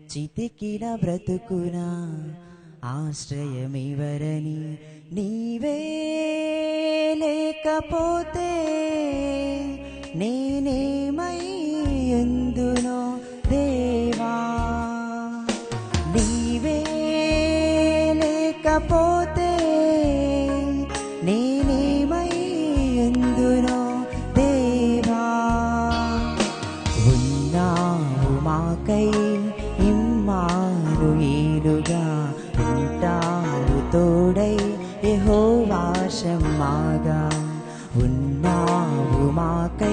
చితికిన బ్రతుకునా ఆశ్రయమివరని నీవే లేకపోతే నేనేమై ఎందునో దేవా నీవే లేకపోతే నేనేమై ఎందునో దేవా ఉన్నావు మాకై ఇమ్మానుయేలుగా ఉంటావు తోడై యెహోవాశమ్మాగా ఉన్నావు మాకై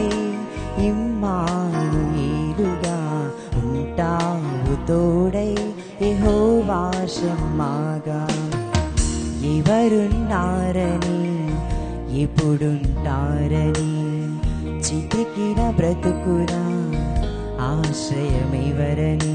ఇమ్మానుయేలుగా ఉంటావు తోడై యెహోవాశమ్మాగా ఎవరున్నారని ఎప్పుడుంటారని చితికిన బ్రతుకున ఆశ్రయమివరని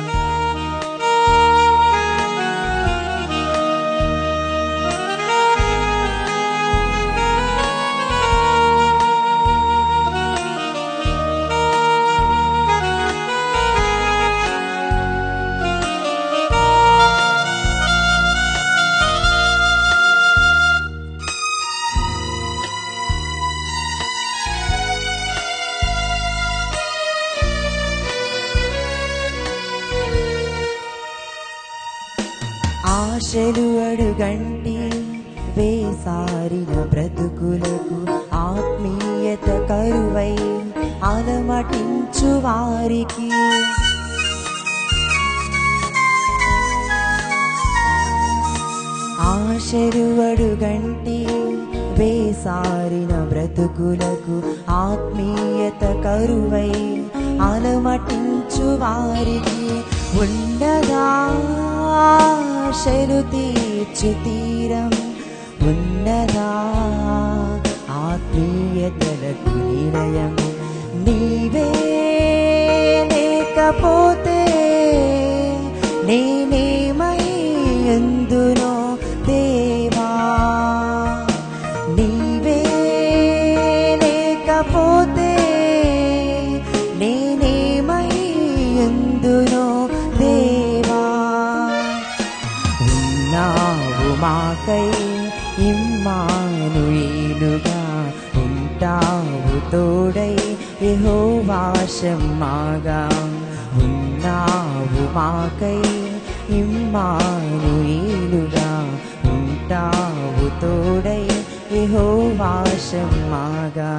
ఆశలు అడుగంటి వేసారిన బ్రతుకులకు ఆత్మీయత కరువై అలమటించు వారికి ఆశలు అడుగంటి వేసారిన బ్రతుకులకు ఆత్మీయత కరువై అలమటించు వారికి ఉండదా ఆశలు తీర్చు తీరం ఉన్నదా ఆత్మీయతలకు నిలయం నీవే లేకపోతే నేనేమై ఎందునో దేవా నీవే లేకపోతే నేనేమై ఎందునో దేవా ఉన్నావు మాకై ఇమ్మానుయేలుగా ఉంటావు తోడై యెహోవాశమ్మాగా ఉన్నావు మాకై ఇమ్మానుయేలుగా ఉంటావు తోడై యెహోవాశమ్మాగా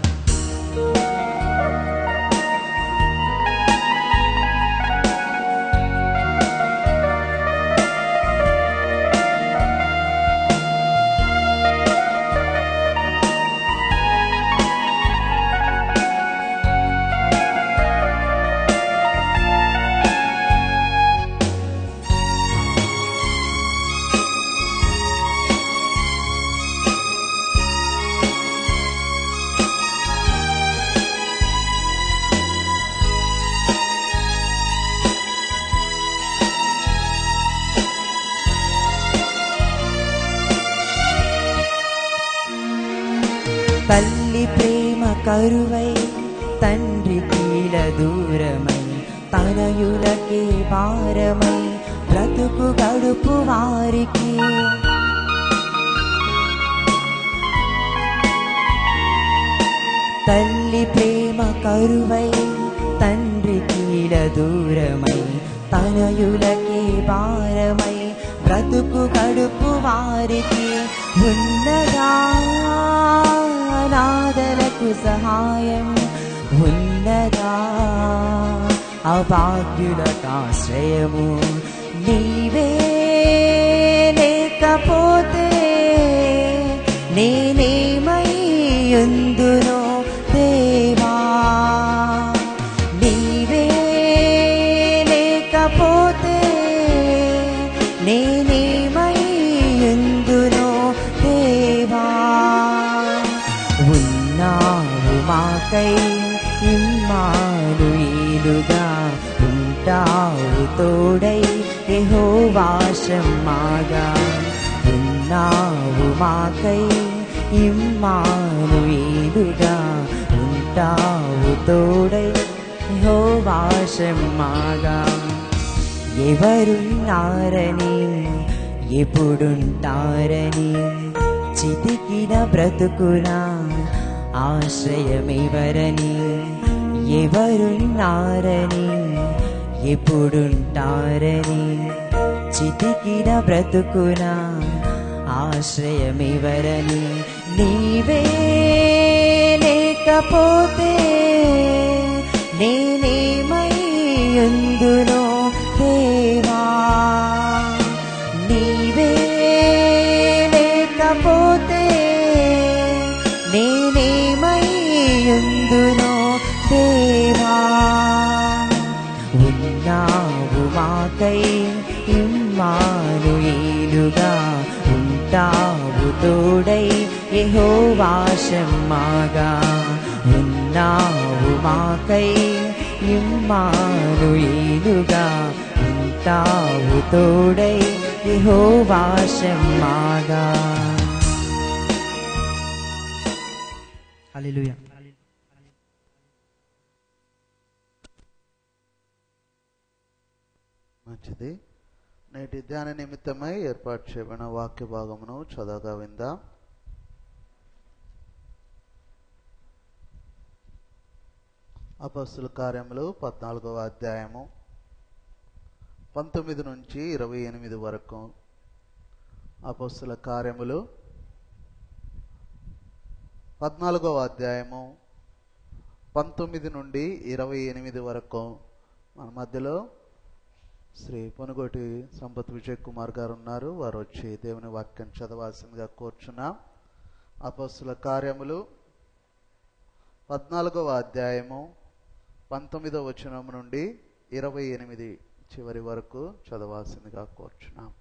తల్లి ప్రేమ కరువై తండ్రి కీల దూరమై తనయులకే భారమై బ్రతుకు గడుపు వారికి తల్లి ప్రేమ కరువై తండ్రి కీల దూరమై తనయులకే భారమై బ్రతుకు గడుపు వారికి ఉన్నదా నాదలకు సహాయం ఉన్నదా అభాగ్యులకాశ్రయము నీవే లేకపోతే నేనేమై ఎందునో దేవా నీవే లేకపోతే నేనేమై ఎందునో దేవా ఉన్నావు మాకై ఇమ్మానుయేలుగా ఉంటావు తోడై యెహోవాశమ్మాగా ఉన్నావు మాకై ఇమ్మానుయేలుగా ఉంటావు తోడై యెహోవాశమ్మాగా ఎవరున్నారని ఎప్పుడుంటారని చితికిన బ్రతుకున ఆశ్రయమెవరని ఎవరున్నారని ఎప్పుడుంటారని చితికిన బ్రతుకున ఆశ్రయమెవరని నీవే లేకపోతే నేనేమై ఉందునో దేవా నీవే లేకపోతే నేనేమై ఉందునో దేవా ఉన్నావు మాకై ఇమ్మానుయేలుగా ఉంటావు తోడై యెహోవాశమ్మాగా ఉన్నావు మాకై ఇమ్మానుయేలుగా ఉంటావు తోడై యెహోవాశమ్మాగా హల్లెలూయా మంచిది నేటి ధ్యాన నిమిత్తమై ఏర్పాటు చేయబడిన వాక్య భాగమును చదవగా విందాం అపస్సుల కార్యములు పద్నాలుగవ అధ్యాయము పంతొమ్మిది నుంచి ఇరవై ఎనిమిది వరకు అపస్సుల కార్యములు పద్నాలుగవ అధ్యాయము పంతొమ్మిది నుండి ఇరవై ఎనిమిది వరకు మన మధ్యలో శ్రీ పొనుగోటి సంపత్ విజయ్ కుమార్ గారు ఉన్నారు వారు వచ్చి దేవుని వాక్యం చదవాల్సిందిగా కోరుచున్నాం అపస్సుల కార్యములు పద్నాలుగవ అధ్యాయము పంతొమ్మిదవ వచనం నుండి ఇరవై ఎనిమిది చివరి వరకు చదవాల్సిందిగా కోరుచున్నాం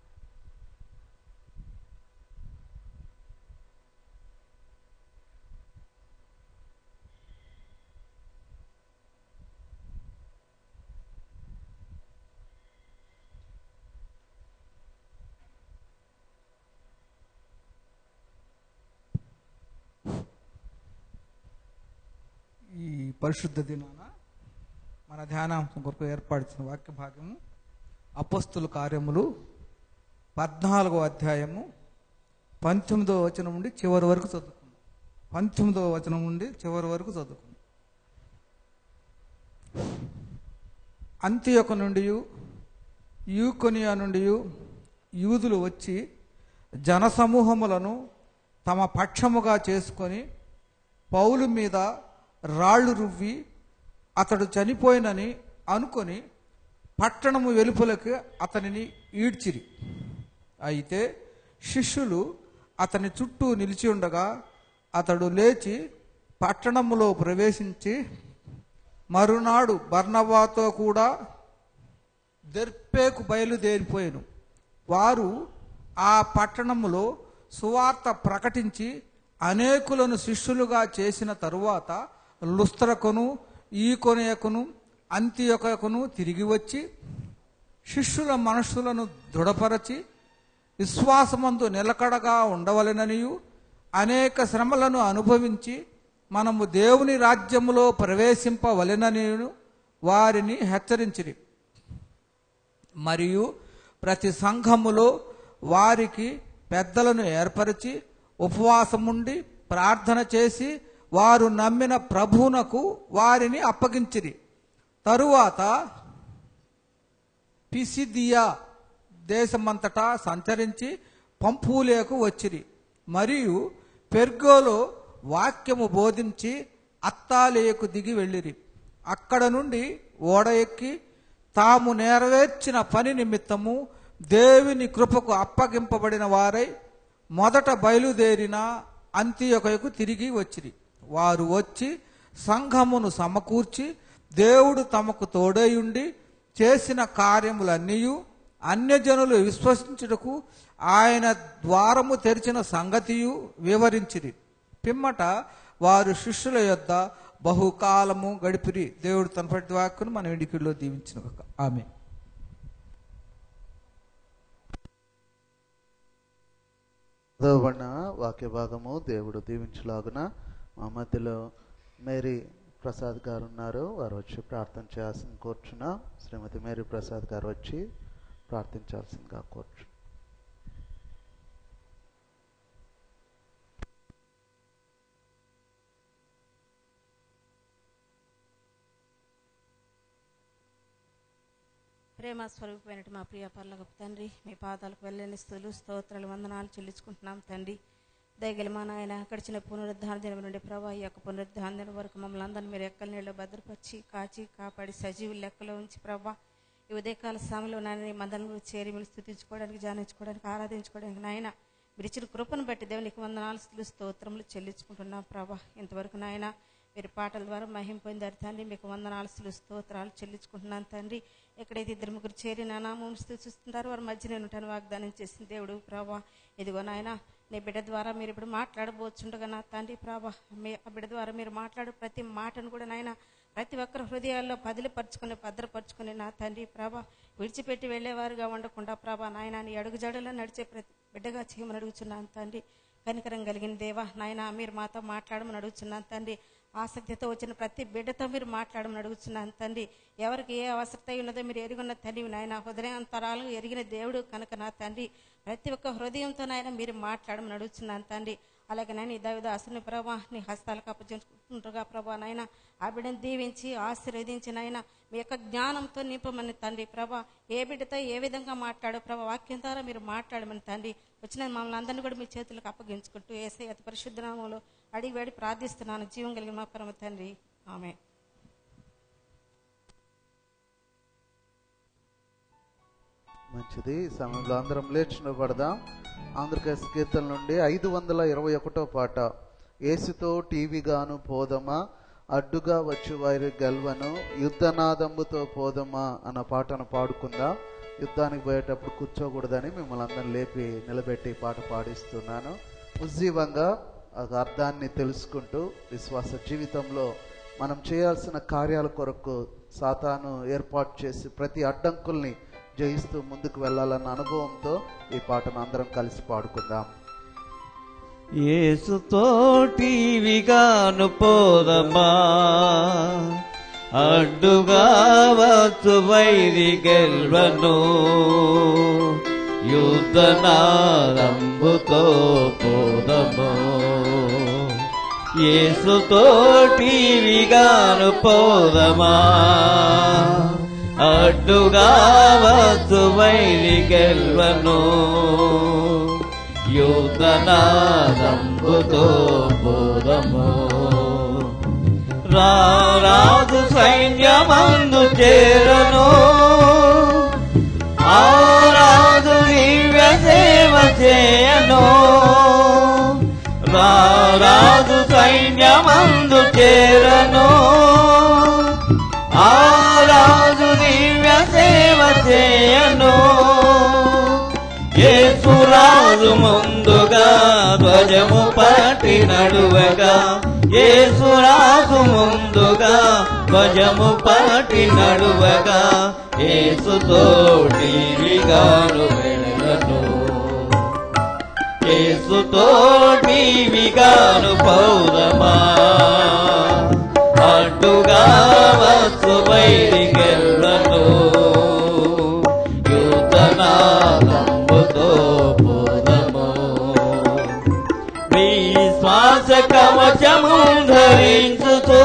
ఈ పరిశుద్ధ దినాన మన ధ్యానాంశం కొరకు ఏర్పరిచిన వాక్య భాగము అపస్తుల కార్యములు పద్నాలుగో అధ్యాయము పంతొమ్మిదవ వచనం నుండి చివరి వరకు చదువుకుందాం పంతొమ్మిదవ వచనం నుండి చివరి వరకు చదువుకుందాం అంత్యొక నుండి యూకొనియా నుండి యూదులు వచ్చి జనసమూహములను తమ పక్షముగా చేసుకొని పౌలు మీద రాళ్ళు రువ్వి అతడు చనిపోయినని అనుకొని పట్టణము వెలుపలకు అతనిని ఈడ్చిరి అయితే శిష్యులు అతని చుట్టూ నిలిచి ఉండగా అతడు లేచి పట్టణములో ప్రవేశించి మరునాడు బర్నబాతో కూడా దెర్పేకు బయలుదేరిపోయాను వారు ఆ పట్టణములో సువార్త ప్రకటించి అనేకులను శిష్యులుగా చేసిన తరువాత లుస్త్రకును ఈకొనయకును అంత్యొకకును తిరిగి వచ్చి శిష్యుల మనస్సులను దృఢపరచి విశ్వాసమందు నిలకడగా ఉండవలెననియు అనేక శ్రమలను అనుభవించి మనము దేవుని రాజ్యములో ప్రవేశింపవలెననియు వారిని హెచ్చరించిరి మరియు ప్రతి సంఘములో వారికి పెద్దలను ఏర్పరిచి ఉపవాసముండి ప్రార్థన చేసి వారు నమ్మిన ప్రభువునకు వారిని అప్పగించిరి తరువాత పిసిదియా దేశమంతటా సంచరించి పంపూలేకు వచ్చిరి మరియు పెర్గోలో వాక్యము బోధించి అత్తాలేకు దిగి వెళ్ళిరి అక్కడ నుండి ఓడ ఎక్కి తాము నెరవేర్చిన పని నిమిత్తము దేవుని కృపకు అప్పగింపబడిన వారై మొదట బయలుదేరిన అంత్యొకకు తిరిగి వచ్చిరి వారు వచ్చి సంఘమును సమకూర్చి దేవుడు తమకు తోడైయుండి చేసిన కార్యములన్నీ అన్యజనులు విశ్వసించుటకు ఆయన ద్వారము తెరిచిన సంగతియు వివరించిరి పిమ్మట వారు శిష్యుల యొద్ద బహుకాలము గడిపిరి దేవుడు తన ప్రతి వాక్కును మన వెడికిలో దీవించిన ఆమె చదవబడిన వాక్య భాగము దేవుడు దీవించలాగున మా మధ్యలో మేరీ ప్రసాద్ గారు ఉన్నారు వారు వచ్చి ప్రార్థన చేయాల్సింది కోరుచున్నాం శ్రీమతి మేరీ ప్రసాద్ గారు వచ్చి ప్రార్థించాల్సిందిగా కోరుచు ప్రేమ స్వరూపమైనటు మా ప్రియ పర్లగొప్ప తండ్రి మీ పాదాలకు వెళ్ళని స్థుతులు స్తోత్రాలు వందనాలు చెల్లించుకుంటున్నాం తండ్రి దయగల మా నాయన గడిచిన పునరుద్ధాన దినం నుండి ప్రభా ఈ యొక్క పునరుద్ధాన దినం వరకు మమ్మల్ని అందరినీ మీరు ఎక్కల నీళ్ళు భద్రపరిచి కాచి కాపాడి సజీవులు లెక్కలో ఉంచి ప్రభా ఈ ఉదయకాల సమయంలో నాయన ఈ మందలను చేరి మీరు స్థుతించుకోవడానికి ధ్యానించుకోవడానికి ఆరాధించుకోవడానికి నాయన మీరు ఇచ్చిన కృపను బట్టి దేవునికి వందనాలు స్థుతులు స్తోత్రములు చెల్లించుకుంటున్నాం ప్రభా ఇంతవరకు నాయన మీరు పాటల ద్వారా మహిం పొందారు తండ్రి మీకు వందనాలు స్తోత్రాలు చెల్లించుకుంటున్నాను తండ్రి ఎక్కడైతే ఇద్దరు ముగ్గురు చేరి నా నామం స్థుతిస్తున్నారో వారి మధ్య నేను ఉంటాను వాగ్దానం చేసిన దేవుడు ప్రభా ఇదిగో నాయన నీ బిడ్డ ద్వారా మీరు ఇప్పుడు మాట్లాడబోచుండగా నా తండ్రి ప్రభా మీ ఆ బిడ్డ ద్వారా మీరు మాట్లాడు ప్రతి మాటను కూడా నాయన ప్రతి ఒక్కరి హృదయాల్లో పదిలిపరుచుకుని భద్రపరుచుకుని నా తండ్రి ప్రభా విడిచిపెట్టి వెళ్ళేవారుగా ఉండకుండా ప్రభా నాయన నీ అడుగుజాడలో నడిచే ప్రతి బిడ్డగా చేయమని అడుగుచున్నాను తండ్రి కనికరం కలిగిన దేవా నాయన మీరు మాతో మాట్లాడమని అడుగుచున్నాను తండ్రి ఆసక్తితో వచ్చిన ప్రతి బిడ్డతో మీరు మాట్లాడమని అడుగుతున్నాను తండ్రి ఎవరికి ఏ అవసరత ఉన్నదో మీరు ఎరుగున్న తండ్రి నాయన హృదయాంతరాలు ఎరిగిన దేవుడు కనుక నా తండ్రి ప్రతి ఒక్క హృదయంతో నాయన మీరు మాట్లాడమని అడుగుతున్నాను తండ్రి అలాగే నేను ఈ దైవదాసుని ప్రభా నీ హస్తాలకు అప్పచెంచుకుంటుండగా ప్రభా నాయన ఆ బిడ్డను దీవించి ఆశీర్వదించి నాయన మీ యొక్క జ్ఞానంతో నింపమని తండ్రి ప్రభా ఏ బిడ్డతో ఏ విధంగా మాట్లాడో ప్రభా వాక్యం ద్వారా మీరు మాట్లాడమని తండ్రి వచ్చిన మమ్మల్ని అందరినీ కూడా మీ చేతులకు అప్పగించుకుంటూ ఏసై అతి పరిశుద్ధ నామంలో అడిగి వేడి ప్రార్థిస్తున్నాను జీవం కలిగిన మా పరమ తండ్రి ఆమె మంచిది ఈ సమయంలో అందరం లేచి నిలబడదాం ఆంధ్రప్రదేశ్ కీర్తన నుండి ఐదు వందల ఇరవై ఒకటో పాట ఏసుతో టీవీగాను పోదమా అడ్డుగా వచ్చు వారి గెల్వను యుద్ధనాదంబుతో పోదమా అన్న పాటను పాడుకుందాం యుద్ధానికి పోయేటప్పుడు కూర్చోకూడదని మిమ్మల్ని అందరం లేపి నిలబెట్టి ఈ పాట పాడిస్తున్నాను ఉజ్జీవంగా ఆ అర్థాన్ని తెలుసుకుంటూ విశ్వాస జీవితంలో మనం చేయాల్సిన కార్యాల కొరకు సాతాను ఏర్పాటు చేసి ప్రతి అడ్డంకుల్ని జయిస్తూ ముందుకు వెళ్ళాలన్న అనుభవంతో ఈ పాటను అందరం కలిసి పాడుకుందాం ఏసుతోటివిగాను పోదమా అడ్డుగా వచ్చు వైరి గెల్వను యుద్ధనారంభుతో పోదము ఏసుతోటివిగాను పోదమా అడ్డుగా వచ్చు వైరి గెల్వను యుద్ధనాదంబుతో పోదము రారాజు సైన్యమందు చేరను ఆ రాజు దివ్య సేవ చేయను రారాజు సైన్యమందు చేరను ఆ రాజు దివ్య సేవ చేయను ఏసురాజు ముందుగా ధ్వజము పట్టి నడువగా ఏసురాజు ముందుగా ధ్వజము పట్టి నడువగా ఏసుతోటి విగాను వెళ్ళను ఏసుతోటి విగాను పౌరమా అడ్డుగా వచ్చు బయటికెళ్ళను యూతనాదంబుతో పోదము విశ్వాస కవచము ధరించుతూ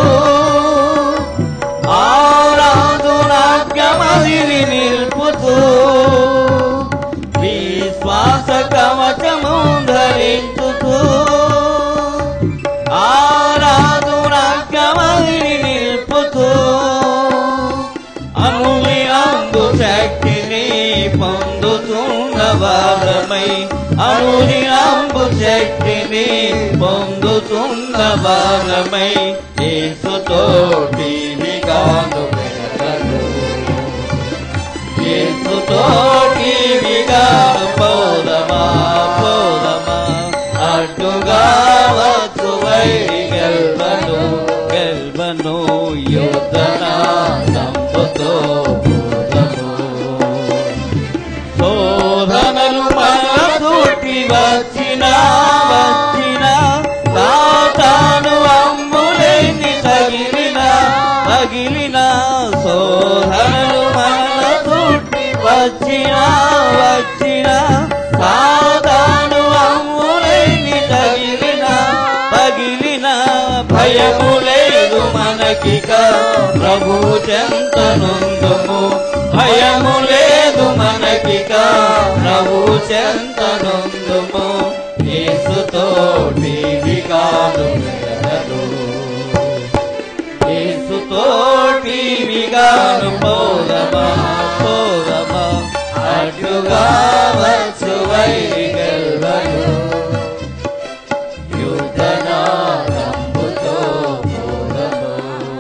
ఆరాధునాజ్ఞమదిని నిల్పుతూ విశ్వాస కవచము ధరించుతూ ఆరాధునాజ్ఞమదిని నిల్పుతూ అనుని అందు శక్తిని పొందుతున్న వారమై అనుని అంబు శక్తిని పొందుతున్న వారమై ఏసుతోటి విగాను వెనకను ఏసుతోటి విగాను పోదమా పోదమా అడ్డుగా వచ్చు వైరి గెల్వను గెల్వను యుద్ధనా నంబుతో పోదము శోధనలు మన తోటి వచ్చిన వచ్చిన సాతాను అమ్ములేని తగిలిన తగిలిన శోధనలు మన తోటి వచ్చిన వచ్చిన వచ్చిన సాతాను అమ్ములైని తగిలిన పగిలిన భయము లేదు మనకిక ప్రభు చెంతనుందుము భయము లేదు మనకిక ప్రభు చెంతనుందుము యేసుతోటి విగాను వెలగదు యేసుతోటి విగాను పోదమా పోదమా అడ్డుగా వచ్చు వైరి గెల్వను యుద్ధనాదంబుతో పోదము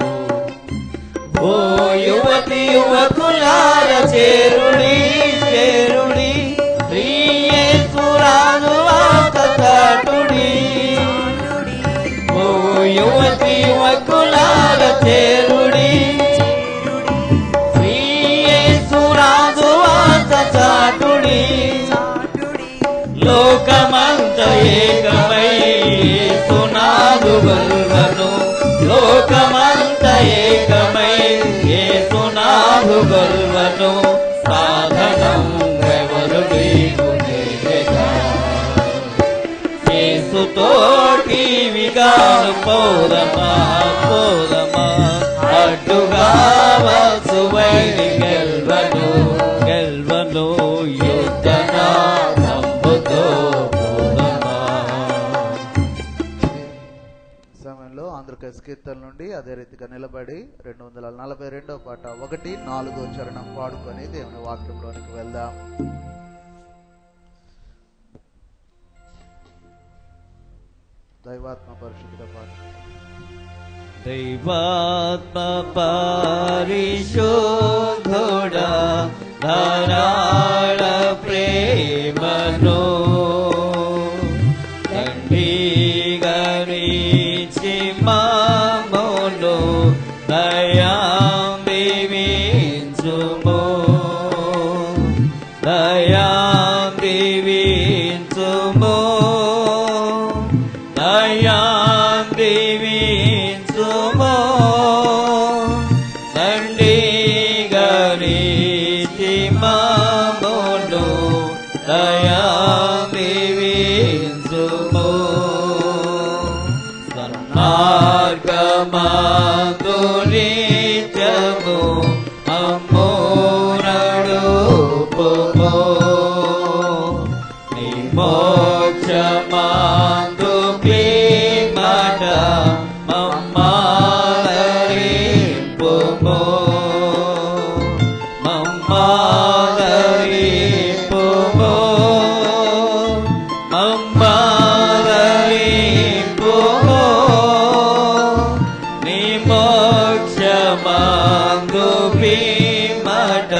ఓ యువతి యువకులార చేరుడి చేరుడి శ్రీయేసురాను ఆకసాటుడి ఓ యువతి యువకులార చేరుడి శ్రీయేసురాజు ఆకసాటుడి లోకమంత ఏకమై సునాదు గల్వను లోకమంత ఏకమై ఏ సునాదు గల్వను సాధనం ఎవరు నీకునేగా యేసుతోటి విగాను పోదమా పోదమా అడ్డుగా వసువైని గెల్వను గెల్వను యుద్ధనా నంబుతో పోదమా సమయంలో ఆంధ్రప్రదేశ్ కీర్తన నుండి అదే రీతిగా నిలబడి రెండు వందల నలభై రెండో పాట ఒకటి నాలుగో చరణం పాడుకొని దేవుని వాక్యంలోనికి వెళ్దాం దైవాత్మ పరిశుద్ధ పాట దైవాత్మ పరిశోధుడా ధారాళ ప్రేమను దండీగరించి మామోను దయాం దీవించుము దయాం దీవించుము దయాం దీవించుము దండీగరించి మామోను దయాం దీవించుము సన్మార్గమాదు నిత్యము అమ్మోరడుపుము నీ మోక్షమాందు క్లీమట మమ్మాదరింపుము మమ్మాదరింపుము మమ్మాదరింపుము నీ మోక్షమాందు భీమట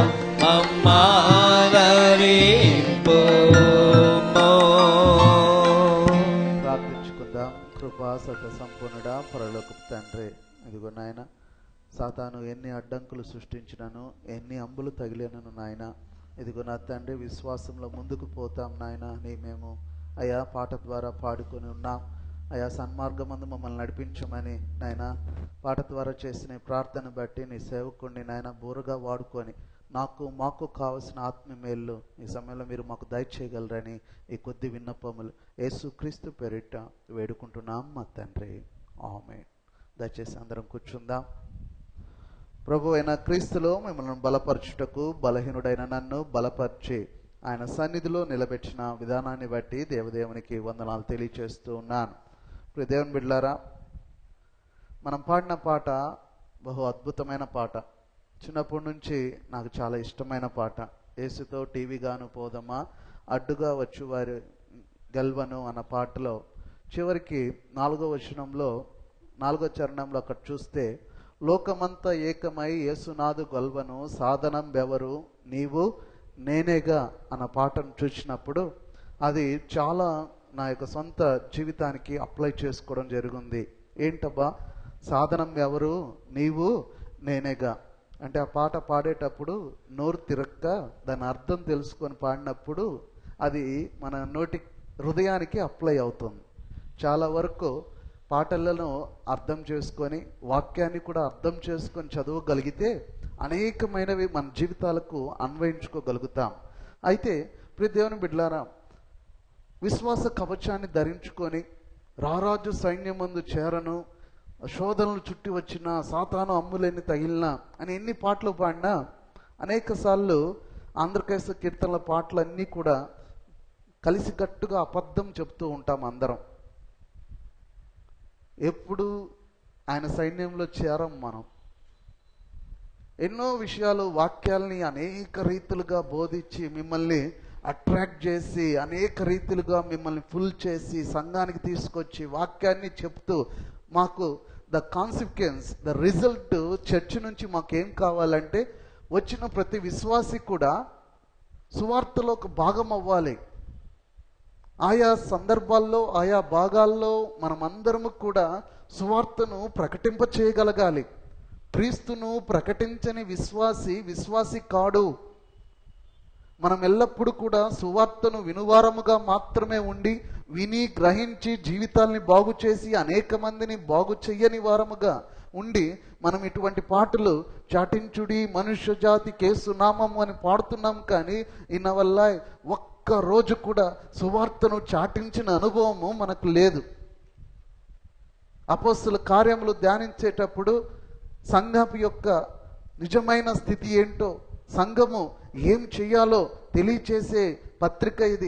మమ్మాదరింపుము ప్రార్థించుకుందాం కృపా సత సంపూర్ణుడా పరలోకపు తండ్రి ఇదిగో నాయన సాతాను ఎన్ని అడ్డంకులు సృష్టించినను ఎన్ని అంబులు తగిలినను నాయన ఇదిగో నా తండ్రి విశ్వాసంలో ముందుకు పోతాం నాయన నీ మేము అయా పాట ద్వారా పాడుకొని ఉన్నాం అయా సన్మార్గమందు మమ్మల్ని నడిపించమని నాయన పాట ద్వారా చేసిన ఈ ప్రార్థన బట్టి నీ సేవకుడిని నాయన బూరగా వాడుకొని నాకు మాకు కావలసిన ఆత్మ మేళ్ళు ఈ సమయంలో మీరు మాకు దయచేయగలరని ఈ కొద్ది విన్నపములు యేసుక్రీస్తు పేరిట వేడుకుంటున్నాం మా తండ్రి ఆమె దయచేసి అందరం కూర్చుందాం ప్రభు అయిన క్రీస్తులో మిమ్మల్ని బలపరచుటకు బలహీనుడైన నన్ను బలపరిచి ఆయన సన్నిధిలో నిలబెట్టిన విధానాన్ని బట్టి దేవదేవునికి వందనాలు తెలియచేస్తూ ఉన్నాను ఇప్పుడు దేవుని బిడ్లారా మనం పాడిన పాట బహు అద్భుతమైన పాట చిన్నప్పటి నుంచి నాకు చాలా ఇష్టమైన పాట యేసుతో టీవీ గాను పోదమా అడ్డుగా వచ్చు వారి గెల్వను అన్న పాటలో చివరికి నాలుగో వచనంలో నాలుగో చరణంలో అక్కడ చూస్తే లోకమంతా ఏకమై యేసునాథు గొల్వను సాధనం బెవరు నీవు నేనేగా అన్న పాటను చూసినప్పుడు అది చాలా నా యొక్క సొంత జీవితానికి అప్లై చేసుకోవడం జరిగింది ఏంటబ్బా సాధనం ఎవరు నీవు నేనేగా అంటే ఆ పాట పాడేటప్పుడు నోరు తిరక్క దాని అర్థం తెలుసుకొని పాడినప్పుడు అది మన నోటి హృదయానికి అప్లై అవుతుంది చాలా వరకు పాటలను అర్థం చేసుకొని వాక్యాన్ని కూడా అర్థం చేసుకొని చదవగలిగితే అనేకమైనవి మన జీవితాలకు అన్వయించుకోగలుగుతాం అయితే ప్రియ దేవుని బిడ్డలారా విశ్వాస కవచాన్ని ధరించుకొని రారాజు సైన్యం ముందు చేరను శోధనలు చుట్టి వచ్చిన సాతాను అమ్ములేని తగిలిన అని ఎన్ని పాటలు పాడినా అనేక సార్లు ఆంధ్రకేశ కీర్తనల పాటలన్నీ కూడా కలిసికట్టుగా అబద్ధం చెప్తూ ఉంటాం అందరం ఎప్పుడు ఆయన సైన్యంలో చేరం మనం ఎన్నో విషయాలు వాక్యాల్ని అనేక రీతులుగా బోధించి మిమ్మల్ని అట్రాక్ట్ చేసి అనేక రీతిలుగా మిమ్మల్ని ఫుల్ చేసి సంఘానికి తీసుకొచ్చి వాక్యాన్ని చెప్తూ మాకు the consequence the result church నుంచి మాకేం కావాలంటే వచ్చిన ప్రతి విశ్వాసి కూడా సువార్తలో ఒక భాగం అవ్వాలి ఆయా సందర్భాల్లో ఆయా భాగాల్లో మనమందరము కూడా సువార్తను ప్రకటింప చేయగలగాలి క్రీస్తును ప్రకటించని విశ్వాసి విశ్వాసి కాడు మనం ఎల్లప్పుడూ కూడా సువార్తను వినువారముగా మాత్రమే ఉండి విని గ్రహించి జీవితాల్ని బాగు చేసి అనేక మందిని బాగు చెయ్యని వారముగా ఉండి మనం ఇటువంటి పాటలు చాటించుడి మనుష్య జాతి కేసునామం అని పాడుతున్నాం కానీ ఇన్న వల్ల ఒక్క రోజు కూడా సువార్తను చాటించిన అనుభవము మనకు లేదు అపోస్తుల కార్యములు ధ్యానించేటప్పుడు సంఘపు యొక్క నిజమైన స్థితి ఏంటో సంఘము ఏం చెయ్యాలో తెలియచేసే పత్రిక ఇది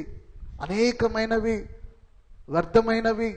అనేకమైనవి వ్యర్థమైనవి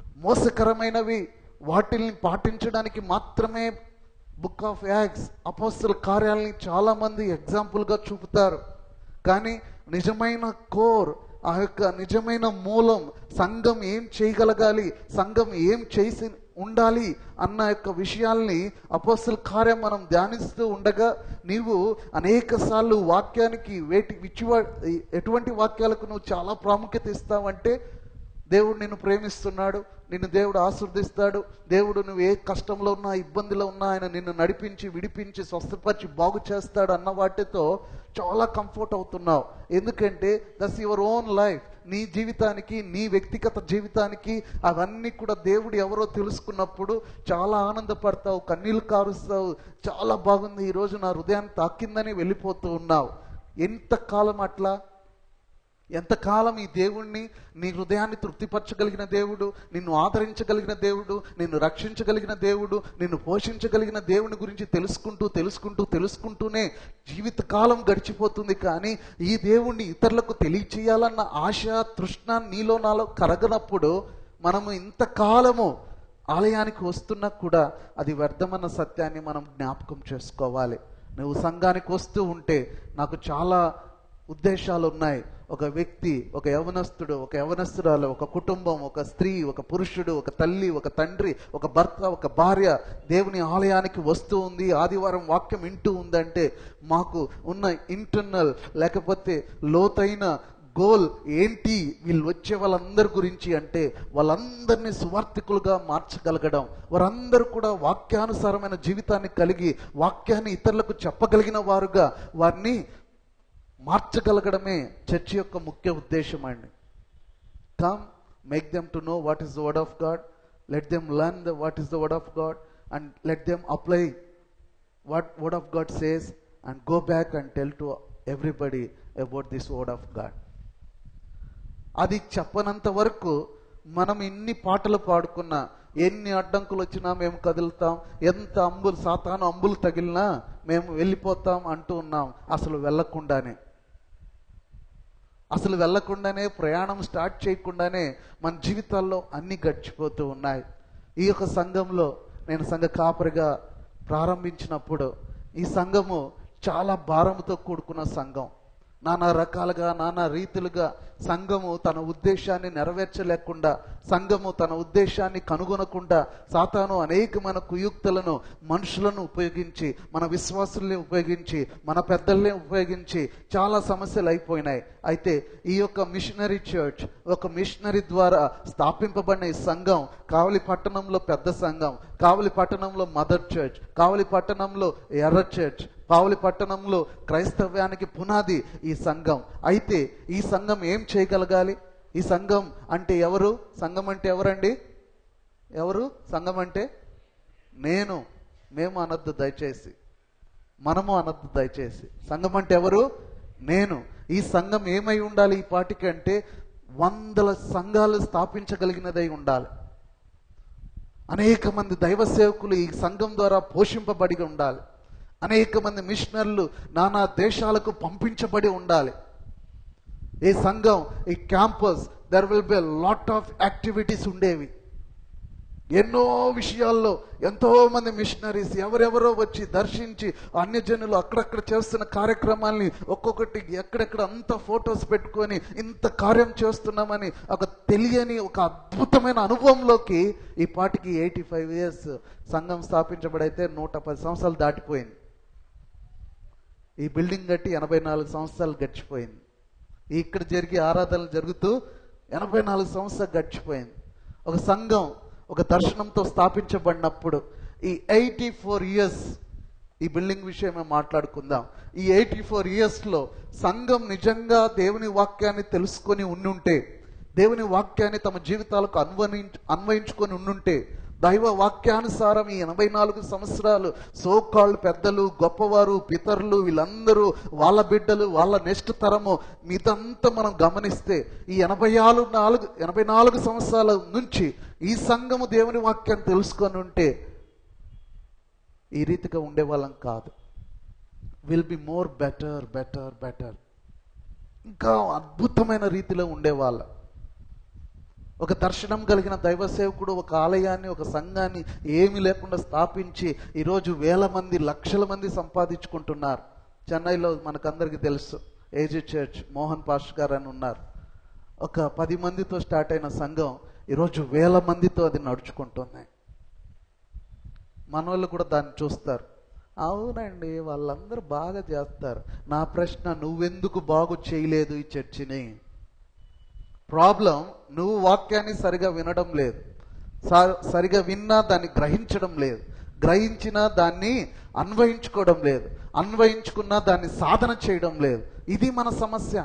మోసకరమైనవి వాటిల్ని పాటించడానికి మాత్రమే బుక్ ఆఫ్ యాక్స్ అపోస్తుల కార్యాలని చాలామంది ఎగ్జాంపుల్గా చూపుతారు కానీ నిజమైన కోర్ ఆ యొక్క నిజమైన మూలం సంఘం ఏం చేయగలగాలి సంఘం ఏం చేసి ఉండాలి అన్న యొక్క విషయాల్ని అపోస్తుల కార్యం మనం ధ్యానిస్తూ ఉండగా నీవు అనేక సార్లు వాక్యానికి వేటి విచ్చివా ఎటువంటి వాక్యాలకు నువ్వు చాలా ప్రాముఖ్యత ఇస్తావంటే దేవుడు నిన్ను ప్రేమిస్తున్నాడు నిన్ను దేవుడు ఆశీర్దిస్తాడు దేవుడు నువ్వు ఏ కష్టంలో ఉన్నా ఇబ్బందిలో ఉన్నా ఆయన నిన్ను నడిపించి విడిపించి స్వస్థపరిచి బాగు చేస్తాడు అన్న వాటితో చాలా కంఫర్ట్ అవుతున్నావు ఎందుకంటే దట్స్ యువర్ ఓన్ లైఫ్ నీ జీవితానికి నీ వ్యక్తిగత జీవితానికి అవన్నీ కూడా దేవుడు ఎవరో తెలుసుకున్నప్పుడు చాలా ఆనందపడతావు కన్నీళ్ళు కారుస్తావు చాలా బాగుంది ఈరోజు నా హృదయాన్ని తాకిందని వెళ్ళిపోతూ ఉన్నావు ఎంతకాలం అట్లా ఎంతకాలం ఈ దేవుణ్ణి నీ హృదయాన్ని తృప్తిపరచగలిగిన దేవుడు నిన్ను ఆదరించగలిగిన దేవుడు నిన్ను రక్షించగలిగిన దేవుడు నిన్ను పోషించగలిగిన దేవుని గురించి తెలుసుకుంటూ తెలుసుకుంటూ తెలుసుకుంటూనే జీవితకాలం గడిచిపోతుంది కానీ ఈ దేవుణ్ణి ఇతరులకు తెలియచేయాలన్న ఆశ తృష్ణ నీలో నాలో కరగనప్పుడు మనము ఇంతకాలము ఆలయానికి వస్తున్నా కూడా అది వ్యర్థమన్న సత్యాన్ని మనం జ్ఞాపకం చేసుకోవాలి నువ్వు సంఘానికి వస్తూ ఉంటే నాకు చాలా ఉద్దేశాలు ఉన్నాయి ఒక వ్యక్తి ఒక యవనస్తుడు ఒక యవనస్తురాలు ఒక కుటుంబం ఒక స్త్రీ ఒక పురుషుడు ఒక తల్లి ఒక తండ్రి ఒక భర్త ఒక భార్య దేవుని ఆలయానికి వస్తూ ఉంది ఆదివారం వాక్యం వింటూ ఉందంటే మాకు ఉన్న ఇంటర్నల్ లేకపోతే లోతైన గోల్ ఏంటి వీళ్ళు వచ్చే వాళ్ళందరి గురించి అంటే వాళ్ళందరినీ సువార్థికులుగా మార్చగలగడం వారందరూ కూడా వాక్యానుసారమైన జీవితాన్ని కలిగి వాక్యాన్ని ఇతరులకు చెప్పగలిగిన వారుగా వారిని మార్చగలగడమే చర్చ్ యొక్క ముఖ్య ఉద్దేశం అండి come make them to know what is the word of God let them learn the what is the word of God and let them apply what word of God says and go back and tell to everybody about this word of God అది చెప్పనంత వరకు మనం ఇన్ని పాటలు పాడుకున్నా ఎన్ని అడ్డంకులు వచ్చినా మేము కదులుతాం ఎంత అంబులు సాతాను అంబులు తగిలినా మేము వెళ్ళిపోతాం అంటూ ఉన్నాం అసలు వెళ్ళకుండానే అసలు వెళ్ళకుండానే ప్రయాణం స్టార్ట్ చేయకుండానే మన జీవితాల్లో అన్ని గడిచిపోతూ ఉన్నాయి ఈ యొక్క సంఘంలో నేను సంఘ కాపరిగా ప్రారంభించినప్పుడు ఈ సంఘము చాలా భారంతో కూడుకున్న సంఘం నానా రకాలుగా నానా రీతులుగా సంఘము తన ఉద్దేశాన్ని నెరవేర్చలేకుండా సంఘము తన ఉద్దేశాన్ని కనుగొనకుండా సాతాను అనేకమైన కుయుక్తులను మనుషులను ఉపయోగించి మన విశ్వాసుల్ని ఉపయోగించి మన పెద్దల్ని ఉపయోగించి చాలా సమస్యలు అయిపోయినాయి అయితే ఈ యొక్క మిషనరీ చర్చ్ ఒక మిషనరీ ద్వారా స్థాపింపబడిన ఈ సంఘం కావలి పట్టణంలో పెద్ద సంఘం కావలి పట్టణంలో మదర్ చర్చ్ కావలి పట్టణంలో ఎర్ర చర్చ్ కావలి పట్టణంలో క్రైస్తవ్యానికి పునాది ఈ సంఘం అయితే ఈ సంఘం ఏం చేయగలగాలి ఈ సంఘం అంటే ఎవరు సంఘం అంటే ఎవరండి ఎవరు సంఘం అంటే నేను మేము అనొద్దు దయచేసి మనము అనద్దు దయచేసి సంఘం అంటే ఎవరు నేను ఈ సంఘం ఏమై ఉండాలి ఈ పాటికి అంటే వందల సంఘాలు స్థాపించగలిగినదై ఉండాలి అనేక మంది దైవ సేవకులు ఈ సంఘం ద్వారా పోషింపబడి ఉండాలి అనేక మంది మిషనర్లు నానా దేశాలకు పంపించబడి ఉండాలి ఈ సంఘం ఈ campus there will be lot of activities ఉండేవి ఎన్నో విషయాల్లో ఎంతో మంది మిషనరీస్ ఎవరెవరో వచ్చి దర్శించి అన్యజనులు అక్కడక్కడ చేస్తున్న కార్యక్రమాల్ని ఒక్కొక్కటి ఎక్కడెక్కడ అంత ఫొటోస్ పెట్టుకొని ఇంత కార్యం చేస్తున్నామని ఒక తెలియని ఒక అద్భుతమైన అనుభవంలోకి ఈ పాటికి ఎయిటీ ఫైవ్ ఇయర్స్ సంఘం స్థాపించబడైతే నూట పది సంవత్సరాలు దాటిపోయింది ఈ బిల్డింగ్ కట్టి ఎనభై నాలుగు సంవత్సరాలు గడిచిపోయింది ఇక్కడ జరిగే ఆరాధనలు జరుగుతూ ఎనభై నాలుగు సంవత్సరాలు గడిచిపోయింది ఒక సంఘం ఒక దర్శనంతో స్థాపించబడినప్పుడు ఈ ఎయిటీ ఫోర్ ఇయర్స్ ఈ బిల్డింగ్ విషయమే మాట్లాడుకుందాం ఈ ఎయిటీ ఫోర్ ఇయర్స్లో సంఘం నిజంగా దేవుని వాక్యాన్ని తెలుసుకొని ఉండుంటే దేవుని వాక్యాన్ని తమ జీవితాలకు అన్వయించ అన్వయించుకొని ఉండుంటే దైవ వాక్యానుసారం ఈ ఎనభై నాలుగు సంవత్సరాలు సోకాళ్ళు పెద్దలు గొప్పవారు పితరులు వీళ్ళందరూ వాళ్ళ బిడ్డలు వాళ్ళ నెక్స్ట్ తరము మిగతంతా మనం గమనిస్తే ఈ ఎనభై నాలుగు నాలుగు ఎనభై నాలుగు సంవత్సరాల నుంచి ఈ సంఘము దేవుని వాక్యాన్ని తెలుసుకొని ఉంటే ఈ రీతిగా ఉండేవాళ్ళం కాదు will be more better better better ఇంకా అద్భుతమైన రీతిలో ఉండేవాళ్ళం ఒక దర్శనం కలిగిన దైవ సేవకుడు ఒక ఆలయాన్ని ఒక సంఘాన్ని ఏమీ లేకుండా స్థాపించి ఈరోజు వేల మంది లక్షల మంది సంపాదించుకుంటున్నారు చెన్నైలో మనకందరికీ తెలుసు ఏజీ చర్చ్ మోహన్ పాష్ గారు అని ఉన్నారు ఒక పది మందితో స్టార్ట్ అయిన సంఘం ఈరోజు వేల మందితో అది నడుచుకుంటుంది మనోళ్ళు కూడా దాన్ని చూస్తారు అవునండి వాళ్ళందరూ బాగా చేస్తారు నా ప్రశ్న నువ్వెందుకు బాగు చేయలేదు ఈ చర్చిని ప్రాబ్లం నువ్వు వాక్యాన్ని సరిగా వినడం లేదు స- సరిగా విన్నా దాన్ని గ్రహించడం లేదు గ్రహించినా దాన్ని అన్వయించుకోవడం లేదు అన్వయించుకున్నా దాన్ని సాధన చేయడం లేదు ఇది మన సమస్య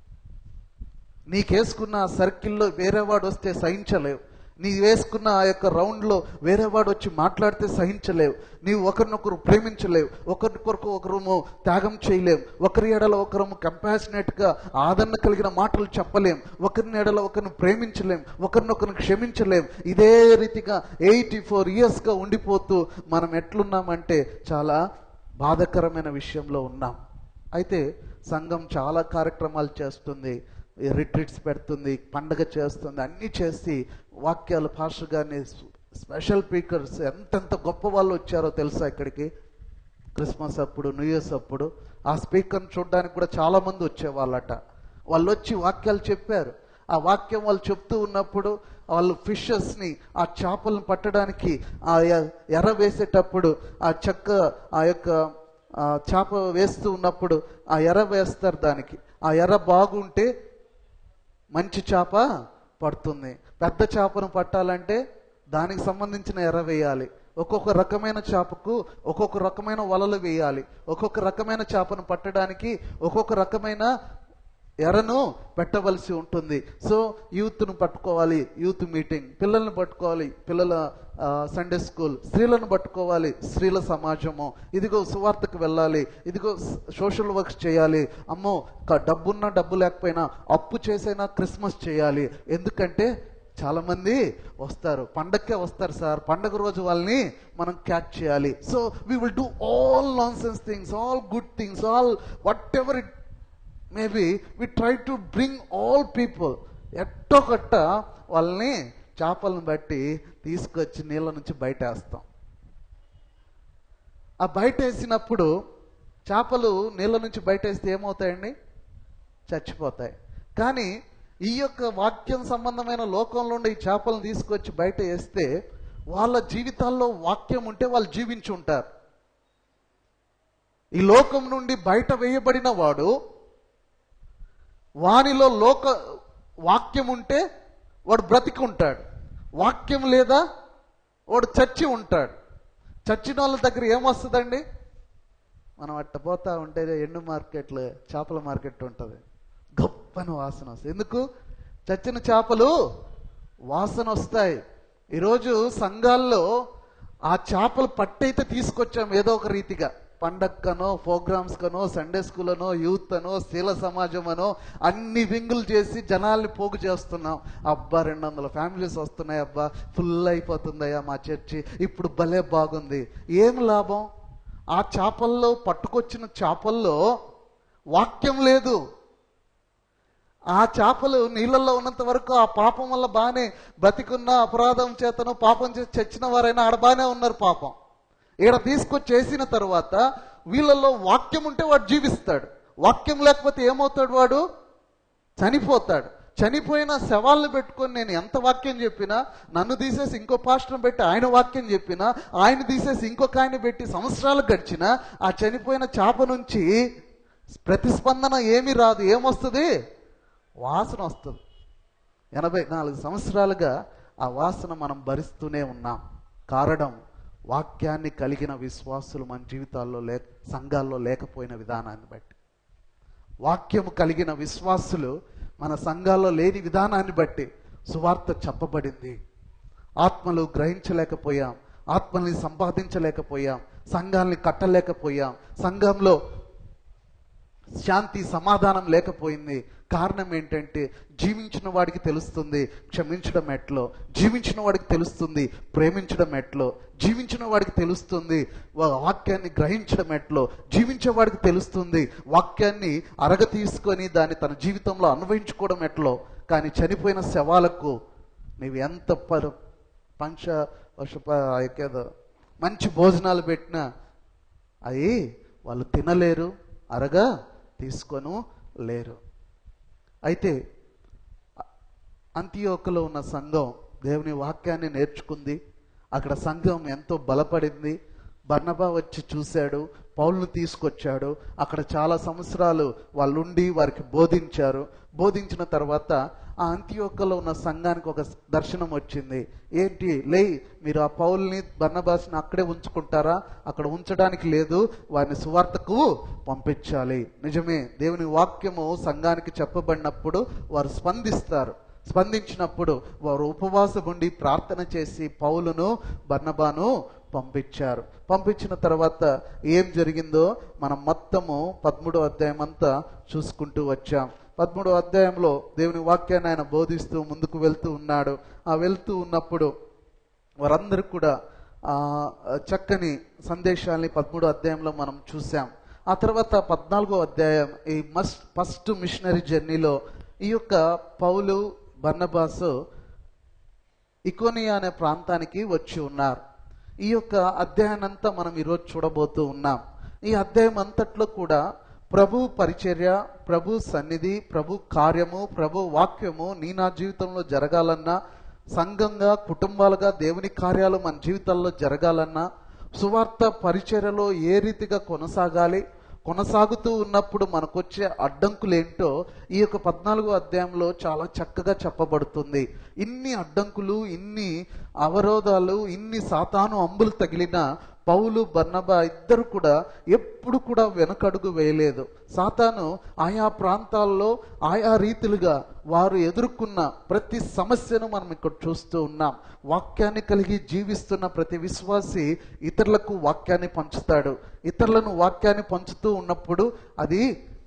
నీకేసుకున్న ఆ సర్కిల్లో వేరే వాడు వస్తే సహించలేవు నీ వేసుకున్న ఆ యొక్క రౌండ్లో వేరే వాడు వచ్చి మాట్లాడితే సహించలేవు నీవు ఒకరినొకరు ప్రేమించలేవు ఒకరికొరకు ఒకరము త్యాగం చేయలేం ఒకరి ఎడల ఒకరము కంపాషనేట్గా ఆదరణ కలిగిన మాటలు చెప్పలేం ఒకరిని ఎడల ఒకరిని ప్రేమించలేం ఒకరినొకరిని క్షమించలేం ఇదే రీతిగా ఎయిటీ ఫోర్ ఇయర్స్గా ఉండిపోతూ మనం ఎట్లున్నామంటే చాలా బాధాకరమైన విషయంలో ఉన్నాం అయితే సంఘం చాలా కార్యక్రమాలు చేస్తుంది రిట్రీట్స్ పెడుతుంది పండగ చేస్తుంది అన్నీ చేసి వాక్యాలు పాస్టర్ గారిని స్పెషల్ స్పీకర్స్ ఎంతెంత గొప్ప వాళ్ళు వచ్చారో తెలుసా ఇక్కడికి క్రిస్మస్ అప్పుడు న్యూ ఇయర్స్ అప్పుడు ఆ స్పీకర్ని చూడడానికి కూడా చాలా మంది వచ్చేవాళ్ళట వాళ్ళు వచ్చి వాక్యాలు చెప్పారు ఆ వాక్యం వాళ్ళు చెప్తూ ఉన్నప్పుడు వాళ్ళు ఫిషెస్ని ఆ చేపలను పట్టడానికి ఆ ఎ- ఎర్ర వేసేటప్పుడు ఆ చెక్క ఆ యొక్క ఆ చేప వేస్తూ ఉన్నప్పుడు ఆ ఎర్ర వేస్తారు దానికి ఆ ఎర్ర బాగుంటే మంచి చేప పడుతుంది పెద్ద చేపను పట్టాలంటే దానికి సంబంధించిన ఎర్ర వేయాలి ఒక్కొక్క రకమైన చేపకు ఒక్కొక్క రకమైన వలలు వేయాలి ఒక్కొక్క రకమైన చేపను పట్టడానికి ఒక్కొక్క రకమైన ఎర్రను పెట్టవలసి ఉంటుంది సో యూత్ను పట్టుకోవాలి యూత్ మీటింగ్ పిల్లల్ని పట్టుకోవాలి పిల్లల సండే స్కూల్ స్త్రీలను పట్టుకోవాలి స్త్రీల సమాజము ఇదిగో సువార్తకు వెళ్ళాలి ఇదిగో సోషల్ వర్క్స్ చేయాలి అమ్మో క- డబ్బున్నా డబ్బు లేకపోయినా అప్పు చేసైనా క్రిస్మస్ చేయాలి ఎందుకంటే చాలా మంది వస్తారు పండగకే వస్తారు సార్ పండగ రోజు వాళ్ళని మనం క్యాచ్ చేయాలి so we will do all nonsense things all good things all whatever it maybe we try to bring all people ఎట్టో కట్ట వాళ్ళని చేపలను బట్టి తీసుకొచ్చి నీళ్ళ నుంచి బయట వేస్తాం ఆ బయట వేసినప్పుడు చేపలు నీళ్ళ నుంచి బయట వేస్తే ఏమవుతాయండి చచ్చిపోతాయి కానీ ఈ యొక్క వాక్యం సంబంధమైన లోకంలో ఉండే ఈ చేపలను తీసుకొచ్చి బయట వేస్తే వాళ్ళ జీవితాల్లో వాక్యం ఉంటే వాళ్ళు జీవించి ఉంటారు ఈ లోకం నుండి బయట వేయబడిన వాడు వానిలో లోక వాక్యం ఉంటే వాడు బ్రతికి ఉంటాడు వాక్యం లేదా వాడు చచ్చి ఉంటాడు చచ్చిన వాళ్ళ దగ్గర ఏమొస్తుందండి మనం అట్ట పోతా ఉంటే ఎండు మార్కెట్లు చేపల మార్కెట్ ఉంటుంది గొప్పని వాసన వస్తుంది ఎందుకు చచ్చిన చేపలు వాసన వస్తాయి ఈరోజు సంఘాల్లో ఆ చేపలు పట్టయితే తీసుకొచ్చాం ఏదో ఒక రీతిగా పండక్కనో ప్రోగ్రామ్స్ కనో సండే స్కూల్ అనో యూత్ అనో శీల సమాజం అనో అన్ని వింగులు చేసి జనాల్ని పోగు చేస్తున్నాం అబ్బా రెండు వందల ఫ్యామిలీస్ వస్తున్నాయి అబ్బా ఫుల్ అయిపోతుందయ్యా మా చర్చి ఇప్పుడు భలే బాగుంది ఏం లాభం ఆ చేపల్లో పట్టుకొచ్చిన చేపల్లో వాక్యం లేదు ఆ చేపలు నీళ్ళల్లో ఉన్నంత వరకు ఆ పాపం వల్ల బాగానే బ్రతికున్న అపరాధం చేతను పాపం చేసి చచ్చిన వారైనా ఆడ బాగానే ఉన్నారు పాపం ఈడ తీసుకొచ్చి చేసిన తర్వాత వీళ్ళల్లో వాక్యం ఉంటే వాడు జీవిస్తాడు వాక్యం లేకపోతే ఏమవుతాడు వాడు చనిపోతాడు చనిపోయిన శవాలను పెట్టుకొని నేను ఎంత వాక్యం చెప్పినా నన్ను తీసేసి ఇంకో పాస్టర్ని పెట్టి ఆయన వాక్యం చెప్పినా ఆయన తీసేసి ఇంకొక ఆయన పెట్టి సంవత్సరాలు గడిచినా ఆ చనిపోయిన చేప నుంచి ప్రతిస్పందన ఏమీ రాదు ఏమొస్తుంది వాసన వస్తుంది ఎనభై నాలుగు సంవత్సరాలుగా ఆ వాసన మనం భరిస్తూనే ఉన్నాం కారణం వాక్యాన్ని కలిగిన విశ్వాసులు మన జీవితాల్లో లేక సంఘాల్లో లేకపోయిన విధానాన్ని బట్టి వాక్యము కలిగిన విశ్వాసులు మన సంఘాల్లో లేని విధానాన్ని బట్టి సువార్త చెప్పబడింది ఆత్మలు గ్రహించలేకపోయాం ఆత్మల్ని సంపాదించలేకపోయాం సంఘాల్ని కట్టలేకపోయాం సంఘంలో శాంతి సమాధానం లేకపోయింది కారణం ఏంటంటే జీవించిన వాడికి తెలుస్తుంది క్షమించడం ఎట్లో జీవించిన వాడికి తెలుస్తుంది ప్రేమించడం ఎట్లో జీవించిన వాడికి తెలుస్తుంది వా- వాక్యాన్ని గ్రహించడం ఎట్లో జీవించే వాడికి తెలుస్తుంది వాక్యాన్ని అరగ తీసుకొని దాన్ని తన జీవితంలో అన్వయించుకోవడం ఎట్లో కానీ చనిపోయిన శవాలకు నీవు ఎంత పరు పంచ వర్షప ఏదో మంచి భోజనాలు పెట్టినా అవి వాళ్ళు తినలేరు అరగా తీసుకొను లేరు అయితే అంత్యోకలో ఉన్న సంఘం దేవుని వాక్యాన్ని నేర్చుకుంది అక్కడ సంఘం ఎంతో బలపడింది బర్నబా వచ్చి చూశాడు పౌల్ను తీసుకొచ్చాడు అక్కడ చాలా సంవత్సరాలు వాళ్ళుండి వారికి బోధించారు బోధించిన తర్వాత ఆ అంత్యోకలో ఉన్న సంఘానికి ఒక దర్శనం వచ్చింది ఏంటి లే మీరు ఆ పౌల్ని బర్నబాస్ని అక్కడే ఉంచుకుంటారా అక్కడ ఉంచడానికి లేదు వారిని సువార్తకు పంపించాలి నిజమే దేవుని వాక్యము సంఘానికి చెప్పబడినప్పుడు వారు స్పందిస్తారు స్పందించినప్పుడు వారు ఉపవాసం ఉండి ప్రార్థన చేసి పౌలును బర్నబాను పంపించారు పంపించిన తర్వాత ఏం జరిగిందో మనం మొత్తము పదమూడో అధ్యాయం అంతా చూసుకుంటూ వచ్చాం పదమూడో అధ్యాయంలో దేవుని వాక్యాన్ని ఆయన బోధిస్తూ ముందుకు వెళ్తూ ఉన్నాడు ఆ వెళ్తూ ఉన్నప్పుడు వారందరూ కూడా ఆ చక్కని సందేశాల్ని పదమూడో అధ్యాయంలో మనం చూసాం ఆ తర్వాత పద్నాలుగో అధ్యాయం ఈ మస్ట్ ఫస్ట్ మిషనరీ జర్నీలో ఈ యొక్క పౌలు బర్నబాసు ఇకోనియా అనే ప్రాంతానికి వచ్చి ఉన్నారు ఈ యొక్క అధ్యాయం అంతా మనం ఈరోజు చూడబోతూ ఉన్నాం ఈ అధ్యాయం అంతట్లో కూడా ప్రభు పరిచర్య ప్రభు సన్నిధి ప్రభు కార్యము ప్రభు వాక్యము నీ నా జీవితంలో జరగాలన్నా సంఘంగా కుటుంబాలుగా దేవుని కార్యాలు మన జీవితాల్లో జరగాలన్నా సువార్త పరిచర్యలో ఏ రీతిగా కొనసాగాలి కొనసాగుతూ ఉన్నప్పుడు మనకొచ్చే అడ్డంకులేంటో ఈ యొక్క పద్నాలుగో అధ్యాయంలో చాలా చక్కగా చెప్పబడుతుంది ఇన్ని అడ్డంకులు ఇన్ని అవరోధాలు ఇన్ని సాతాను అంబులు తగిలిన పౌలు బర్నబా ఇద్దరు కూడా ఎప్పుడు కూడా వెనకడుగు వేయలేదు సాతాను ఆయా ప్రాంతాల్లో ఆయా రీతిలుగా వారు ఎదుర్కొన్న ప్రతి సమస్యను మనం ఇక్కడ చూస్తూ ఉన్నాం వాక్యాన్ని కలిగి జీవిస్తున్న ప్రతి విశ్వాసి ఇతరులకు వాక్యాన్ని పంచుతాడు ఇతరులను వాక్యాన్ని పంచుతూ ఉన్నప్పుడు అది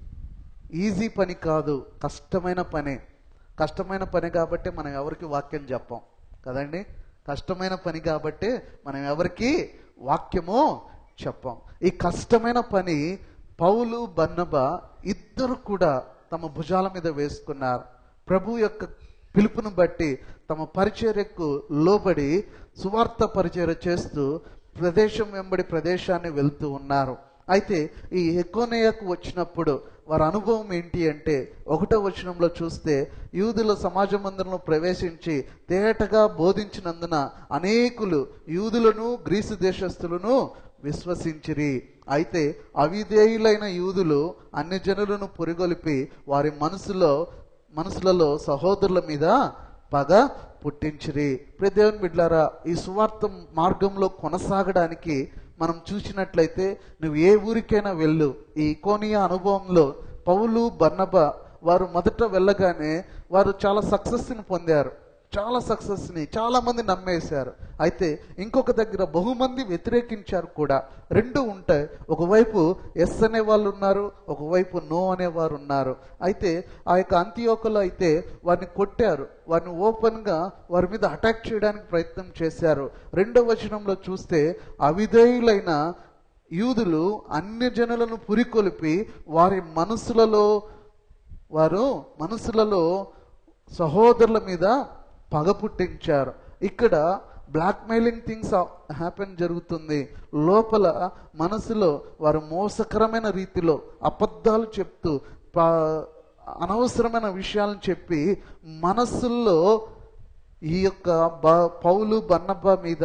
ఈజీ పని కాదు కష్టమైన పని కష్టమైన పని కాబట్టి మనం ఎవరికి వాక్యం చెప్పం కదండి కష్టమైన పని కాబట్టి మనం ఎవరికి వాక్యము చెప్పం ఈ కష్టమైన పని పౌలు బన్నబ ఇద్దరు కూడా తమ భుజాల మీద వేసుకున్నారు ప్రభు యొక్క పిలుపును బట్టి తమ పరిచర్యకు లోబడి సువార్త పరిచర్య చేస్తూ ప్రదేశం వెంబడి ప్రదేశాన్ని వెళ్తూ ఉన్నారు అయితే ఈ ఎకోనేయకు వచ్చినప్పుడు వారి అనుభవం ఏంటి అంటే ఒకటో వచనంలో చూస్తే యూదుల సమాజ మందిరంలో ప్రవేశించి తేటగా బోధించినందున అనేకులు యూదులను గ్రీసు దేశస్థులను విశ్వసించిరి అయితే అవిధేయులైన యూదులు అన్ని జనులను పురిగొలిపి వారి మనసులో మనసులలో సహోదరుల మీద పగ పుట్టించిరి ప్రదేవన్ బిడ్లారా ఈ సువార్త మార్గంలో కొనసాగడానికి మనం చూసినట్లయితే నువ్వు ఏ ఊరికైనా వెళ్ళు ఈ కోనియా అనుభవంలో పౌలు బర్నబ వారు మొదట వెళ్ళగానే వారు చాలా సక్సెస్ని పొందారు చాలా సక్సెస్ని చాలా మంది నమ్మేశారు అయితే ఇంకొక దగ్గర బహుమంది వ్యతిరేకించారు కూడా రెండు ఉంటాయి ఒకవైపు ఎస్ అనే వాళ్ళు ఉన్నారు ఒకవైపు నో అనేవారు ఉన్నారు అయితే ఆ యొక్క అంత్యోకలో అయితే వారిని కొట్టారు వారిని ఓపెన్గా వారి మీద అటాక్ చేయడానికి ప్రయత్నం చేశారు రెండవ వచనంలో చూస్తే అవిధేయులైన యూదులు అన్య జనులను పురికొలిపి వారి మనసులలో వారు మనసులలో సహోదరుల మీద పగ పుట్టించారు ఇక్కడ బ్లాక్మెయిలింగ్ థింగ్స్ హ్యాపెన్ జరుగుతుంది లోపల మనసులో వారు మోసకరమైన రీతిలో అబద్ధాలు చెప్తూ ప- అనవసరమైన విషయాలను చెప్పి మనసుల్లో ఈ యొక్క బ- పౌలు బన్నబ్బ మీద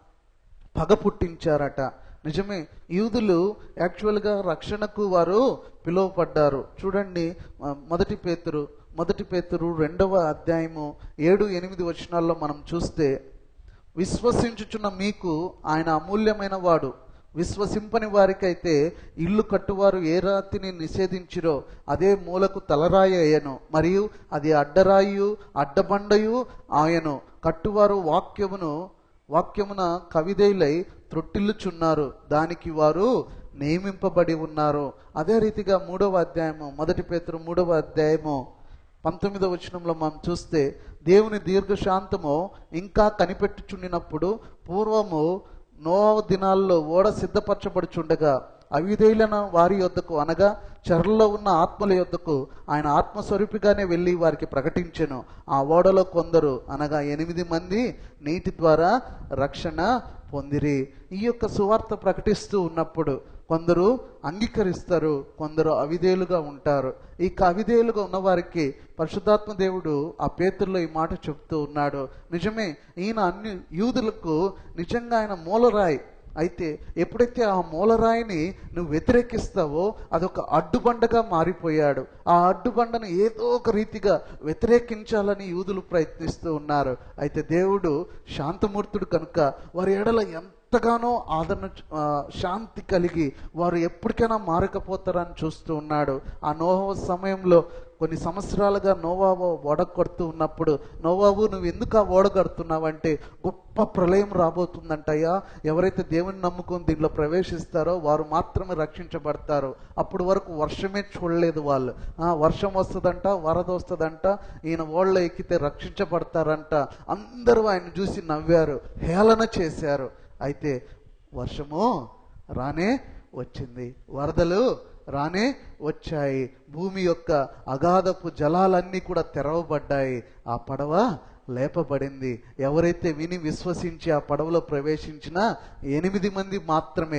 పగ పుట్టించారట నిజమే యూదులు యాక్చువల్గా రక్షణకు వారు పిలువపడ్డారు చూడండి ఆ, మొదటి పేతురు మొదటి పేతురు రెండవ అధ్యాయము ఏడు ఎనిమిది వచనాల్లో మనం చూస్తే విశ్వసించుచున్న మీకు ఆయన అమూల్యమైన వాడు విశ్వసింపని వారికైతే ఇల్లు కట్టువారు ఏ రాతిని నిషేధించిరో అదే మూలకు తలరాయి అయ్యను మరియు అది అడ్డరాయు అడ్డబండయు ఆయను కట్టువారు వాక్యమును వాక్యమున కవిదేలై త్రొట్టిల్లుచున్నారు దానికి వారు నియమింపబడి ఉన్నారు అదే రీతిగా మూడవ అధ్యాయము మొదటి పేతురు మూడవ అధ్యాయము పంతొమ్మిదవ వచనంలో మనం చూస్తే దేవుని దీర్ఘశాంతము ఇంకా కనిపెట్టుచుండినప్పుడు పూర్వము నోవ దినాల్లో ఓడ సిద్ధపరచబడుచుండగా అవిధేయులైన వారి యొద్దకు అనగా చెరలో ఉన్న ఆత్మల యొద్దకు ఆయన ఆత్మస్వరూపిగానే వెళ్ళి వారికి ప్రకటించెను ఆ ఓడలో కొందరు అనగా ఎనిమిది మంది నీటి ద్వారా రక్షణ పొందిరి ఈ యొక్క సువార్త ప్రకటిస్తూ ఉన్నప్పుడు కొందరు అంగీకరిస్తారు కొందరు అవిధేయులుగా ఉంటారు ఈ అవిధేయులుగా ఉన్నవారికి పరిశుద్ధాత్మ దేవుడు ఆ పేతుల్లో ఈ మాట చెప్తూ ఉన్నాడు నిజమే ఈయన అన్ని యూదులకు నిజంగా ఆయన మూలరాయి అయితే ఎప్పుడైతే ఆ మూలరాయిని నువ్వు వ్యతిరేకిస్తావో అదొక అడ్డుబండగా మారిపోయాడు ఆ అడ్డుబండను ఏదో ఒక రీతిగా వ్యతిరేకించాలని యూదులు ప్రయత్నిస్తూ ఉన్నారు అయితే దేవుడు శాంతమూర్తుడు కనుక వారి ఎడల ఎంతగానో ఆదరణ ఆ, శాంతి కలిగి వారు ఎప్పటికైనా మారకపోతారని చూస్తూ ఉన్నాడు ఆ నోహ సమయంలో కొన్ని సంవత్సరాలుగా నోవాబు ఓడ కొడుతూ ఉన్నప్పుడు నోవాబు నువ్వు ఎందుకు ఆ ఓడ కడుతున్నావంటే గొప్ప ప్రళయం రాబోతుందంటయ్యా ఎవరైతే దేవుని నమ్ముకొని దీంట్లో ప్రవేశిస్తారో వారు మాత్రమే రక్షించబడతారు అప్పుడు వరకు వర్షమే చూడలేదు వాళ్ళు ఆ వర్షం వస్తుందంట వరద వస్తుందంట ఈయన ఓళ్ళ ఎక్కితే రక్షించబడతారంట అందరూ ఆయన చూసి నవ్వారు హేళన చేశారు అయితే వర్షము రానే వచ్చింది వరదలు రానే వచ్చాయి భూమి యొక్క అగాధపు జలాలన్నీ కూడా తెరవబడ్డాయి ఆ పడవ లేపబడింది ఎవరైతే విని విశ్వసించి ఆ పడవలో ప్రవేశించినా ఎనిమిది మంది మాత్రమే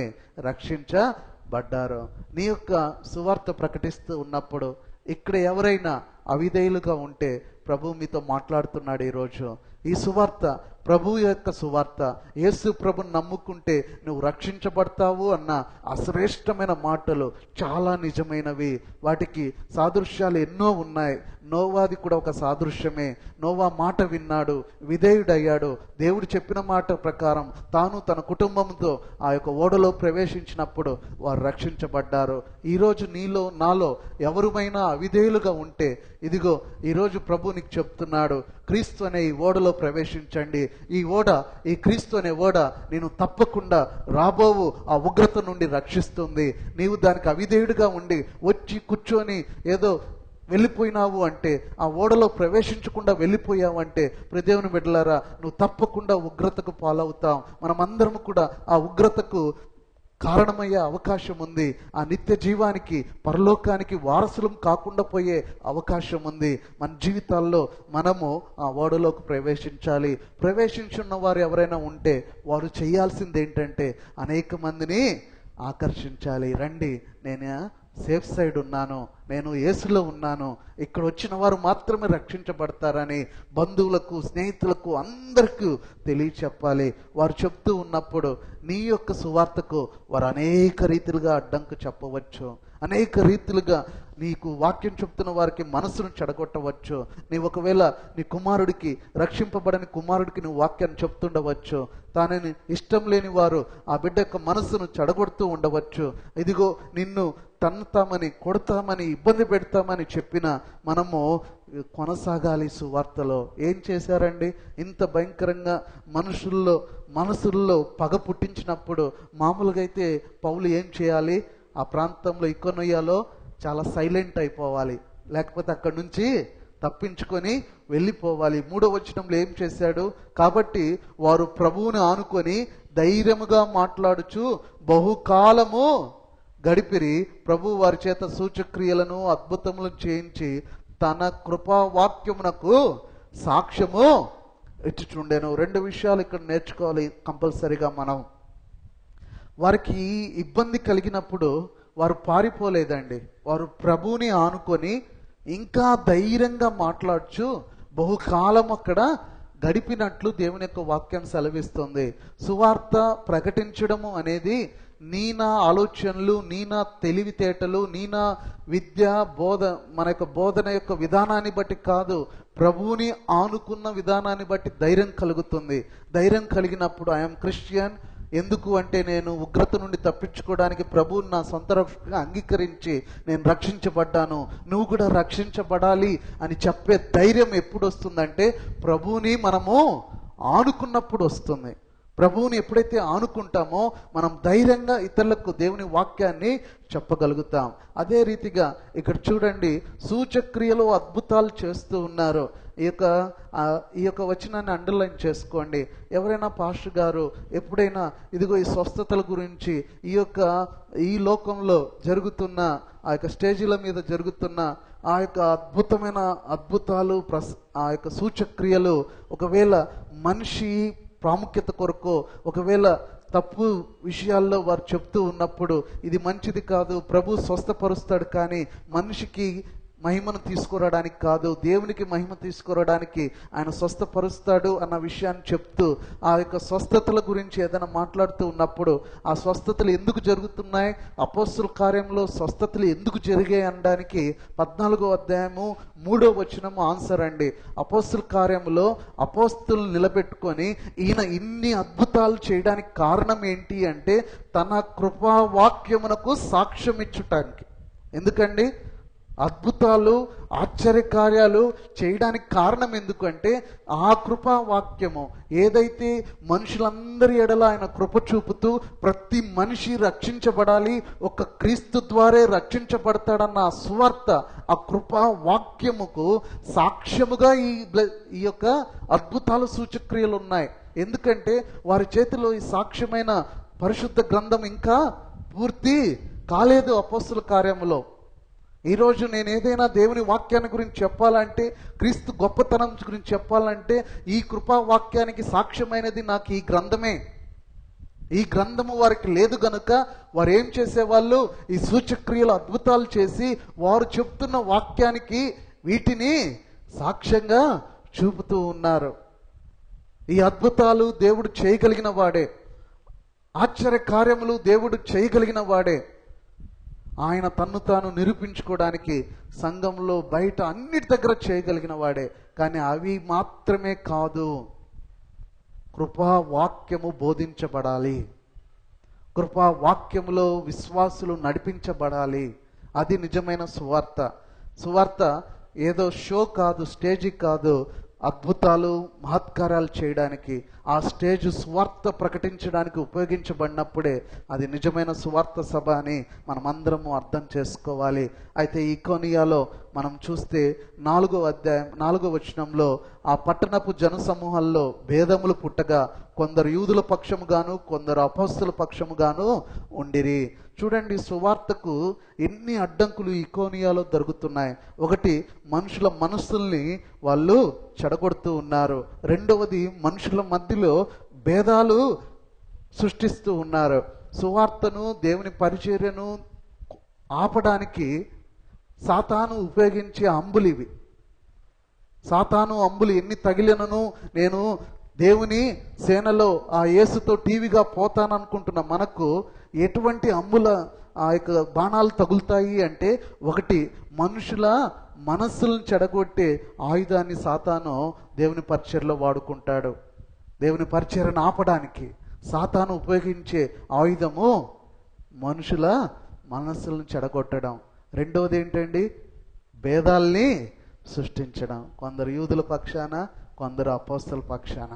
రక్షించబడ్డారు నీ యొక్క సువార్త ప్రకటిస్తూ ఉన్నప్పుడు ఇక్కడ ఎవరైనా అవిధేయులుగా ఉంటే ప్రభు మీతో మాట్లాడుతున్నాడు ఈరోజు ఈ సువార్త ప్రభు యొక్క సువార్త యేసు ప్రభుని నమ్ముకుంటే నువ్వు రక్షించబడతావు అన్న అశ్రేష్టమైన మాటలు చాలా నిజమైనవి వాటికి సాదృశ్యాలు ఎన్నో ఉన్నాయి నోవాది కూడా ఒక సాదృశ్యమే నోవా మాట విన్నాడు విధేయుడయ్యాడు దేవుడు చెప్పిన మాట ప్రకారం తాను తన కుటుంబంతో ఆ యొక్క ఓడలో ప్రవేశించినప్పుడు వారు రక్షించబడ్డారు ఈరోజు నీలో నాలో ఎవరుమైనా అవిధేయులుగా ఉంటే ఇదిగో ఈరోజు ప్రభు నీకు చెప్తున్నాడు క్రీస్తు అనే ఈ ఓడలో ప్రవేశించండి ఈ ఓడ ఈ క్రీస్తు అనే ఓడ నేను తప్పకుండా రాబోవు ఆ ఉగ్రత నుండి రక్షిస్తుంది నీవు దానికి అవిధేయుడిగా ఉండి వచ్చి కూర్చొని ఏదో వెళ్ళిపోయినావు అంటే ఆ ఓడలో ప్రవేశించకుండా వెళ్ళిపోయావు అంటే ప్రదేవుని బిడ్డలారా నువ్వు తప్పకుండా ఉగ్రతకు పాలవుతాం మనమందరం కూడా ఆ ఉగ్రతకు కారణమయ్యే అవకాశం ఉంది ఆ నిత్య జీవానికి పరలోకానికి వారసులం కాకుండా పోయే అవకాశం ఉంది మన జీవితాల్లో మనము ఆ ఓడలోకి ప్రవేశించాలి ప్రవేశించున్న వారు ఎవరైనా ఉంటే వారు చేయాల్సింది ఏంటంటే అనేక మందిని ఆకర్షించాలి రండి నేను సేఫ్ సైడ్ ఉన్నాను నేను యేసులో ఉన్నాను ఇక్కడ వచ్చిన వారు మాత్రమే రక్షించబడతారని బంధువులకు స్నేహితులకు అందరికీ తెలియచెప్పాలి వారు చెప్తూ ఉన్నప్పుడు నీ యొక్క సువార్తకు వారు అనేక రీతిలుగా అడ్డంకు చెప్పవచ్చు అనేక రీతిలుగా నీకు వాక్యం చెప్తున్న వారికి మనసును చెడగొట్టవచ్చు నీ ఒకవేళ నీ కుమారుడికి రక్షింపబడని కుమారుడికి నువ్వు వాక్యాన్ని చెప్తుండవచ్చు తానని ఇష్టం లేని వారు ఆ బిడ్డ యొక్క మనసును చెడగొడుతూ ఉండవచ్చు ఇదిగో నిన్ను తన్నుతామని కొడతామని ఇబ్బంది పెడతామని చెప్పిన మనము కొనసాగాలి సువార్తలో ఏం చేశారండి ఇంత భయంకరంగా మనుషుల్లో మనసుల్లో పగ పుట్టించినప్పుడు మామూలుగా అయితే పౌలు ఏం చేయాలి ఆ ప్రాంతంలో ఇకొనొయ్యాలో చాలా సైలెంట్ అయిపోవాలి లేకపోతే అక్కడి నుంచి తప్పించుకొని వెళ్ళిపోవాలి మూడో వచనంలో ఏం చేశాడు కాబట్టి వారు ప్రభువుని ఆనుకొని ధైర్యముగా మాట్లాడుచు బహుకాలము గడిపిరి ప్రభు వారి చేత సూచక్రియలను అద్భుతములను చేయించి తన కృపావాక్యమునకు సాక్ష్యము ఇచ్చుచుండెను రెండు విషయాలు ఇక్కడ నేర్చుకోవాలి కంపల్సరిగా మనం వారికి ఇబ్బంది కలిగినప్పుడు వారు పారిపోలేదండి వారు ప్రభువుని ఆనుకొని ఇంకా ధైర్యంగా మాట్లాడుచు బహుకాలం అక్కడ గడిపినట్లు దేవుని యొక్క వాక్యం సెలవిస్తుంది సువార్త ప్రకటించడము అనేది నీ నా ఆలోచనలు నీ నా తెలివితేటలు నీ నా విద్య బోధ మన యొక్క బోధన యొక్క విధానాన్ని బట్టి కాదు ప్రభువుని ఆనుకున్న విధానాన్ని బట్టి ధైర్యం కలుగుతుంది ధైర్యం కలిగినప్పుడు ఐఎమ్ క్రిస్టియన్ ఎందుకు అంటే నేను ఉగ్రత నుండి తప్పించుకోవడానికి ప్రభువుని నా సొంత రక్షణగా అంగీకరించి నేను రక్షించబడ్డాను నువ్వు కూడా రక్షించబడాలి అని చెప్పే ధైర్యం ఎప్పుడు వస్తుందంటే ప్రభువుని మనము ఆనుకున్నప్పుడు వస్తుంది ప్రభువుని ఎప్పుడైతే ఆనుకుంటామో మనం ధైర్యంగా ఇతరులకు దేవుని వాక్యాన్ని చెప్పగలుగుతాం అదే రీతిగా ఇక్కడ చూడండి సూచక్రియలు అద్భుతాలు చేస్తూ ఉన్నారు ఈ యొక్క ఆ, ఈ యొక్క వచనాన్ని అండర్లైన్ చేసుకోండి ఎవరైనా పాస్టర్ గారు ఎప్పుడైనా ఇదిగో ఈ స్వస్థతల గురించి ఈ యొక్క ఈ లోకంలో జరుగుతున్న ఆ యొక్క స్టేజీల మీద జరుగుతున్న ఆ యొక్క అద్భుతమైన అద్భుతాలు ప్రస్ ఆ యొక్క సూచక్రియలు ఒకవేళ మనిషి ప్రాముఖ్యత కొరకు ఒకవేళ తప్పు విషయాల్లో వారు చెప్తూ ఉన్నప్పుడు ఇది మంచిది కాదు ప్రభు స్వస్థపరుస్తాడు కానీ మనిషికి మహిమను తీసుకురావడానికి కాదు దేవునికి మహిమ తీసుకురావడానికి ఆయన స్వస్థపరుస్తాడు అన్న విషయాన్ని చెప్తూ ఆ యొక్క స్వస్థతల గురించి ఏదైనా మాట్లాడుతూ ఉన్నప్పుడు ఆ స్వస్థతలు ఎందుకు జరుగుతున్నాయి అపోస్తుల కార్యంలో స్వస్థతలు ఎందుకు జరిగాయి అనడానికి పద్నాలుగో అధ్యాయము మూడో వచనము ఆన్సర్ అండి అపోస్తుల కార్యంలో అపోస్తులు నిలబెట్టుకొని ఈయన ఇన్ని అద్భుతాలు చేయడానికి కారణం ఏంటి అంటే తన కృపావాక్యమునకు సాక్ష్యం ఇచ్చుటానికి ఎందుకండి అద్భుతాలు ఆశ్చర్యకార్యాలు చేయడానికి కారణం ఎందుకంటే ఆ కృపా వాక్యము ఏదైతే మనుషులందరి ఎడల ఆయన కృప చూపుతూ ప్రతి మనిషి రక్షించబడాలి ఒక క్రీస్తు ద్వారే రక్షించబడతాడన్న ఆ సువార్త ఆ కృపా వాక్యముకు సాక్ష్యముగా ఈ బ్ల- ఈ యొక్క అద్భుతాలు సూచక్రియలు ఉన్నాయి ఎందుకంటే వారి చేతిలో ఈ సాక్ష్యమైన పరిశుద్ధ గ్రంథం ఇంకా పూర్తి కాలేదు అపోస్తుల కార్యములో ఈరోజు నేను ఏదైనా దేవుని వాక్యాన్ని గురించి చెప్పాలంటే క్రీస్తు గొప్పతనం గురించి చెప్పాలంటే ఈ కృపా వాక్యానికి సాక్ష్యమైనది నాకు ఈ గ్రంథమే ఈ గ్రంథము వారికి లేదు గనుక వారు ఏం చేసేవాళ్ళు ఈ సూచక్రియలు అద్భుతాలు చేసి వారు చెప్తున్న వాక్యానికి వీటిని సాక్ష్యంగా చూపుతూ ఉన్నారు ఈ అద్భుతాలు దేవుడు చేయగలిగిన వాడే ఆశ్చర్య కార్యములు దేవుడు చేయగలిగిన వాడే ఆయన తన్ను తాను నిరూపించుకోవడానికి సంఘంలో బయట అన్నిటి దగ్గర చేయగలిగిన వాడే కానీ అవి మాత్రమే కాదు కృపా వాక్యము బోధించబడాలి కృపా వాక్యములో విశ్వాసులు నడిపించబడాలి అది నిజమైన సువార్త సువార్త ఏదో షో కాదు స్టేజీ కాదు అద్భుతాలు మహత్కారాలు చేయడానికి ఆ స్టేజ్ సువార్త ప్రకటించడానికి ఉపయోగించబడినప్పుడే అది నిజమైన సువార్త సభ అని మనమందరము అర్థం చేసుకోవాలి అయితే ఈ కోనియాలో మనం చూస్తే నాలుగో అధ్యాయం నాలుగో వచనంలో ఆ పట్టణపు జనసమూహాల్లో భేదములు పుట్టగా కొందరు యూదుల పక్షముగాను కొందరు అపస్తుల పక్షముగాను ఉండిరి చూడండి సువార్తకు ఎన్ని అడ్డంకులు ఈ కోనియాలో జరుగుతున్నాయి ఒకటి మనుషుల మనస్సుల్ని వాళ్ళు చెడగొడుతూ ఉన్నారు రెండవది మనుషుల మధ్యలో భేదాలు సృష్టిస్తూ ఉన్నారు సువార్తను దేవుని పరిచర్యను ఆపడానికి సాతాను ఉపయోగించే అంబులు ఇవి సాతాను అంబులు ఎన్ని తగిలినను నేను దేవుని సేనలో ఆ యేసుతో టీవీగా పోతాననుకుంటున్న మనకు ఎటువంటి అంబుల ఆ యొక్క బాణాలు తగులుతాయి అంటే ఒకటి మనుషుల మనస్సులను చెడగొట్టే ఆయుధాన్ని సాతాను దేవుని పరిచయలో వాడుకుంటాడు దేవుని పరిచయను ఆపడానికి సాతాను ఉపయోగించే ఆయుధము మనుషుల మనస్సులను చెడగొట్టడం రెండవది ఏంటండి భేదాల్ని సృష్టించడం కొందరు యూదుల పక్షాన కొందరు అపోస్తల పక్షాన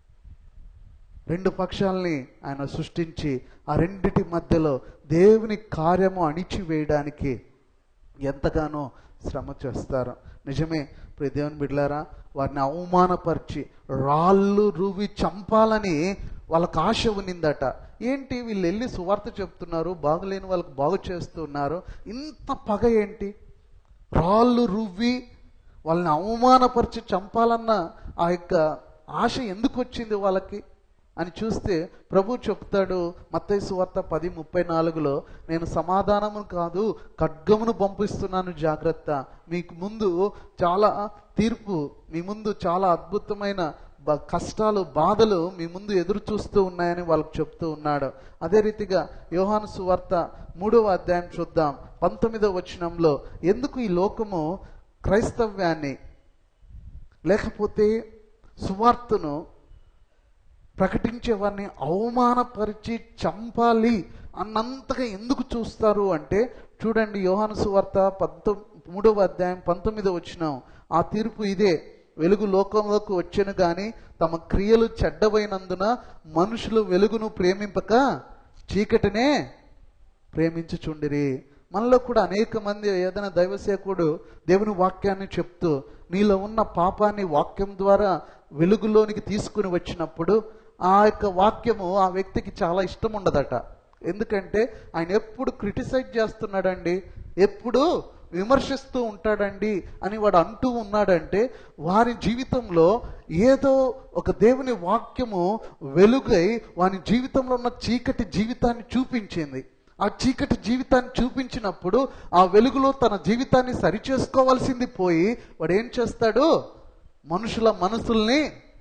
రెండు పక్షాలని ఆయన సృష్టించి ఆ రెండిటి మధ్యలో దేవుని కార్యము అణిచివేయడానికి ఎంతగానో శ్రమ చేస్తారు నిజమే ప్రియ దేవుని బిడ్డలారా వారిని అవమానపరిచి రాళ్ళు రువి చంపాలని వాళ్ళకి ఆశ ఉన్నిందట ఏంటి వీళ్ళు వెళ్ళి సువార్త చెప్తున్నారు బాగులేని వాళ్ళకి బాగు చేస్తున్నారు ఇంత పగ ఏంటి రాళ్ళు రువ్వి వాళ్ళని అవమానపరిచి చంపాలన్న ఆ యొక్క ఆశ ఎందుకు వచ్చింది వాళ్ళకి అని చూస్తే ప్రభు చెప్తాడు మత్తయి సువార్త పది ముప్పై నాలుగులో నేను సమాధానము కాదు ఖడ్గమును పంపిస్తున్నాను జాగ్రత్త మీకు ముందు చాలా తీర్పు మీ ముందు చాలా అద్భుతమైన బ- కష్టాలు బాధలు మీ ముందు ఎదురు చూస్తూ ఉన్నాయని వాళ్ళకి చెప్తూ ఉన్నాడు అదే రీతిగా యోహాను సువార్త మూడవ అధ్యాయం చూద్దాం పంతొమ్మిదవ వచనంలో ఎందుకు ఈ లోకము క్రైస్తవ్యాన్ని లేకపోతే సువార్తను ప్రకటించే వారిని అవమానపరిచి చంపాలి అన్నంతగా ఎందుకు చూస్తారు అంటే చూడండి యోహాను సువార్త పంతొ మూడవ అధ్యాయం పంతొమ్మిదవ వచ్చిన ఆ తీర్పు ఇదే వెలుగు లోకంలోకి వచ్చెను గాని తమ క్రియలు చెడ్డవైనందున మనుషులు వెలుగును ప్రేమింపక చీకటినే ప్రేమించుచుండిరి మనలో కూడా అనేక మంది ఏదైనా దైవసేకుడు దేవుని వాక్యాన్ని చెప్తూ నీలో ఉన్న పాపాన్ని వాక్యం ద్వారా వెలుగులోనికి తీసుకుని వచ్చినప్పుడు ఆ యొక్క వాక్యము ఆ వ్యక్తికి చాలా ఇష్టం ఉండదట ఎందుకంటే ఆయన ఎప్పుడు క్రిటిసైజ్ చేస్తున్నాడండి ఎప్పుడు విమర్శిస్తూ ఉంటాడండి అని వాడు అంటూ ఉన్నాడంటే వారి జీవితంలో ఏదో ఒక దేవుని వాక్యము వెలుగై వాని జీవితంలో ఉన్న చీకటి జీవితాన్ని చూపించింది ఆ చీకటి జీవితాన్ని చూపించినప్పుడు ఆ వెలుగులో తన జీవితాన్ని సరిచేసుకోవాల్సింది పోయి వాడు ఏం చేస్తాడు మనుషుల మనసుల్ని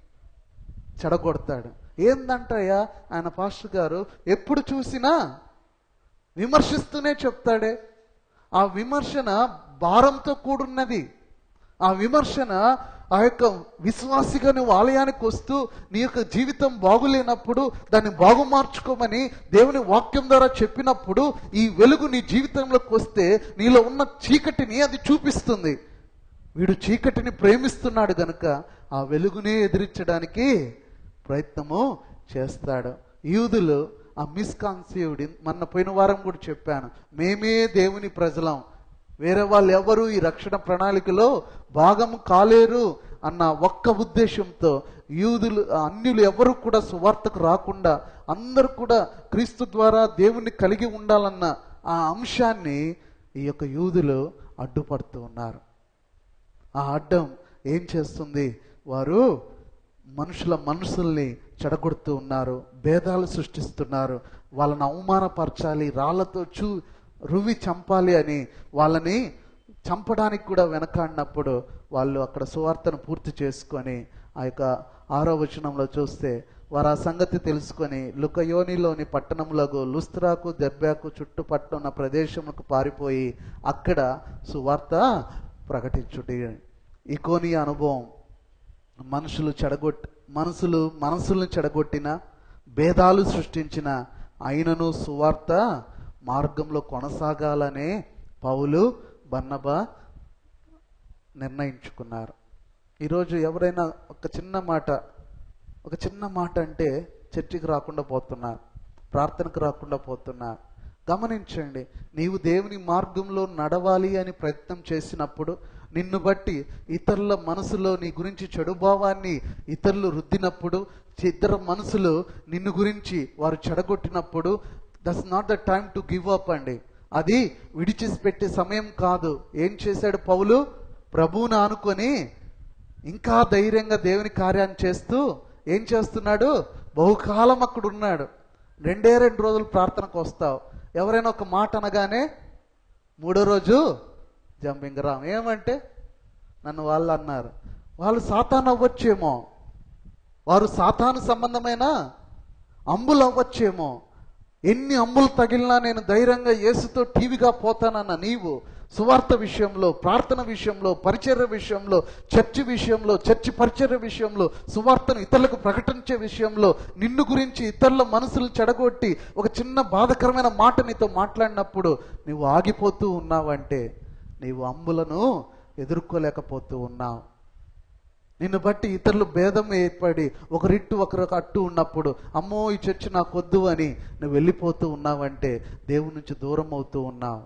చెడగొడతాడు ఏందంటయ్యా ఆయన పాస్టర్ గారు ఎప్పుడు చూసినా విమర్శిస్తూనే చెప్తాడే ఆ విమర్శన భారంతో కూడున్నది ఆ విమర్శన ఆ యొక్క విశ్వాసిగా నువ్వు ఆలయానికి వస్తూ నీ యొక్క జీవితం బాగులేనప్పుడు దాన్ని బాగు మార్చుకోమని దేవుని వాక్యం ద్వారా చెప్పినప్పుడు ఈ వెలుగు నీ జీవితంలోకి వస్తే నీలో ఉన్న చీకటిని అది చూపిస్తుంది వీడు చీకటిని ప్రేమిస్తున్నాడు గనుక ఆ వెలుగునే ఎదిరించడానికి ప్రయత్నము చేస్తాడు యూదులు ఆ మిస్కాన్సీవ్డ్ మొన్న పోయిన వారం కూడా చెప్పాను మేమే దేవుని ప్రజలం వేరే వాళ్ళు ఎవరు ఈ రక్షణ ప్రణాళికలో భాగం కాలేరు అన్న ఒక్క ఉద్దేశంతో యూదులు అన్యులు ఎవరు కూడా సువార్తకు రాకుండా అందరూ కూడా క్రీస్తు ద్వారా దేవుణ్ణి కలిగి ఉండాలన్న ఆ అంశాన్ని ఈ యొక్క యూదులు అడ్డుపడుతూ ఉన్నారు ఆ అడ్డం ఏం చేస్తుంది వారు మనుషుల మనసుల్ని చెడగొడుతూ ఉన్నారు భేదాలు సృష్టిస్తున్నారు వాళ్ళని అవమానపరచాలి రాళ్లతో చూ రువి చంపాలి అని వాళ్ళని చంపడానికి కూడా వెనకాడినప్పుడు వాళ్ళు అక్కడ సువార్తను పూర్తి చేసుకొని ఆ యొక్క ఆరో వచనంలో చూస్తే వారు ఆ సంగతి తెలుసుకొని లుకయోనిలోని పట్టణములకు లుస్త్రాకు దెబ్బాకు చుట్టుపట్ల ఉన్న ప్రదేశములకు పారిపోయి అక్కడ సువార్త ప్రకటించుటి ఇకోని అనుభవం మనుషులు చెడగొట్టి మనసులు మనసులను చెడగొట్టిన భేదాలు సృష్టించిన అయినను సువార్త మార్గంలో కొనసాగాలనే పౌలు బన్నబా నిర్ణయించుకున్నారు ఈరోజు ఎవరైనా ఒక చిన్న మాట ఒక చిన్న మాట అంటే చర్చికి రాకుండా పోతున్నారు ప్రార్థనకు రాకుండా పోతున్నారు గమనించండి నీవు దేవుని మార్గంలో నడవాలి అని ప్రయత్నం చేసినప్పుడు నిన్ను బట్టి ఇతరుల మనసులో నీ గురించి చెడు భావాన్ని ఇతరులు రుద్దినప్పుడు ఇతర మనసులు నిన్ను గురించి వారు చెడగొట్టినప్పుడు that's not the time to give up అండి అది విడిచేసి పెట్టే సమయం కాదు ఏం చేశాడు పౌలు ప్రభువును ఆనుకొని ఇంకా ధైర్యంగా దేవుని కార్యాన్ని చేస్తూ ఏం చేస్తున్నాడు బహుకాలం అక్కడ ఉన్నాడు రెండే రెండు రోజులు ప్రార్థనకు వస్తావు ఎవరైనా ఒక మాట అనగానే మూడో రోజు జంపింగ్ రామ్ ఏమంటే నన్ను వాళ్ళు అన్నారు వాళ్ళు సాతాను అవ్వచ్చేమో వారు సాతాను సంబంధమైన అంబులు అవ్వచ్చేమో ఎన్ని అంబులు తగిలినా నేను ధైర్యంగా యేసుతో టీవీగా పోతానన్న నీవు సువార్త విషయంలో ప్రార్థన విషయంలో పరిచర్య విషయంలో చర్చి విషయంలో చర్చి పరిచర్య విషయంలో సువార్తను ఇతరులకు ప్రకటించే విషయంలో నిన్ను గురించి ఇతరుల మనసులు చెడగొట్టి ఒక చిన్న బాధకరమైన మాట నీతో మాట్లాడినప్పుడు నువ్వు ఆగిపోతూ ఉన్నావంటే నీవు అంబులను ఎదుర్కోలేకపోతూ ఉన్నావు నిన్ను బట్టి ఇతరులు భేదం ఏర్పడి ఒకరిట్టు ఒకరు అట్టు ఉన్నప్పుడు అమ్మో ఈ చర్చి నాకు వద్దు అని నువ్వు వెళ్ళిపోతూ ఉన్నావంటే దేవుని నుంచి దూరం అవుతూ ఉన్నావు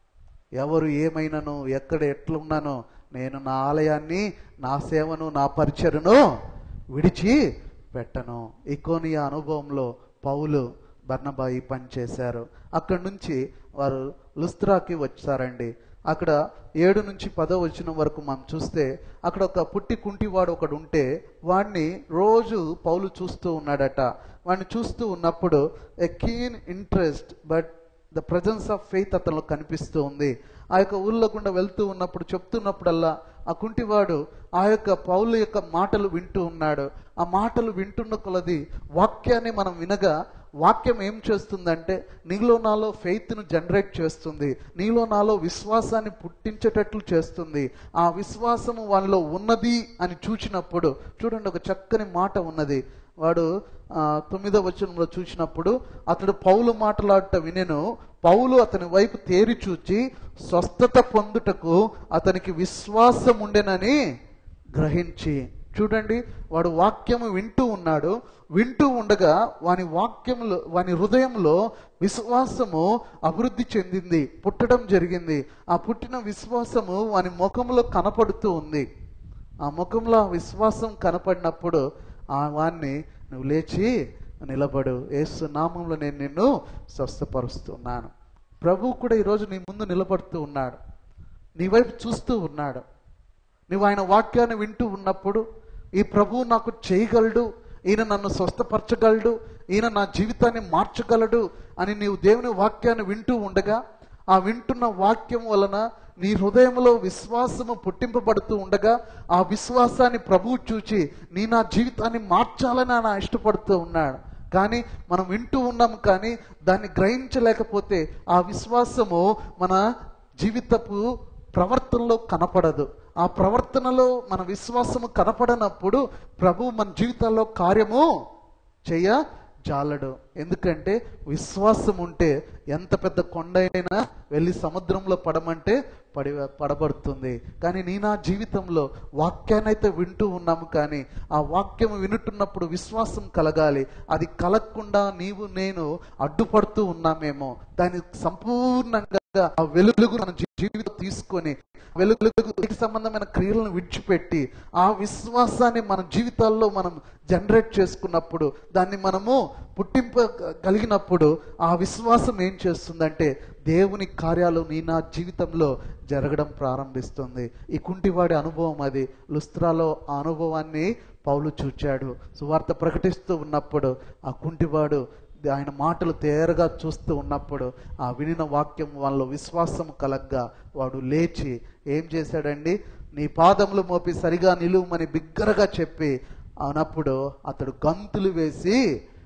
ఎవరు ఏమైనాను ఎక్కడ ఎట్లున్నానో నేను నా ఆలయాన్ని నా సేవను నా పరిచయను విడిచి పెట్టను ఇకోనియా అనుభవంలో పౌలు బర్నబాయి పనిచేశారు అక్కడి నుంచి వారు లుస్త్రాకి వచ్చారండి అక్కడ ఏడు నుంచి పదో వచ్చిన వరకు మనం చూస్తే అక్కడ ఒక పుట్టి కుంటివాడు ఒకడు ఉంటే వాడిని రోజు పౌలు చూస్తూ ఉన్నాడట వాడిని చూస్తూ ఉన్నప్పుడు a keen interest but the presence of faith అతనిలో కనిపిస్తూ ఉంది ఆ యొక్క ఊళ్ళో గుండా వెళ్తూ ఉన్నప్పుడు చెప్తున్నప్పుడల్లా ఆ కుంటివాడు ఆ యొక్క పౌలు యొక్క మాటలు వింటూ ఉన్నాడు ఆ మాటలు వింటున్న కొలది వాక్యాన్ని మనం వినగా వాక్యం ఏం చేస్తుందంటే నీలో నాలో ఫెయిత్ను జనరేట్ చేస్తుంది నీలో నాలో విశ్వాసాన్ని పుట్టించేటట్లు చేస్తుంది ఆ విశ్వాసము వాళ్ళలో ఉన్నది అని చూచినప్పుడు చూడండి ఒక చక్కని మాట ఉన్నది వాడు ఆ, తొమ్మిదో వచనంలో చూసినప్పుడు అతడు పౌలు మాట్లాడట వినెను పౌలు అతని వైపు తేరి చూచి స్వస్థత పొందుటకు అతనికి విశ్వాసం ఉండెనని గ్రహించి చూడండి వాడు వాక్యము వింటూ ఉన్నాడు వింటూ ఉండగా వాని వాక్యములో వాని హృదయంలో విశ్వాసము అభివృద్ధి చెందింది పుట్టడం జరిగింది ఆ పుట్టిన విశ్వాసము వాని ముఖంలో కనపడుతూ ఉంది ఆ ముఖంలో ఆ విశ్వాసం కనపడినప్పుడు ఆ వాణ్ణి నువ్వు లేచి నిలబడు ఏసు నామంలో నేను నిన్ను స్వస్థపరుస్తున్నాను ప్రభువు కూడా ఈరోజు నీ ముందు నిలబడుతూ ఉన్నాడు నీ వైపు చూస్తూ ఉన్నాడు నువ్వు ఆయన వాక్యాన్ని వింటూ ఉన్నప్పుడు ఈ ప్రభువు నాకు చేయగలడు ఈయన నన్ను స్వస్థపరచగలడు ఈయన నా జీవితాన్ని మార్చగలడు అని నీవు దేవుని వాక్యాన్ని వింటూ ఉండగా ఆ వింటున్న వాక్యం వలన నీ హృదయంలో విశ్వాసము పుట్టింపబడుతూ ఉండగా ఆ విశ్వాసాన్ని ప్రభువు చూచి నీ నా జీవితాన్ని మార్చాలని ఆయన ఇష్టపడుతూ ఉన్నాడు కానీ మనం వింటూ ఉన్నాము కానీ దాన్ని గ్రహించలేకపోతే ఆ విశ్వాసము మన జీవితపు ప్రవర్తనలో కనపడదు ఆ ప్రవర్తనలో మన విశ్వాసము కనపడనప్పుడు ప్రభు మన జీవితాల్లో కార్యము చెయ్య జాలడు ఎందుకంటే విశ్వాసం ఉంటే ఎంత పెద్ద కొండ అయినా వెళ్ళి సముద్రంలో పడమంటే పడి పడబడుతుంది కానీ నీ నా జీవితంలో వాక్యాన్ని అయితే వింటూ ఉన్నాము కానీ ఆ వాక్యం వినుతున్నప్పుడు విశ్వాసం కలగాలి అది కలగకుండా నీవు నేను అడ్డుపడుతూ ఉన్నామేమో దాని సంపూర్ణంగా ఆ వెలుగు మన జీ- జీవితం తీసుకొని వెలుగులకు సంబంధమైన క్రియలను విడిచిపెట్టి ఆ విశ్వాసాన్ని మన జీవితాల్లో మనం జనరేట్ చేసుకున్నప్పుడు దాన్ని మనము పుట్టింపగలిగినప్పుడు ఆ విశ్వాసం ఏం చేస్తుందంటే దేవుని కార్యాలు నీ నా జీవితంలో జరగడం ప్రారంభిస్తుంది ఈ కుంటివాడి అనుభవం అది లుస్త్రాలో ఆ అనుభవాన్ని పౌలు చూచాడు సువార్త ప్రకటిస్తూ ఉన్నప్పుడు ఆ కుంటివాడు ఆయన మాటలు తేరగా చూస్తూ ఉన్నప్పుడు ఆ వినిన వాక్యం వాళ్ళ విశ్వాసం కలగ్గా వాడు లేచి ఏం చేశాడండి నీ పాదములు మోపి సరిగా నిలువమని బిగ్గరగా చెప్పి అన్నప్పుడు అతడు గంతులు వేసి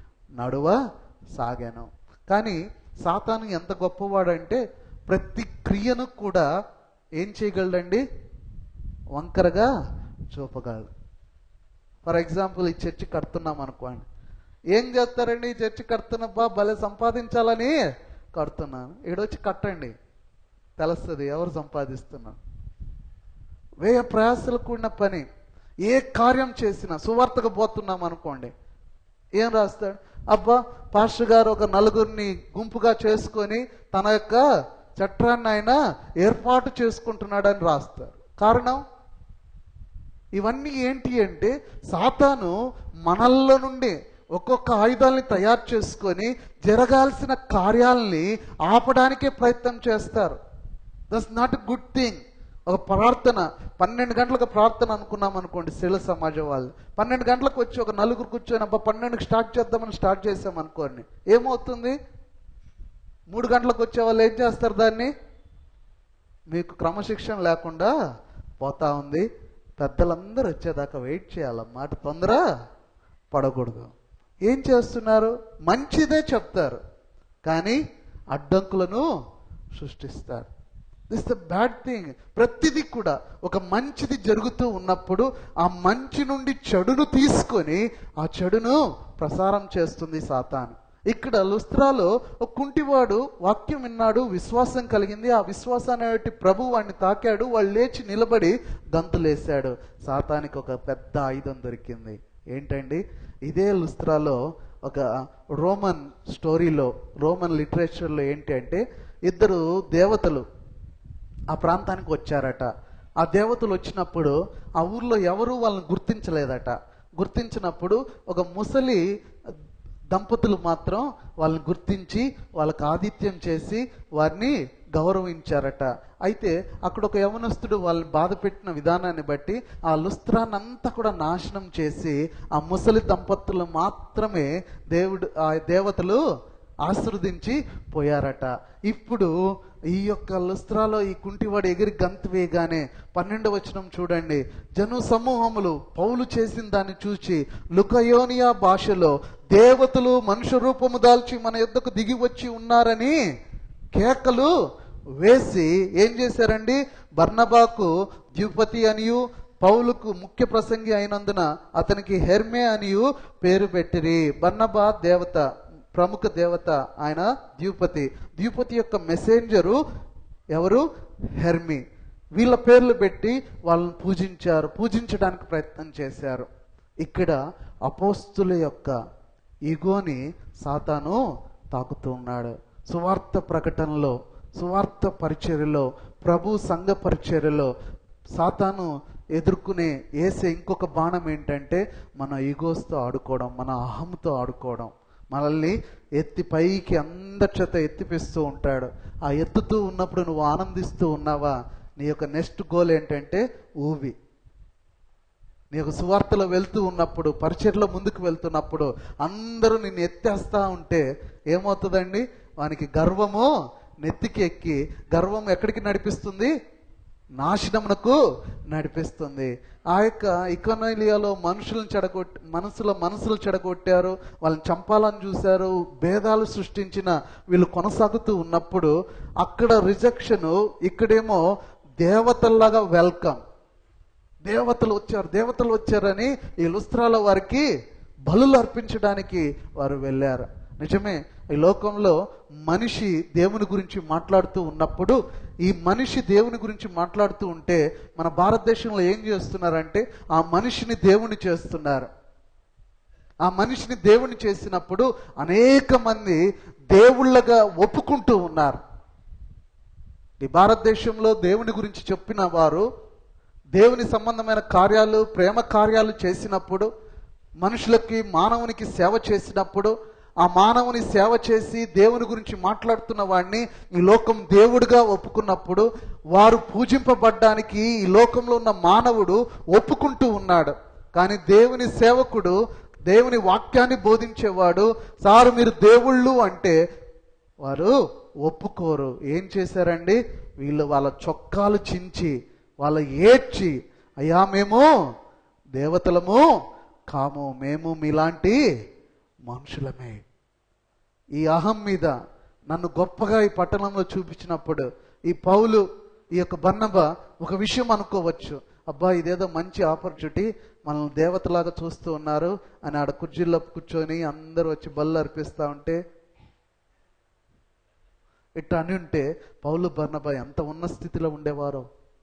నడువ సాగాను కానీ సాతాను ఎంత గొప్పవాడంటే ప్రతి క్రియను కూడా ఏం చేయగలడండి వంకరగా చూపగలడు ఫర్ ఎగ్జాంపుల్ ఈ చర్చి కడుతున్నాం అనుకోండి ఏం చేస్తారండి ఈ చర్చి కడుతున్నబ్బా భలే సంపాదించాలని కడుతున్నాను ఈడొచ్చి కట్టండి తెలుస్తుంది ఎవరు సంపాదిస్తున్నారు వేయ ప్రయాసాలు కూడిన పని ఏ కార్యం చేసినా సువార్తకు పోతున్నాం అనుకోండి ఏం రాస్తాడు అబ్బా పాస్టర్ గారు ఒక నలుగురిని గుంపుగా చేసుకొని తన యొక్క చట్టాన్ని ఆయన ఏర్పాటు చేసుకుంటున్నాడని రాస్తారు కారణం ఇవన్నీ ఏంటి అంటే సాతాను మనల్లో నుండి ఒక్కొక్క ఆయుధాలని తయారు చేసుకొని జరగాల్సిన కార్యాలని ఆపడానికే ప్రయత్నం చేస్తారు that's not a good thing ఒక ప్రార్థన పన్నెండు గంటలకు ప్రార్థన అనుకున్నాం అనుకోండి శిల సమాజం వాళ్ళు పన్నెండు గంటలకు వచ్చి ఒక నలుగురు కూర్చొని అబ్బా పన్నెండుకి స్టార్ట్ చేద్దామని స్టార్ట్ చేసాం అనుకోండి ఏమవుతుంది మూడు గంటలకు వచ్చే వాళ్ళు ఏం చేస్తారు దాన్ని మీకు క్రమశిక్షణ లేకుండా పోతా ఉంది పెద్దలందరూ వచ్చేదాకా వెయిట్ చేయాలన్నమాట తొందర పడకూడదు ఏం చేస్తున్నారు మంచిదే చెప్తారు కానీ అడ్డంకులను సృష్టిస్తారు దిస్ ద బ్యాడ్ థింగ్ ప్రతిదీ కూడా ఒక మంచిది జరుగుతూ ఉన్నప్పుడు ఆ మంచి నుండి చెడును తీసుకొని ఆ చెడును ప్రసారం చేస్తుంది సాతాను ఇక్కడ లుస్త్రాలో ఒక కుంటివాడు వాక్యం విన్నాడు విశ్వాసం కలిగింది ఆ విశ్వాసాన్ని ప్రభు వాడిని తాకాడు వాళ్ళు లేచి నిలబడి గంతులేశాడు సాతానికి ఒక పెద్ద ఆయుధం దొరికింది ఏంటండి ఇదే లుస్త్రాలో ఒక రోమన్ స్టోరీలో రోమన్ లిటరేచర్లో ఏంటి అంటే ఇద్దరు దేవతలు ఆ ప్రాంతానికి వచ్చారట ఆ దేవతలు వచ్చినప్పుడు ఆ ఊర్లో ఎవరు వాళ్ళని గుర్తించలేదట గుర్తించినప్పుడు ఒక ముసలి దంపతులు మాత్రం వాళ్ళని గుర్తించి వాళ్ళకి ఆతిథ్యం చేసి వారిని గౌరవించారట అయితే అక్కడ ఒక యవనస్తుడు వాళ్ళని బాధ పెట్టిన విధానాన్ని బట్టి ఆ లుస్త్రాన్నంతా కూడా నాశనం చేసి ఆ ముసలి దంపతులు మాత్రమే దేవుడు ఆ దేవతలు ఆశీర్వదించి పోయారట ఇప్పుడు ఈ యొక్క లుస్త్రాలో ఈ కుంటివాడు ఎగిరి గంతు వేయగానే పన్నెండు వచనం చూడండి జను సమూహములు పౌలు చేసిన దాన్ని చూచి లుకయోనియా భాషలో దేవతలు మనుష్య రూపము దాల్చి మన యొద్దకు దిగి వచ్చి ఉన్నారని కేకలు వేసి ఏం చేశారండి బర్నబాకు ద్యుపతి అనియు పౌలుకు ముఖ్య ప్రసంగి అయినందున అతనికి హెర్మే అనియు పేరు పెట్టిరి బర్నబా దేవత ప్రముఖ దేవత ఆయన ద్యూపతి ద్యూపతి యొక్క మెసెంజరు ఎవరు హెర్మి వీళ్ళ పేర్లు పెట్టి వాళ్ళని పూజించారు పూజించడానికి ప్రయత్నం చేశారు ఇక్కడ అపోస్తుల యొక్క ఈగోని సాతాను తాకుతూ ఉన్నాడు సువార్త ప్రకటనలో సువార్త పరిచర్యలో ప్రభు సంఘ పరిచర్యలో సాతాను ఎదుర్కొనే వేసే ఇంకొక బాణం ఏంటంటే మన ఈగోస్తో ఆడుకోవడం మన అహంతో ఆడుకోవడం మనల్ని ఎత్తి పైకి అందరి చేత ఎత్తిపిస్తూ ఉంటాడు ఆ ఎత్తుతూ ఉన్నప్పుడు నువ్వు ఆనందిస్తూ ఉన్నావా నీ యొక్క నెక్స్ట్ గోల్ ఏంటంటే ఊవి నీ యొక్క సువార్తలో వెళ్తూ ఉన్నప్పుడు పరిచయలో ముందుకు వెళ్తున్నప్పుడు అందరూ నిన్ను ఎత్తేస్తా ఉంటే ఏమవుతుందండి వానికి గర్వము నెత్తికి ఎక్కి గర్వం ఎక్కడికి నడిపిస్తుంది నాశనమునకు నడిపిస్తుంది ఆ యొక్క ఇకనైలియాలో మనుషులను చెడగొట్టి మనసులో మనసులు చెడగొట్టారు వాళ్ళని చంపాలని చూశారు భేదాలు సృష్టించిన వీళ్ళు కొనసాగుతూ ఉన్నప్పుడు అక్కడ రిజెక్షన్ ఇక్కడేమో దేవతల్లాగా వెల్కమ్ దేవతలు వచ్చారు దేవతలు వచ్చారని ఈ లుస్త్రాల వారికి బలులు అర్పించడానికి వారు వెళ్ళారు నిజమే ఈ లోకంలో మనిషి దేవుని గురించి మాట్లాడుతూ ఉన్నప్పుడు ఈ మనిషి దేవుని గురించి మాట్లాడుతూ ఉంటే మన భారతదేశంలో ఏం చేస్తున్నారంటే ఆ మనిషిని దేవుని చేస్తున్నారు ఆ మనిషిని దేవుని చేసినప్పుడు అనేక మంది దేవుళ్ళగా ఒప్పుకుంటూ ఉన్నారు ఈ భారతదేశంలో దేవుని గురించి చెప్పిన వారు దేవుని సంబంధమైన కార్యాలు ప్రేమ కార్యాలు చేసినప్పుడు మనుషులకి మానవునికి సేవ చేసినప్పుడు ఆ మానవుని సేవ చేసి దేవుని గురించి మాట్లాడుతున్న వాడిని ఈ లోకం దేవుడిగా ఒప్పుకున్నప్పుడు వారు పూజింపబడ్డానికి ఈ లోకంలో ఉన్న మానవుడు ఒప్పుకుంటూ ఉన్నాడు కానీ దేవుని సేవకుడు దేవుని వాక్యాన్ని బోధించేవాడు సారు మీరు దేవుళ్ళు అంటే వారు ఒప్పుకోరు ఏం చేశారండి వీళ్ళు వాళ్ళ చొక్కాలు చించి వాళ్ళ ఏడ్చి అయ్యా మేము దేవతలము కాము మేము మీలాంటి మనుషులమే ఈ అహం మీద నన్ను గొప్పగా ఈ పట్టణంలో చూపించినప్పుడు ఈ పౌలు ఈ యొక్క బన్నబ ఒక విషయం అనుకోవచ్చు అబ్బా ఇదేదో మంచి ఆపర్చునిటీ మనల్ని దేవతలాగా చూస్తూ ఉన్నారు అని ఆడ కుర్చీల్లో కూర్చొని అందరూ వచ్చి బళ్ళు అర్పిస్తా ఉంటే ఇట్లా అని ఉంటే పౌలు బర్ణబా ఎంత ఉన్న స్థితిలో ఉండేవారో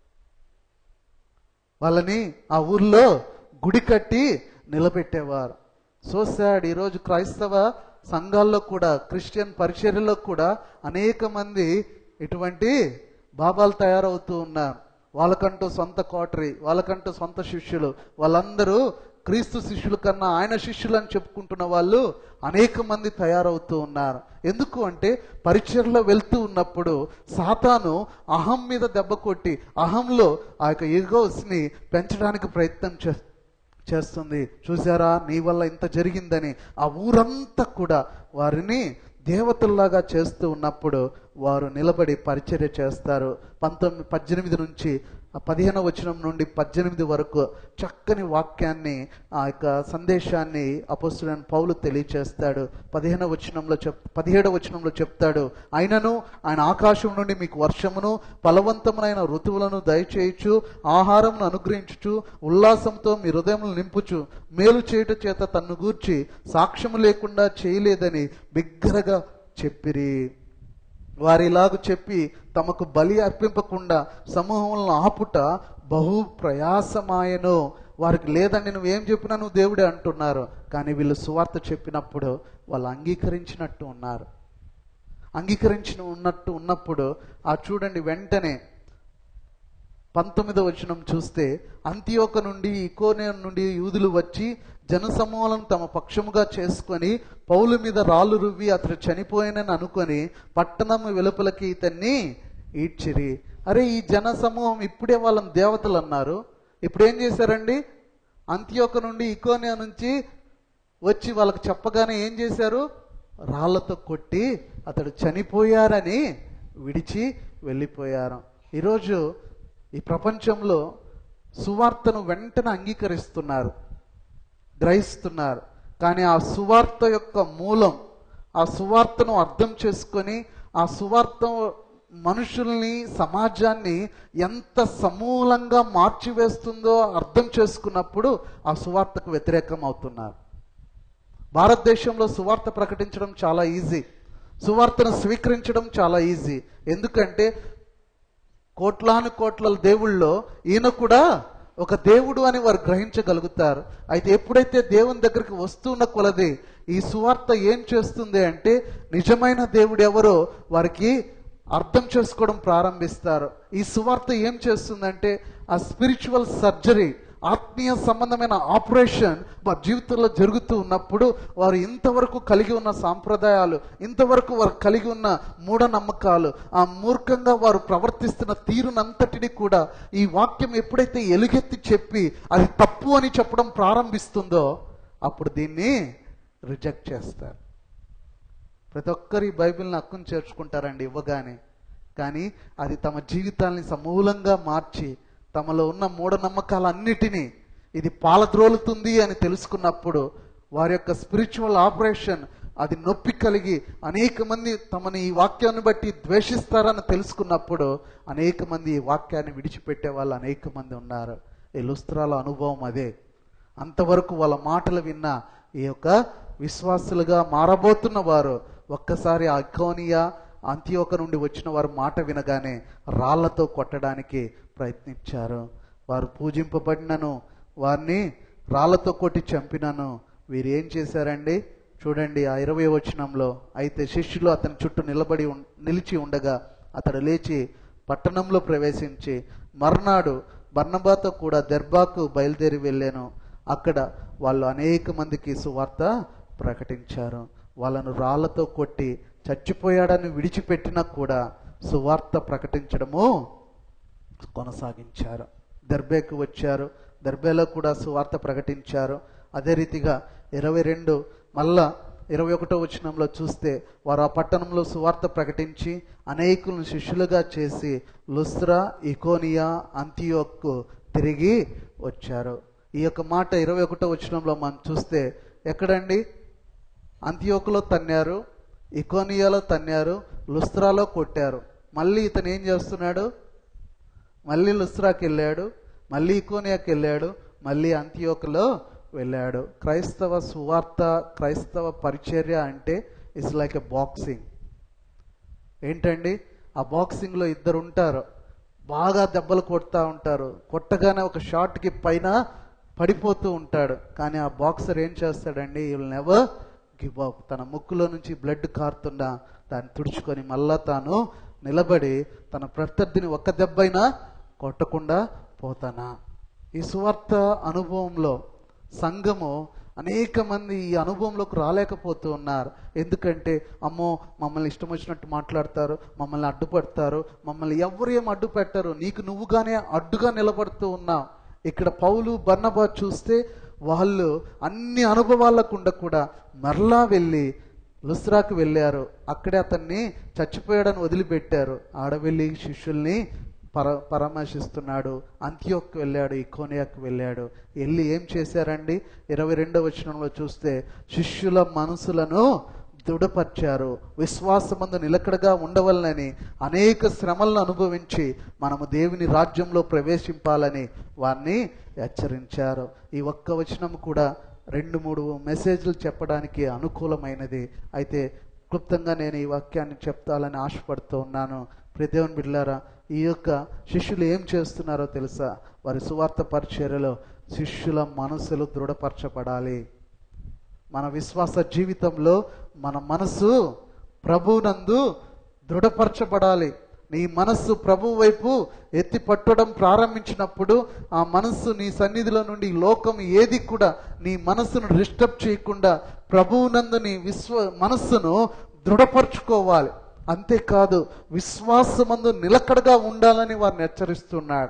వాళ్ళని ఆ ఊర్లో గుడి కట్టి నిలబెట్టేవారు సో సాడ్ ఈరోజు క్రైస్తవ సంఘాల్లో కూడా క్రిస్టియన్ పరిచర్యలో కూడా అనేక మంది ఇటువంటి బాబాలు తయారవుతూ ఉన్నారు వాళ్ళకంటూ సొంత కోటరీ వాళ్ళకంటూ సొంత శిష్యులు వాళ్ళందరూ క్రీస్తు శిష్యుల కన్నా ఆయన శిష్యులు అని చెప్పుకుంటున్న వాళ్ళు అనేక మంది తయారవుతూ ఉన్నారు ఎందుకు అంటే పరిచయలో వెళ్తూ ఉన్నప్పుడు సాతాను అహం మీద దెబ్బ కొట్టి అహంలో ఆ యొక్క ఈగోస్ని పెంచడానికి ప్రయత్నం చేస్తుంది చేస్తుంది చూసారా నీ వల్ల ఇంత జరిగిందని ఆ ఊరంతా కూడా వారిని దేవతల్లాగా చేస్తూ ఉన్నప్పుడు వారు నిలబడి పరిచర్య చేస్తారు పంతొమ్మిది పద్దెనిమిది నుంచి ఆ పదిహేను వచనం నుండి పద్దెనిమిది వరకు చక్కని వాక్యాన్ని ఆ యొక్క సందేశాన్ని అపస్తుడైన పౌలు తెలియచేస్తాడు పదిహేను వచనంలో చెప్ పదిహేడవ వచనంలో చెప్తాడు అయినను ఆయన ఆకాశం నుండి మీకు వర్షమును ఫలవంతమునైన ఋతువులను దయచేయచ్చు ఆహారమును అనుగ్రహించుచు ఉల్లాసంతో మీ హృదయములు నింపుచు మేలు చేయుట చేత తన్ను గూర్చి సాక్ష్యము లేకుండా చేయలేదని బిగ్గరగా చెప్పిరి వారిలాగు చెప్పి తమకు బలి అర్పింపకుండా సమూహములను ఆపుట బహు ప్రయాసమాయను వారికి లేదండి నువ్వేం చెప్పినా నువ్వు దేవుడే అంటున్నారు కానీ వీళ్ళు సువార్త చెప్పినప్పుడు వాళ్ళు అంగీకరించినట్టు ఉన్నారు అంగీకరించిన ఉన్నట్టు ఉన్నప్పుడు ఆ చూడండి వెంటనే పంతొమ్మిదవ వచనం చూస్తే అంత్యోక నుండి ఇకోనే నుండి యూదులు వచ్చి జనసమూహాలను తమ పక్షముగా చేసుకొని పౌలు మీద రాళ్ళు రువ్వి అతడు చనిపోయినని అనుకొని పట్టణం వెలుపలకి ఇతన్ని ఈడ్చిరి అరే ఈ జన సమూహం ఇప్పుడే వాళ్ళని దేవతలు అన్నారు ఇప్పుడు ఏం చేశారండి అంత్యోక నుండి ఇకోనియా నుంచి వచ్చి వాళ్ళకి చెప్పగానే ఏం చేశారు రాళ్లతో కొట్టి అతడు చనిపోయారని విడిచి వెళ్ళిపోయారు ఈరోజు ఈ ప్రపంచంలో సువార్తను వెంటనే అంగీకరిస్తున్నారు గ్రహిస్తున్నారు కానీ ఆ సువార్త యొక్క మూలం ఆ సువార్తను అర్థం చేసుకొని ఆ సువార్త మనుషుల్ని సమాజాన్ని ఎంత సమూలంగా మార్చివేస్తుందో అర్థం చేసుకున్నప్పుడు ఆ సువార్తకు వ్యతిరేకం అవుతున్నారు భారతదేశంలో సువార్త ప్రకటించడం చాలా ఈజీ సువార్తను స్వీకరించడం చాలా ఈజీ ఎందుకంటే కోట్లాను కోట్ల దేవుళ్ళలో ఈయన కూడా ఒక దేవుడు అని వారు గ్రహించగలుగుతారు అయితే ఎప్పుడైతే దేవుని దగ్గరికి వస్తున్న కొలది ఈ సువార్త ఏం చేస్తుంది అంటే నిజమైన దేవుడు ఎవరో వారికి అర్థం చేసుకోవడం ప్రారంభిస్తారు ఈ సువార్త ఏం చేస్తుందంటే ఆ స్పిరిచువల్ సర్జరీ ఆత్మీయ సంబంధమైన ఆపరేషన్ వారి జీవితంలో జరుగుతూ ఉన్నప్పుడు వారు ఇంతవరకు కలిగి ఉన్న సాంప్రదాయాలు ఇంతవరకు వారు కలిగి ఉన్న మూఢనమ్మకాలు ఆ మూర్ఖంగా వారు ప్రవర్తిస్తున్న తీరునంతటిని కూడా ఈ వాక్యం ఎప్పుడైతే ఎలుగెత్తి చెప్పి అది తప్పు అని చెప్పడం ప్రారంభిస్తుందో అప్పుడు దీన్ని రిజెక్ట్ చేస్తారు ప్రతి ఒక్కరు ఈ బైబిల్ని హక్కును చేర్చుకుంటారండి ఇవ్వగానే కానీ అది తమ జీవితాల్ని సమూలంగా మార్చి తమలో ఉన్న మూఢనమ్మకాలన్నిటినీ ఇది పాలద్రోలుతుంది అని తెలుసుకున్నప్పుడు వారి యొక్క స్పిరిచువల్ ఆపరేషన్ అది నొప్పి కలిగి అనేక మంది తమని ఈ వాక్యాన్ని బట్టి ద్వేషిస్తారని తెలుసుకున్నప్పుడు అనేక మంది ఈ వాక్యాన్ని విడిచిపెట్టే వాళ్ళు అనేక మంది ఉన్నారు ఈ లుస్త్రాల అనుభవం అదే అంతవరకు వాళ్ళ మాటలు విన్న ఈ యొక్క విశ్వాసులుగా మారబోతున్న వారు ఒక్కసారి అకోనియా అంత్యోక నుండి వచ్చిన వారు మాట వినగానే రాళ్లతో కొట్టడానికి ప్రయత్నించారు వారు పూజింపబడినను వారిని రాళ్లతో కొట్టి చంపినను వీరు ఏం చేశారండి చూడండి ఆ ఇరవై వచనంలో అయితే శిష్యులు అతని చుట్టూ నిలబడి ఉం- నిలిచి ఉండగా అతడు లేచి పట్టణంలో ప్రవేశించి మర్నాడు బర్నబాతో కూడా దెర్బాకు బయలుదేరి వెళ్ళాను అక్కడ వాళ్ళు అనేక మందికి సువార్త ప్రకటించారు వాళ్ళను రాళ్లతో కొట్టి చచ్చిపోయాడని విడిచిపెట్టినా కూడా సువార్త ప్రకటించడము కొనసాగించారు దర్బేకు వచ్చారు దర్బేలో కూడా సువార్త ప్రకటించారు అదే రీతిగా ఇరవై రెండు మళ్ళా ఇరవై ఒకటో వచనంలో చూస్తే వారు ఆ పట్టణంలో సువార్త ప్రకటించి అనేకులను శిష్యులుగా చేసి లుస్త్రా ఇకోనియా అంతియోక్కు తిరిగి వచ్చారు ఈ యొక్క మాట ఇరవై ఒకటో వచనంలో మనం చూస్తే ఎక్కడండి అంత్యోకులో తన్నారు ఇకోనియాలో తన్నారు లుస్త్రాలో కొట్టారు మళ్ళీ ఇతను ఏం చేస్తున్నాడు మళ్ళీ లుస్త్రాకి వెళ్ళాడు మళ్ళీ ఇకోనియాకి వెళ్ళాడు మళ్ళీ అంత్యోకులో వెళ్ళాడు క్రైస్తవ సువార్త క్రైస్తవ పరిచర్య అంటే ఇట్స్ లైక్ ఎ బాక్సింగ్ ఏంటండి ఆ బాక్సింగ్లో ఇద్దరు ఉంటారు బాగా దెబ్బలు కొడతా ఉంటారు కొట్టగానే ఒక షాట్కి పైన పడిపోతూ ఉంటాడు కానీ ఆ బాక్సర్ ఏం చేస్తాడండి విల్ నెవర్ గివ్ అప్ తన ముక్కులో నుంచి బ్లడ్ కారుతున్నా దాన్ని తుడుచుకొని మళ్ళా తాను నిలబడి తన ప్రత్యర్థిని ఒక్క దెబ్బైనా కొట్టకుండా పోతానా ఈ సువార్త అనుభవంలో సంఘము అనేక మంది ఈ అనుభవంలోకి రాలేకపోతూ ఉన్నారు ఎందుకంటే అమ్మో మమ్మల్ని ఇష్టం వచ్చినట్టు మాట్లాడతారు మమ్మల్ని అడ్డుపడతారు మమ్మల్ని ఎవరు ఏం అడ్డు పెట్టరు నీకు నువ్వుగానే అడ్డుగా నిలబడుతూ ఉన్నావు ఇక్కడ పౌలు బర్నబా చూస్తే వాళ్ళు అన్ని అనుభవాలకుండా కూడా మరలా వెళ్ళి లుస్రాకు వెళ్ళారు అక్కడే అతన్ని చచ్చిపోయాడని వదిలిపెట్టారు ఆడ వెళ్ళి శిష్యుల్ని పర పరామర్శిస్తున్నాడు అంత్యోక్కి వెళ్ళాడు ఇకోనియాకి వెళ్ళాడు వెళ్ళి ఏం చేశారండి ఇరవై రెండో వచనంలో చూస్తే శిష్యుల మనసులను దృఢపరిచారు విశ్వాసమందు నిలకడగా ఉండవలనని అనేక శ్రమలను అనుభవించి మనము దేవుని రాజ్యంలో ప్రవేశింపాలని వారిని హెచ్చరించారు ఈ ఒక్క వచనం కూడా రెండు మూడు మెసేజ్లు చెప్పడానికి అనుకూలమైనది అయితే క్లుప్తంగా నేను ఈ వాక్యాన్ని చెప్తాలని ఆశపడుతూ ఉన్నాను ప్రదేవన్ బిడ్లారా ఈ యొక్క శిష్యులు ఏం చేస్తున్నారో తెలుసా వారి సువార్త పరిచర్యలో శిష్యుల మనసులు దృఢపరచబడాలి మన విశ్వాస జీవితంలో మన మనసు ప్రభునందు దృఢపరచబడాలి నీ మనస్సు ప్రభు వైపు ఎత్తి పట్టడం ప్రారంభించినప్పుడు ఆ మనస్సు నీ సన్నిధిలో నుండి ఈ లోకం ఏది కూడా నీ మనస్సును డిస్టర్బ్ చేయకుండా ప్రభువునందు నీ విశ్వ మనస్సును దృఢపరచుకోవాలి అంతేకాదు విశ్వాసమందు నిలకడగా ఉండాలని వారిని హెచ్చరిస్తున్నాడు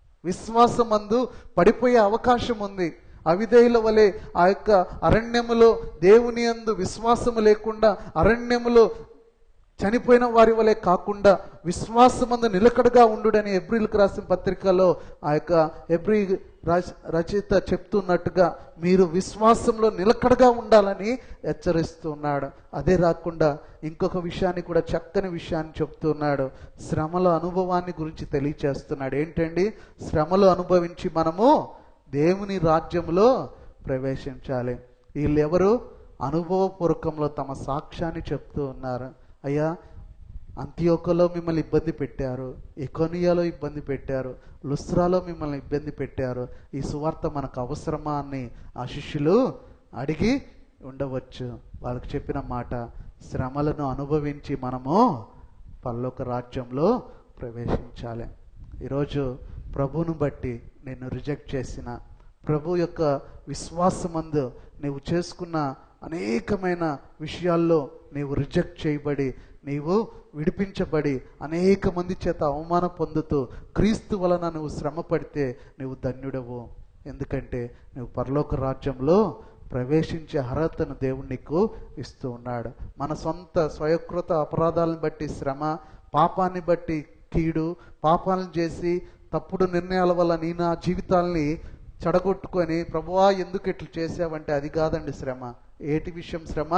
విశ్వాసమందు పడిపోయే అవకాశం ఉంది అవిధేయుల వలె ఆ యొక్క అరణ్యములో దేవుని యందు విశ్వాసము లేకుండా అరణ్యములో చనిపోయిన వారి వలె కాకుండా విశ్వాసమందు నిలకడగా ఉండుడని ఎబ్రిల్కి రాసిన పత్రికలో ఆ యొక్క ఎబ్రి రచ- రచయిత చెప్తున్నట్టుగా మీరు విశ్వాసంలో నిలకడగా ఉండాలని హెచ్చరిస్తున్నాడు అదే రాకుండా ఇంకొక విషయాన్ని కూడా చక్కని విషయాన్ని చెప్తున్నాడు శ్రమల అనుభవాన్ని గురించి తెలియచేస్తున్నాడు ఏంటండి శ్రమలు అనుభవించి మనము దేవుని రాజ్యంలో ప్రవేశించాలి వీళ్ళెవరు అనుభవపూర్వకంలో తమ సాక్ష్యాన్ని చెప్తూ ఉన్నారు అయ్యా అంత్యోకలో మిమ్మల్ని ఇబ్బంది పెట్టారు ఎకోనియాలో ఇబ్బంది పెట్టారు లుస్రాలో మిమ్మల్ని ఇబ్బంది పెట్టారు ఈ సువార్త మనకు అవసరమా అని ఆ శిష్యులు అడిగి ఉండవచ్చు వాళ్ళకి చెప్పిన మాట శ్రమలను అనుభవించి మనము పరలోక రాజ్యంలో ప్రవేశించాలి ఈరోజు ప్రభువును బట్టి నేను రిజెక్ట్ చేసిన ప్రభు యొక్క విశ్వాసమందు నీవు చేసుకున్న అనేకమైన విషయాల్లో నీవు రిజెక్ట్ చేయబడి నీవు విడిపించబడి అనేక మంది చేత అవమానం పొందుతూ క్రీస్తు వలన నువ్వు శ్రమ పడితే నువ్వు ధన్యుడవు ఎందుకంటే నువ్వు పరలోక రాజ్యంలో ప్రవేశించే అర్హతను దేవుడు నీకు ఇస్తూ ఉన్నాడు మన సొంత స్వయకృత అపరాధాలను బట్టి శ్రమ పాపాన్ని బట్టి కీడు పాపాలను చేసి తప్పుడు నిర్ణయాల వల్ల నీ నా జీవితాల్ని చెడగొట్టుకొని ప్రభువా ఎందుకు ఇట్లా చేసావంటే అది కాదండి శ్రమ ఏటి విషయం శ్రమ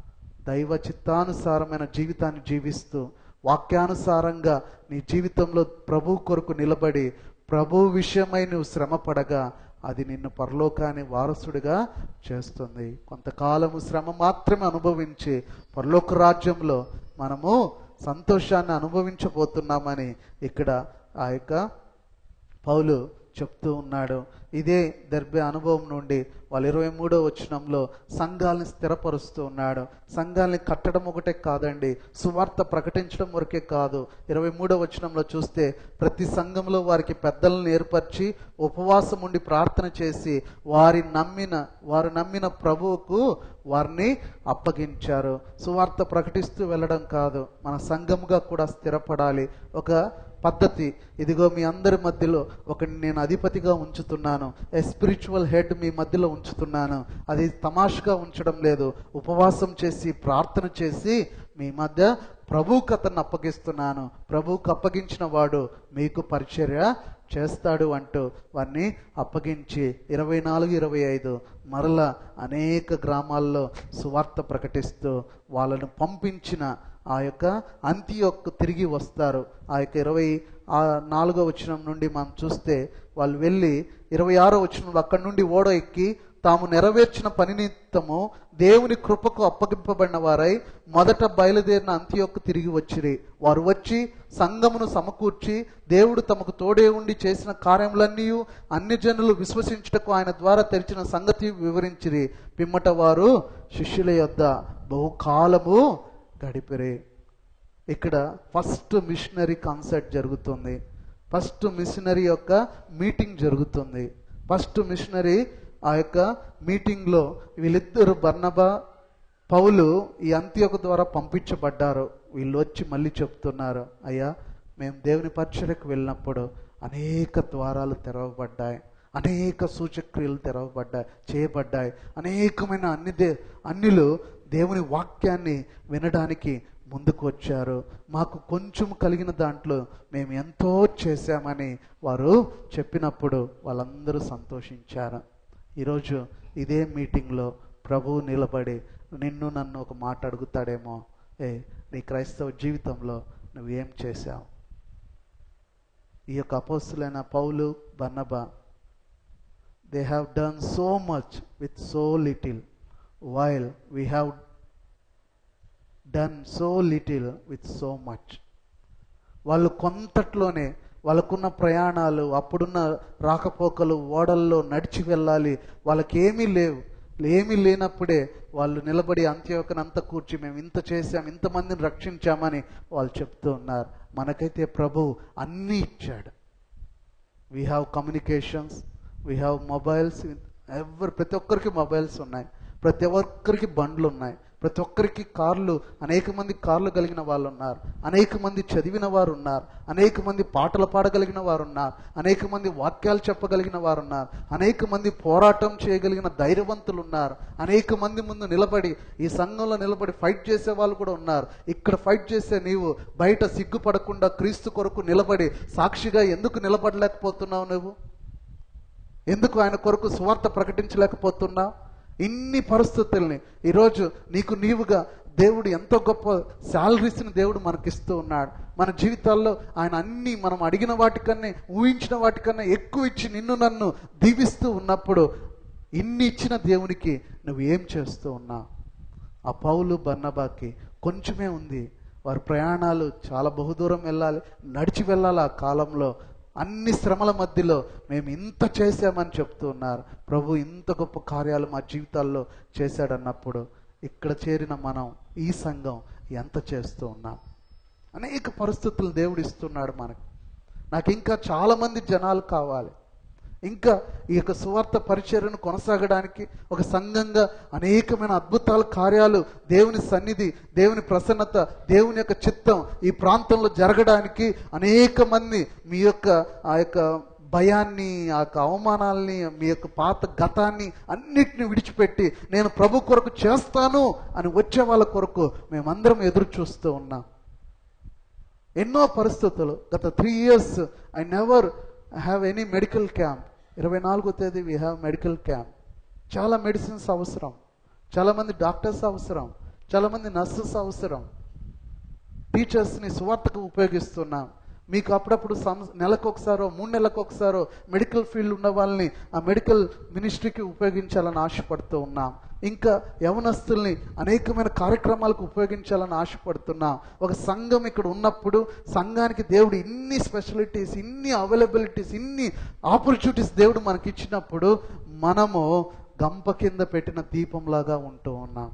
దైవ చిత్తానుసారమైన జీవితాన్ని జీవిస్తూ వాక్యానుసారంగా నీ జీవితంలో ప్రభు కొరకు నిలబడి ప్రభు విషయమై నువ్వు శ్రమ పడగా అది నిన్ను పరలోకాన్ని వారసుడిగా చేస్తుంది కొంతకాలము శ్రమ మాత్రమే అనుభవించి పరలోక రాజ్యంలో మనము సంతోషాన్ని అనుభవించబోతున్నామని ఇక్కడ ఆ యొక్క పౌలు చెప్తూ ఉన్నాడు ఇదే దర్భే అనుభవం నుండి వాళ్ళు ఇరవై మూడో వచనంలో సంఘాలను స్థిరపరుస్తూ ఉన్నాడు సంఘాలని కట్టడం ఒకటే కాదండి సువార్త ప్రకటించడం వరకే కాదు ఇరవై మూడో వచనంలో చూస్తే ప్రతి సంఘంలో వారికి పెద్దలను ఏర్పరిచి ఉపవాసం ఉండి ప్రార్థన చేసి వారి నమ్మిన వారు నమ్మిన ప్రభువుకు వారిని అప్పగించారు సువార్త ప్రకటిస్తూ వెళ్ళడం కాదు మన సంఘముగా కూడా స్థిరపడాలి ఒక పద్ధతి ఇదిగో మీ అందరి మధ్యలో ఒకటి నేను అధిపతిగా ఉంచుతున్నాను ఏ స్పిరిచువల్ హెడ్ మీ మధ్యలో ఉంచుతున్నాను అది తమాషగా ఉంచడం లేదు ఉపవాసం చేసి ప్రార్థన చేసి మీ మధ్య ప్రభువుకు అతన్ని అప్పగిస్తున్నాను ప్రభువుకు అప్పగించిన వాడు మీకు పరిచర్య చేస్తాడు అంటూ వారిని అప్పగించి ఇరవై నాలుగు ఇరవై ఐదు మరలా అనేక గ్రామాల్లో సువార్త ప్రకటిస్తూ వాళ్ళను పంపించిన ఆ యొక్క అంత్యొక్కు తిరిగి వస్తారు ఆ యొక్క ఇరవై ఆ నాలుగో వచనం నుండి మనం చూస్తే వాళ్ళు వెళ్ళి ఇరవై ఆరో వచనంలో అక్కడి నుండి ఓడ ఎక్కి తాము నెరవేర్చిన పని నిమిత్తము దేవుని కృపకు అప్పగింపబడిన వారై మొదట బయలుదేరిన అంత్యొక్కు తిరిగి వచ్చిరి వారు వచ్చి సంఘమును సమకూర్చి దేవుడు తమకు తోడే ఉండి చేసిన కార్యములన్నీ అన్ని జనులు విశ్వసించుటకు ఆయన ద్వారా తెరిచిన సంగతి వివరించిరి పిమ్మట వారు శిష్యుల యొద్ద బహుకాలము గడిపిరి ఇక్కడ ఫస్ట్ మిషనరీ కాన్సర్ట్ జరుగుతుంది ఫస్ట్ మిషనరీ యొక్క మీటింగ్ జరుగుతుంది ఫస్ట్ మిషనరీ ఆ యొక్క మీటింగ్లో వీళ్ళిద్దరు బర్నబా పౌలు ఈ అంత్యొక ద్వారా పంపించబడ్డారు వీళ్ళు వచ్చి మళ్ళీ చెప్తున్నారు అయ్యా మేము దేవుని పరిచయకు వెళ్ళినప్పుడు అనేక ద్వారాలు తెరవబడ్డాయి అనేక సూచక్రియలు తెరవబడ్డాయి చేయబడ్డాయి అనేకమైన అన్ని దే అన్నిలు దేవుని వాక్యాన్ని వినడానికి ముందుకు వచ్చారు మాకు కొంచెం కలిగిన దాంట్లో మేము ఎంతో చేశామని వారు చెప్పినప్పుడు వాళ్ళందరూ సంతోషించారు ఈరోజు ఇదే మీటింగ్లో ప్రభువు నిలబడి నిన్ను నన్ను ఒక మాట అడుగుతాడేమో ఏ నీ క్రైస్తవ జీవితంలో నువ్వేం చేశావు ఈ యొక్క అపోస్తులైన పౌలు బన్నబా they have done so much with so little while we have done so little with so much వాళ్ళు కొంతట్లోనే వాళ్ళకున్న ప్రయాణాలు అప్పుడున్న రాకపోకలు ఓడల్లో నడిచి వెళ్ళాలి వాళ్ళకి ఏమీ లేవు ఏమీ లేనప్పుడే వాళ్ళు నిలబడి అంత్యోకనంత కూర్చి మేము ఇంత చేశాం ఇంతమందిని రక్షించామని వాళ్ళు చెప్తూ ఉన్నారు మనకైతే ప్రభు అన్నీ ఇచ్చాడు we have communications we have mobiles ఎవరు ప్రతి ఒక్కరికి మొబైల్స్ ఉన్నాయి ప్రతి ఒక్కరికి బండ్లు ఉన్నాయి ప్రతి ఒక్కరికి కార్లు అనేక మంది కార్లు కలిగిన వాళ్ళు ఉన్నారు అనేక మంది చదివిన వారు ఉన్నారు అనేక మంది పాటలు పాడగలిగిన వారు ఉన్నారు అనేక మంది వాక్యాలు చెప్పగలిగిన వారు ఉన్నారు అనేక మంది పోరాటం చేయగలిగిన ధైర్యవంతులు ఉన్నారు అనేక మంది ముందు నిలబడి ఈ సంఘంలో నిలబడి ఫైట్ చేసే వాళ్ళు కూడా ఉన్నారు ఇక్కడ ఫైట్ చేసే నీవు బయట సిగ్గుపడకుండా క్రీస్తు కొరకు నిలబడి సాక్షిగా ఎందుకు నిలబడలేకపోతున్నావు నువ్వు ఎందుకు ఆయన కొరకు సువార్త ప్రకటించలేకపోతున్నావు ఇన్ని పరిస్థితుల్ని ఈరోజు నీకు నీవుగా దేవుడు ఎంతో గొప్ప శాలరీస్ని దేవుడు మనకిస్తూ ఉన్నాడు మన జీవితాల్లో ఆయన అన్ని మనం అడిగిన వాటికన్నా ఊహించిన వాటికన్నా ఎక్కువ ఇచ్చి నిన్ను నన్ను దీవిస్తూ ఉన్నప్పుడు ఇన్ని ఇచ్చిన దేవునికి నువ్వు ఏం చేస్తూ ఉన్నావు ఆ పౌలు బన్నబాకి కొంచెమే ఉంది వారి ప్రయాణాలు చాలా బహుదూరం వెళ్ళాలి నడిచి వెళ్ళాలి ఆ కాలంలో అన్ని శ్రమల మధ్యలో మేము ఇంత చేశామని చెప్తూ ఉన్నారు ప్రభు ఇంత గొప్ప కార్యాలు మా జీవితాల్లో చేశాడన్నప్పుడు ఇక్కడ చేరిన మనం ఈ సంఘం ఎంత చేస్తూ ఉన్నాం అనేక పరిస్థితులు దేవుడు ఇస్తున్నాడు మనకు నాకు ఇంకా చాలా మంది జనాలు కావాలి ఇంకా ఈ యొక్క సువార్త పరిచర్యను కొనసాగడానికి ఒక సంఘంగా అనేకమైన అద్భుతాల కార్యాలు దేవుని సన్నిధి దేవుని ప్రసన్నత దేవుని యొక్క చిత్తం ఈ ప్రాంతంలో జరగడానికి అనేక మంది మీ యొక్క ఆ యొక్క భయాన్ని ఆ యొక్క అవమానాల్ని మీ యొక్క పాత గతాన్ని అన్నిటిని విడిచిపెట్టి నేను ప్రభు కొరకు చేస్తాను అని వచ్చే వాళ్ళ కొరకు మేమందరం ఎదురు చూస్తూ ఉన్నాం ఎన్నో పరిస్థితులు గత three years I never have any medical camp ఇరవై నాలుగో తేదీ వీ హ్యావ్ మెడికల్ క్యాంప్ చాలా మెడిసిన్స్ అవసరం చాలామంది డాక్టర్స్ అవసరం చాలామంది నర్సెస్ అవసరం టీచర్స్ని సువార్తకు ఉపయోగిస్తున్నాం మీకు అప్పుడప్పుడు సం నెలకు ఒకసారో మూడు నెలలకు ఒకసారో మెడికల్ ఫీల్డ్ ఉన్న వాళ్ళని ఆ మెడికల్ మినిస్ట్రీకి ఉపయోగించాలని ఆశపడుతూ ఉన్నాం ఇంకా యవనస్తుల్ని అనేకమైన కార్యక్రమాలకు ఉపయోగించాలని ఆశపడుతున్నాం ఒక సంఘం ఇక్కడ ఉన్నప్పుడు సంఘానికి దేవుడు ఇన్ని స్పెషాలిటీస్ ఇన్ని అవైలబిలిటీస్ ఇన్ని ఆపర్చునిటీస్ దేవుడు మనకి ఇచ్చినప్పుడు మనము గంప కింద పెట్టిన దీపంలాగా ఉంటూ ఉన్నాం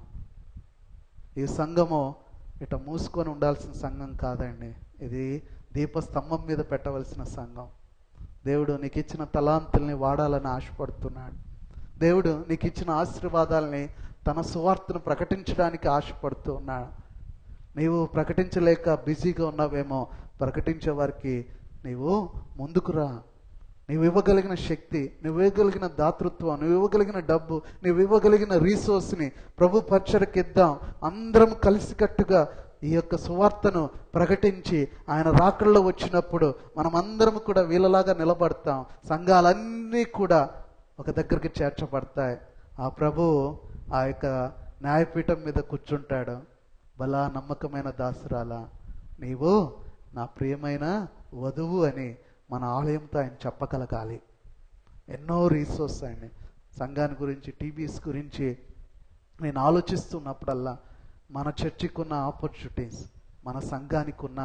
ఈ సంఘము ఇట మూసుకొని ఉండాల్సిన సంఘం కాదండి ఇది దీపస్తంభం మీద పెట్టవలసిన సంఘం దేవుడు నీకు ఇచ్చిన తలాంతుల్ని వాడాలని ఆశపడుతున్నాడు దేవుడు నీకు ఇచ్చిన ఆశీర్వాదాలని తన సువార్తను ప్రకటించడానికి ఆశపడుతూ ఉన్నాడు నీవు ప్రకటించలేక బిజీగా ఉన్నావేమో ప్రకటించే వారికి నీవు ముందుకు రా నువ్వు ఇవ్వగలిగిన శక్తి నువ్వు ఇవ్వగలిగిన దాతృత్వం నువ్వు ఇవ్వగలిగిన డబ్బు నువ్వు ఇవ్వగలిగిన రీసోర్స్ని ప్రభు పరిచయకి ఇద్దాం అందరం కలిసికట్టుగా ఈ యొక్క సువార్తను ప్రకటించి ఆయన రాకల్లో వచ్చినప్పుడు మనం అందరం కూడా వీళ్ళలాగా నిలబడతాం సంఘాలన్నీ కూడా ఒక దగ్గరికి చేర్చబడతాయి ఆ ప్రభు ఆ యొక్క న్యాయపీఠం మీద కూర్చుంటాడు బలా నమ్మకమైన దాసురాలా నీవు నా ప్రియమైన వధువు అని మన ఆలయంతో ఆయన చెప్పగలగాలి ఎన్నో రీసోర్స్ అండి సంఘాన్ని గురించి టీవీస్ గురించి నేను ఆలోచిస్తున్నప్పుడల్లా మన చర్చికి ఉన్న ఆపర్చునిటీస్ మన సంఘానికి ఉన్న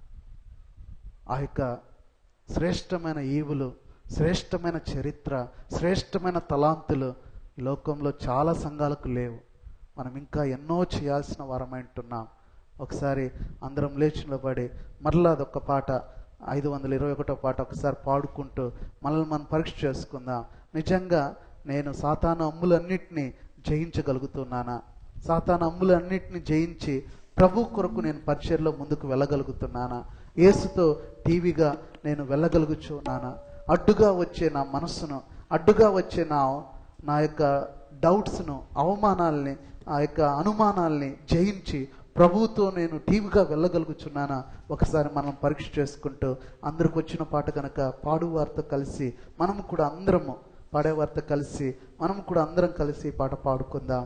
ఆ యొక్క శ్రేష్టమైన ఈవులు శ్రేష్టమైన చరిత్ర శ్రేష్టమైన తలాంతులు ఈ లోకంలో చాలా సంఘాలకు లేవు మనం ఇంకా ఎన్నో చేయాల్సిన వారమంటున్నాం ఒకసారి అందరం లేచి నిలబడి మరలా అదొక పాట ఐదు వందల ఇరవై ఒకటో పాట ఒకసారి పాడుకుంటూ మనల్ని మనం పరీక్ష చేసుకుందాం నిజంగా నేను సాతాను అమ్ములన్నిటినీ జయించగలుగుతున్నానా సాతాను అమ్ములన్నిటిని జయించి ప్రభు కొరకు నేను పరిచయలో ముందుకు వెళ్ళగలుగుతున్నానా యేసుతో టీవీగా నేను వెళ్ళగలుగుచున్నానా అడ్డుగా వచ్చే నా మనస్సును అడ్డుగా వచ్చే నా నా యొక్క డౌట్స్ను అవమానాల్ని ఆ యొక్క అనుమానాల్ని జయించి ప్రభువుతో నేను టీవీగా వెళ్ళగలుగుచున్నానా ఒకసారి మనం పరీక్ష చేసుకుంటూ అందరికి వచ్చిన పాట కనుక పాడువారితో కలిసి మనము కూడా అందరము పాడేవారితో కలిసి మనం కూడా అందరం కలిసి ఈ పాట పాడుకుందాం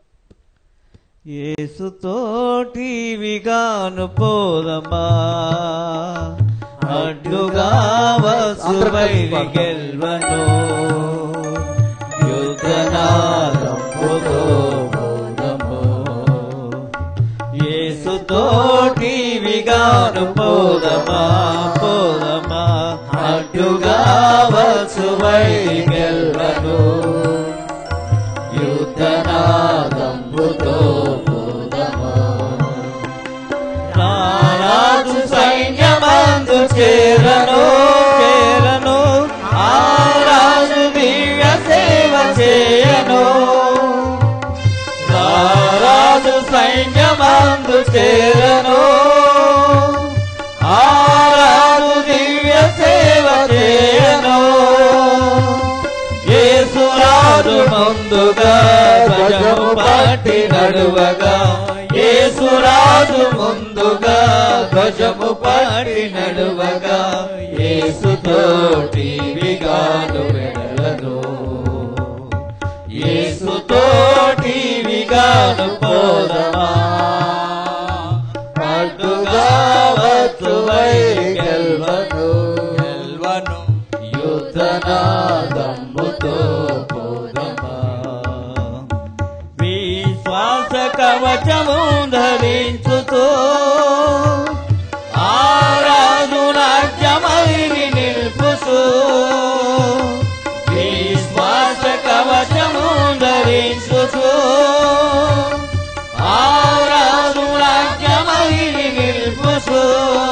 యేసుతోటివిగాను పోదమా అడ్డుగా వసువై గెల్వను యుద్ధనాదంపుతో పోదము యేసుతోటివిగాను పోదమా పోదమా అడ్డుగా వసువై గెల్వను యుద్ధనాదంబుతో పోదమా రారాజు సైన్యమందు చేరను చేరను ఆ రాజు దివ్య సేవ చేయను రారాజు సైన్యమందు చేరను ఆ రాజు దివ్య సేవ చేయను యేసురాజు ముందుగా ధ్వజము పట్టి నడువగా యేసురాజు ముందుగా ధ్వజము పట్టి నడువగా యేసుతోటి విగాను వెడలను యేసుతోటి విగాను పోదమా అడ్డుగా వస్తువై గెల్వను గెల్వను యుద్ధనాదమ్ముతో పోదమా విశ్వాస కవచము ధరించుతూ ఆరాధు రాజ్యమైని నిల్పుసు విశ్వాస కవచము ధరించుతూ ఆరాధు రాజ్యమైని నిల్పుసు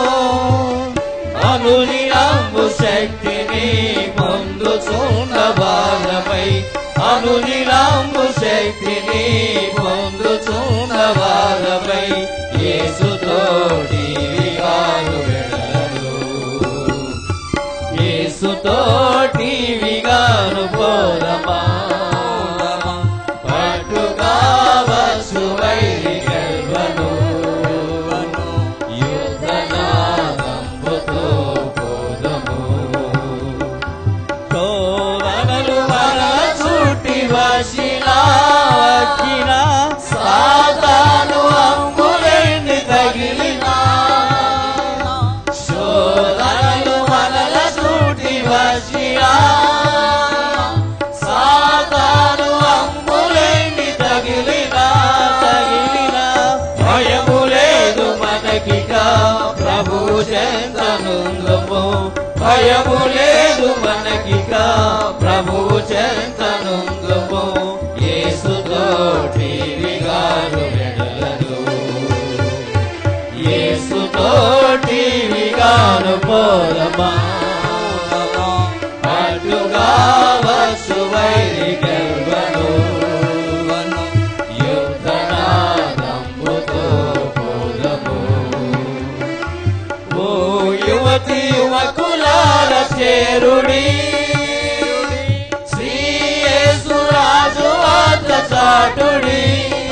అనునిరంబు శక్తిని పొందుచున్న బాలపై అనునిరంబు శక్తిని పొందుచున్న బాలపై యేసుతోటి విగాను వెడలు యేసుతోటి విగాను పోదమా పట్టుగా వసువై గెల్వను యుద్ధనాదంబుతో పోదము శోధనలు మన చుట్టి వచ్చిన వచ్చిన సాతాను అంబులేని తగిలిన శోధనలు మనల చుట్టి వచ్చిన సాతాను అంబులేని తగిలిన తగిలిన భయము లేదు మనకిక ప్రభు చెంతనుందుము భయము లేదు మనకిక ప్రభు చెంతనుందుము యేసుతోటి విగాను వెడలదు యేసుతోటి విగాను పోదమా అడ్డుగా వసువై గెల్వను యుద్ధనాదంబుతో పోదము ఓ యువతి యువకులార చేరుడి శ్రీ యేసురాజు వార్త చాటుడి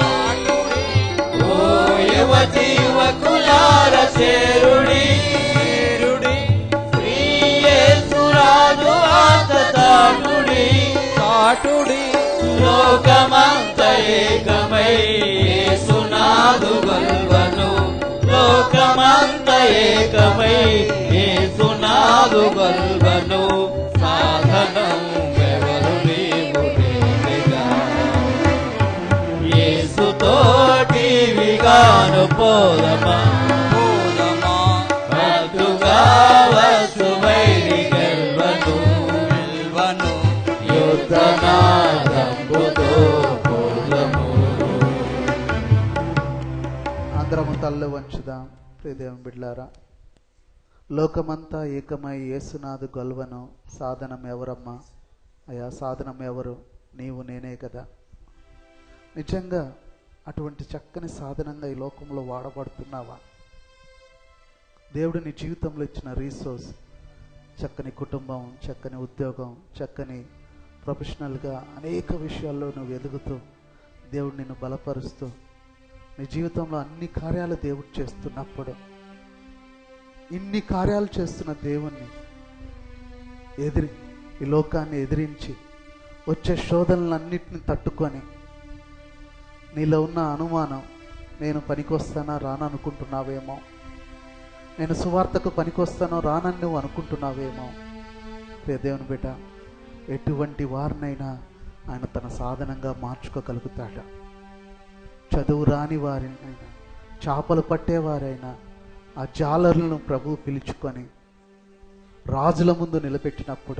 ఓ యువతి యువకులార చేరుడి శ్రీ యేసురాజు వార్త చాటుడి చాటుడి లోకమంత ఏకమై యేసునాదు గల్వను లోకమంత ఏకమై యేసునాదు గల్వను సాధనం ఎవరు నీవు నేనుగా. యేసుతోటి విగాను పోదమా పోదమా పట్టుగా వసువై గెల్వను గెల్వను యుద్ధనాదంబుతో పోదము అందరము తల్లు వంచుదాం ప్రియదేవం బిడ్లారా లోకమంతా ఏకమై యేసునాథు గొల్వను సాధనం ఎవరమ్మా అయా సాధనం ఎవరు నీవు నేనే కదా నిజంగా అటువంటి చక్కని సాధనంగా ఈ లోకంలో వాడబడుతున్నావా దేవుడు నీ జీవితంలో ఇచ్చిన రీసోర్స్ చక్కని కుటుంబం చక్కని ఉద్యోగం చక్కని ప్రొఫెషనల్గా అనేక విషయాల్లో నువ్వు ఎదుగుతూ దేవుడు నిన్ను బలపరుస్తూ నీ జీవితంలో అన్ని కార్యాలు దేవుడు చేస్తున్నప్పుడు ఇన్ని కార్యాలు చేస్తున్న దేవుణ్ణి ఎదిరి ఈ లోకాన్ని ఎదిరించి వచ్చే శోధనలన్నిటిని తట్టుకొని నీలో ఉన్న అనుమానం నేను పనికొస్తానా రాననుకుంటున్నావేమో నేను సువార్తకు పనికొస్తానో రానని నువ్వు అనుకుంటున్నావేమో ప్రియ దేవుని బిడ్డ ఎటువంటి వారినైనా ఆయన తన సాధనంగా మార్చుకోగలుగుతాడు చదువు రాని వారినైనా చేపలు పట్టేవారైనా ఆ జాలర్లను ప్రభు పిలుచుకొని రాజుల ముందు నిలబెట్టినప్పుడు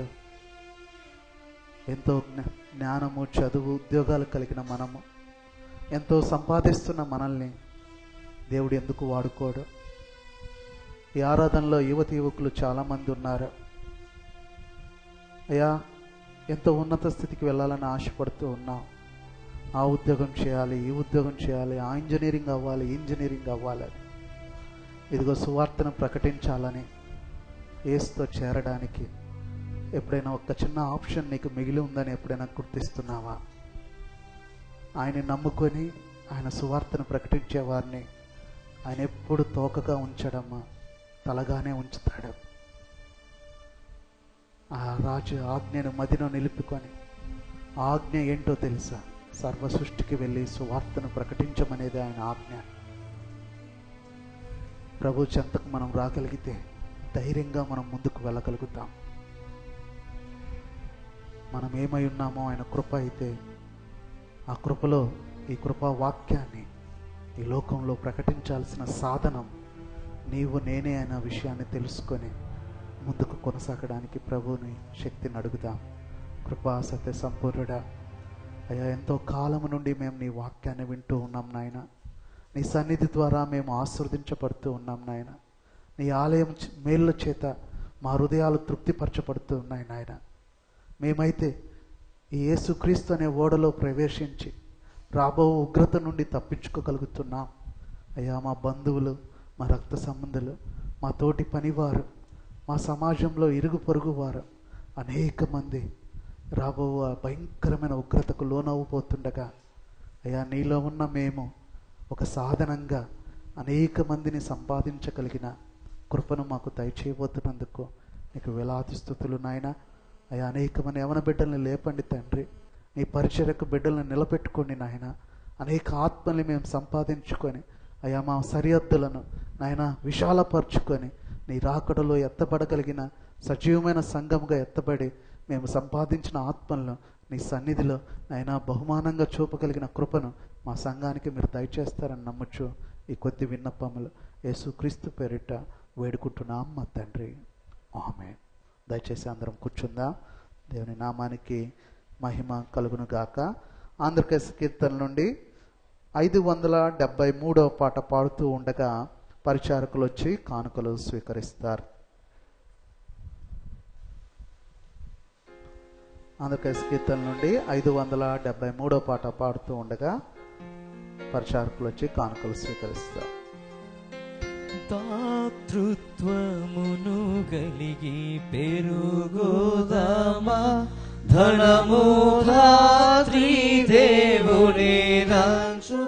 ఎంతో జ్ఞ- జ్ఞానము చదువు ఉద్యోగాలు కలిగిన మనము ఎంతో సంపాదిస్తున్న మనల్ని దేవుడు ఎందుకు వాడుకోడు ఈ ఆరాధనలో యువతి యువకులు చాలామంది ఉన్నారు అయ్యా ఎంతో ఉన్నత స్థితికి వెళ్ళాలని ఆశపడుతూ ఉన్నాం ఆ ఉద్యోగం చేయాలి ఈ ఉద్యోగం చేయాలి ఆ ఇంజనీరింగ్ అవ్వాలి ఈ ఇంజనీరింగ్ అవ్వాలి ఇదిగో సువార్తను ప్రకటించాలని ఏసుతో చేరడానికి ఎప్పుడైనా ఒక చిన్న ఆప్షన్ నీకు మిగిలి ఉందని ఎప్పుడైనా గుర్తిస్తున్నావా ఆయన నమ్ముకొని ఆయన సువార్తను ప్రకటించే వారిని ఆయన ఎప్పుడు తోకగా ఉంచడమ్మా తలగానే ఉంచుతాడు ఆ రాజు ఆజ్ఞను మదిలో నిలుపుకొని ఆ ఆజ్ఞ ఏంటో తెలుసా సర్వ సృష్టికి వెళ్ళి సువార్తను ప్రకటించమనేది ఆయన ఆజ్ఞ ప్రభు చెంతకు మనం రాగలిగితే ధైర్యంగా మనం ముందుకు వెళ్ళగలుగుతాం మనం ఏమై ఉన్నామో ఆయన కృప అయితే ఆ కృపలో ఈ కృపా వాక్యాన్ని ఈ లోకంలో ప్రకటించాల్సిన సాధనం నీవు నేనే అన్న విషయాన్ని తెలుసుకొని ముందుకు కొనసాగడానికి ప్రభువుని శక్తిని అడుగుదాం కృపా సత్య సంపూర్ణుడా అయ్యా ఎంతో కాలము నుండి మేము నీ వాక్యాన్ని వింటూ ఉన్నాం నాయన నీ సన్నిధి ద్వారా మేము ఆస్వాదించబడుతూ ఉన్నాం నాయన నీ ఆలయం చ- మేళ్ళ చేత మా హృదయాలు తృప్తిపరచబడుతూ ఉన్నాయి నాయన మేమైతే ఈ యేసుక్రీస్తు అనే ఓడలో ప్రవేశించి రాబో ఉగ్రత నుండి తప్పించుకోగలుగుతున్నాం అయ్యా మా బంధువులు మా రక్త సంబంధులు మా తోటి పనివారు మా సమాజంలో ఇరుగు పొరుగు వారు అనేక మంది రాబో ఆ భయంకరమైన ఉగ్రతకు లోనవ్వబోతుండగా అయ్యా నీలో ఉన్న మేము ఒక సాధనంగా అనేక మందిని సంపాదించగలిగిన కృపను మాకు దయచేయబోతున్నందుకు నీకు వేలాది స్థుతులు నాయన అయ్యా అనేక మంది యవన బిడ్డల్ని లేపండి తండ్రి నీ పరిచర్యకు బిడ్డలను నిలబెట్టుకోండి నాయన అనేక ఆత్మల్ని మేము సంపాదించుకొని అయ్యా మా సరిహద్దులను నాయన విశాలపరుచుకొని నీ రాకడలో ఎత్తబడగలిగిన సజీవమైన సంఘముగా ఎత్తబడి మేము సంపాదించిన ఆత్మలను నీ సన్నిధిలో నాయన బహుమానంగా చూపగలిగిన కృపను మా సంఘానికి మీరు దయచేస్తారని నమ్మచ్చు ఈ కొద్ది విన్నపములు యేసుక్రీస్తు పేరిట వేడుకుంటున్నాం మా తండ్రి ఆమె దయచేసి అందరం కూర్చుందాం దేవుని నామానికి మహిమ కలుగును గాక ఆంధ్రప్రదేశ్ కీర్తన నుండి ఐదు వందల డెబ్బై మూడవ పాట పాడుతూ ఉండగా పరిచారకులు వచ్చి కానుకలు స్వీకరిస్తారు ఆంధ్రప్రదేశ్ కీర్తన నుండి ఐదు వందల డెబ్బై మూడవ పాట పాడుతూ ఉండగా పరిచారకులు వచ్చి కానుకలు స్వీకరిస్తారు దాతృత్వమును కలిగి పెరుగుదామా ధనము ధాత్రి దేవుని రాజు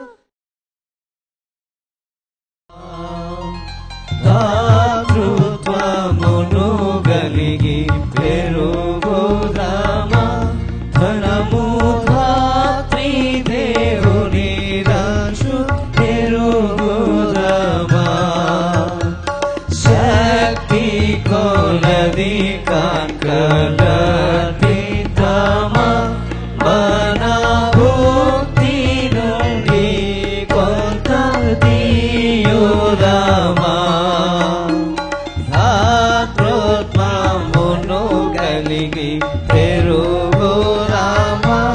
దాతృత్వమును కలిగి పెరుగుదామా ధనము ధాత్రి దేవుని రాజు పెరుగుదామా శక్తి కొలది కాకలతితమా మన భక్తి నుండి కొంత దీయుదమా ధాతృత్వమును కలిగి పెరుగురామా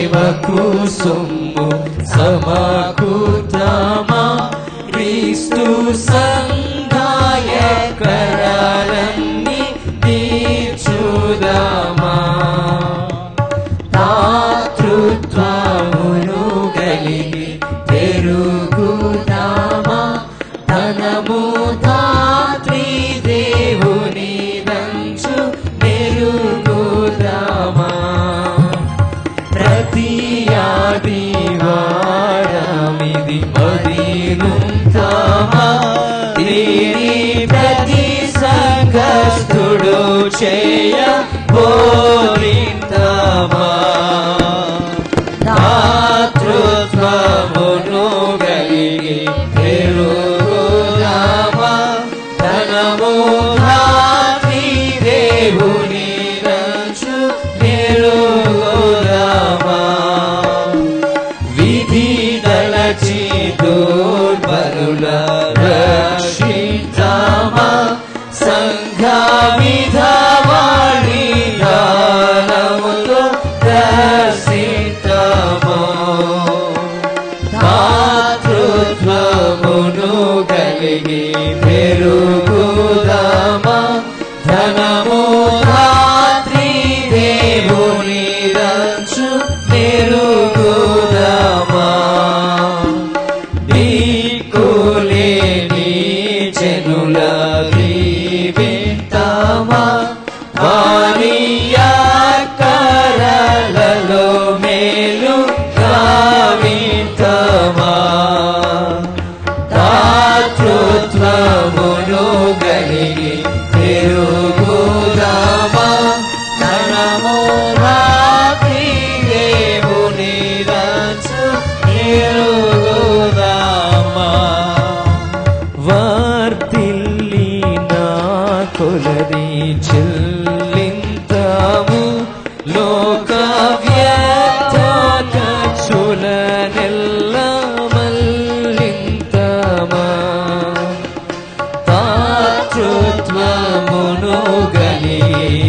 సేవకు సొమ్ము సమకూర్దామా క్రీస్తు సంఘాయ కరాలన్నీ తీర్చుదామా దాతృత్వమును కలిగి పెరుగుదామా ధనము దాత్రి దేవుని దంచు మెరుగుదామా ప్రతి ఆదివారమిది మదినుంటామా దీని ప్రతి సంఘస్థుడు చేయ బోరింతామా దాతృత్వమును కలిగి పెరుగుదామా ధనము దాతి దేవుని రంచు పెరుగుదామా విధి దళచి దుర్బలుల రక్షితామా సంఘ విధవాళి దానముతో దర్శితామా దాతృత్వమును కలిగి పెరుగుదామా ధనము రాత్రి దేవుని రంచు పెరుగుదామా దిక్కులేని జనుల దీవింతామా వారియా కరలలో మేలు గావింతమా దాతృత్వమును కలిగి తిరుగుదామా ధనము రాత్రి దేవుని రాజు తిరుగుదామా వార్తిల్లి నా కొలది చెల్లింతాము లోక వ్యర్థచుల నెల్ల మల్లింతమా తాతృత్వమును గలి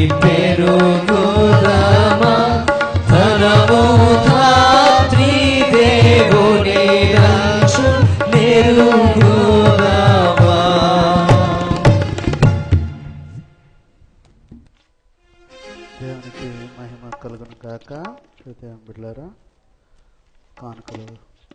పెరుగుదామా ధనము ధాత్రి దేవుని రంచు మెరుగుదామా దేవునికి మహిమ కలుగును కాక హృదయం బిడ్డలారా కానుకలు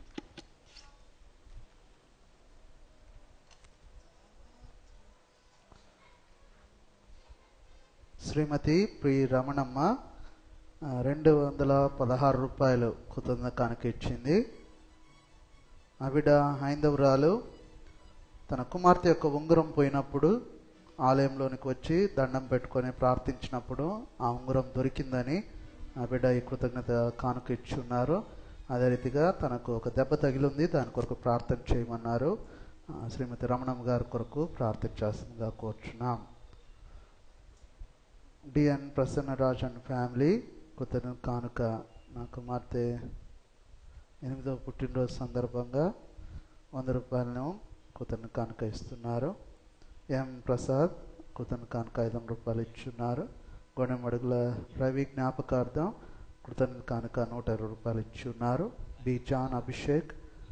శ్రీమతి ప్రి రమణమ్మ ఆ, రెండు వందల పదహారు రూపాయలు కృతజ్ఞత కానుక ఇచ్చింది ఆవిడ హైందవురాలు తన కుమార్తె యొక్క ఉంగరం పోయినప్పుడు ఆలయంలోనికి వచ్చి దండం పెట్టుకొని ప్రార్థించినప్పుడు ఆ ఉంగరం దొరికిందని ఆ బిడ్డ ఈ కృతజ్ఞత కానుక ఇచ్చి ఉన్నారు అదే రీతిగా తనకు ఒక దెబ్బ తగిలింది దాని కొరకు ప్రార్థన చేయమన్నారు ఆ, శ్రీమతి రమణమ్మ గారి కొరకు ప్రార్థించాల్సిందిగా కోరుచున్నాం డిఎన్ ప్రసన్నరాజ్ అండ్ ఫ్యామిలీ కృతజ్ఞ కానుక నా కుమార్తె ఎనిమిదవ పుట్టినరోజు సందర్భంగా వంద రూపాయలను కృతజ్ఞ కానుక ఇస్తున్నారు ఎం ప్రసాద్ కృతజ్ఞ కానుక ఐదు వందల రూపాయలు ఇచ్చున్నారు గొడెమడుగుల రవి జ్ఞాపకార్థం కృతజ్ఞ కానుక నూట ఇరవై రూపాయలు ఇచ్చున్నారు బి జాన్ అభిషేక్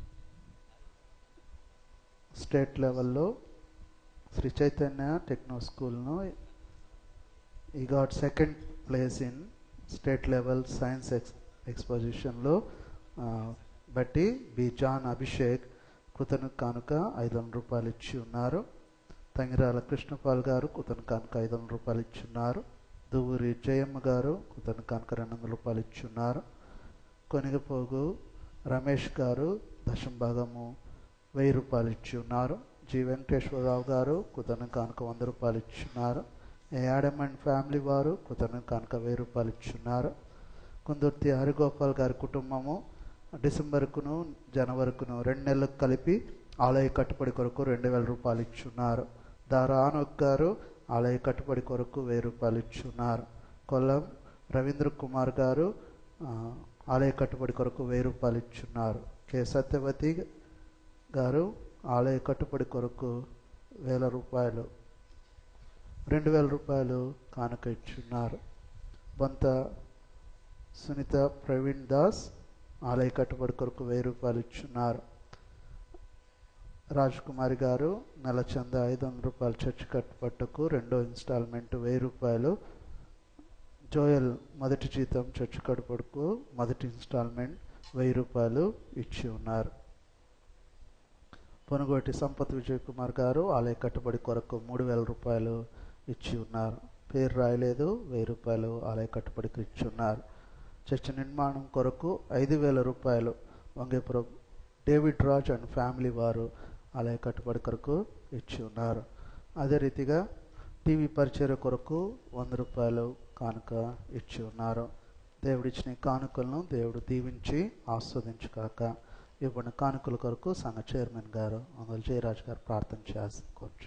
స్టేట్ లెవెల్లో శ్రీ చైతన్య టెక్నో స్కూల్ను ఈ got second place in state level science ex ఎక్స్పోజిషన్లో బట్టి బి జాన్ అభిషేక్ కృతజ్ఞ కానుక ఐదు వందల రూపాయలు ఇచ్చి ఉన్నారు తంగిరాల కృష్ణపాల్ గారు కృతజ్ఞ కానుక ఐదు వందల రూపాయలు ఇచ్చి ఉన్నారు దువ్వూరి జయమ్మ గారు కృతజ్ఞ కానుక రెండు వందల రూపాయలు ఇచ్చి ఉన్నారు కొనిగపోగు రమేష్ గారు దశం భాగము వెయ్యి రూపాయలు ఇచ్చి ఉన్నారు జి వెంకటేశ్వరరావు గారు కృతజ్ఞ కానుక వంద రూపాయలు ఇచ్చున్నారు ఏ యాడమ్ అండ్ ఫ్యామిలీ వారు కృతజ్ఞ కానుక వెయ్యి రూపాయలు ఇచ్చున్నారు కుందుర్తి హరిగోపాల్ గారి కుటుంబము డిసెంబర్కును జనవరికును రెండు నెలలకు కలిపి ఆలయ కట్టుబడి కొరకు రెండు వేల రూపాయలు ఇచ్చున్నారు దారా ఆనోక్ గారు ఆలయ కట్టుబడి కొరకు వెయ్యి రూపాయలు ఇచ్చున్నారు కొల్లం రవీంద్ర కుమార్ గారు ఆ, ఆలయ కట్టుబడి కొరకు వెయ్యి రూపాయలు ఇచ్చున్నారు కె సత్యవతి గారు ఆలయ కట్టుబడి కొరకు వేల రూపాయలు రెండు వేల రూపాయలు కానుక ఇచ్చున్నారు బొంత సునీత ప్రవీణ్ దాస్ ఆలయ కట్టుబడి కొరకు వెయ్యి రూపాయలు ఇచ్చున్నారు రాజ్ కుమారి గారు నెల చంద ఐదు వందల రూపాయలు చర్చి కట్టుబట్టకు రెండో ఇన్స్టాల్మెంట్ వెయ్యి రూపాయలు జోయల్ మొదటి జీతం చర్చి కట్టుబడుకు మొదటి ఇన్స్టాల్మెంట్ వెయ్యి రూపాయలు ఇచ్చి ఉన్నారు పొనుగోటి సంపత్ విజయ్ కుమార్ గారు ఆలయ కట్టుబడి కొరకు మూడు వేల రూపాయలు ఇచ్చి ఉన్నారు పేరు రాయలేదు వెయ్యి రూపాయలు ఆలయ కట్టుబడికి ఇచ్చి ఉన్నారు చర్చ నిర్మాణం కొరకు ఐదు వేల రూపాయలు Vangepuram David Raj and family వారు ఆలయ కట్టుబడి కొరకు ఇచ్చి ఉన్నారు అదే రీతిగా టీవీ పరిచయ కొరకు వంద రూపాయలు కానుక ఇచ్చి ఉన్నారు దేవుడిచ్చిన ఈ కానుకలను దేవుడు దీవించి ఆస్వాదించుకాక ఇవ్వబడిన కానుకల కొరకు సంఘ చైర్మన్ గారు అందులో జయరాజ్ గారు ప్రార్థన చేసుకోవచ్చు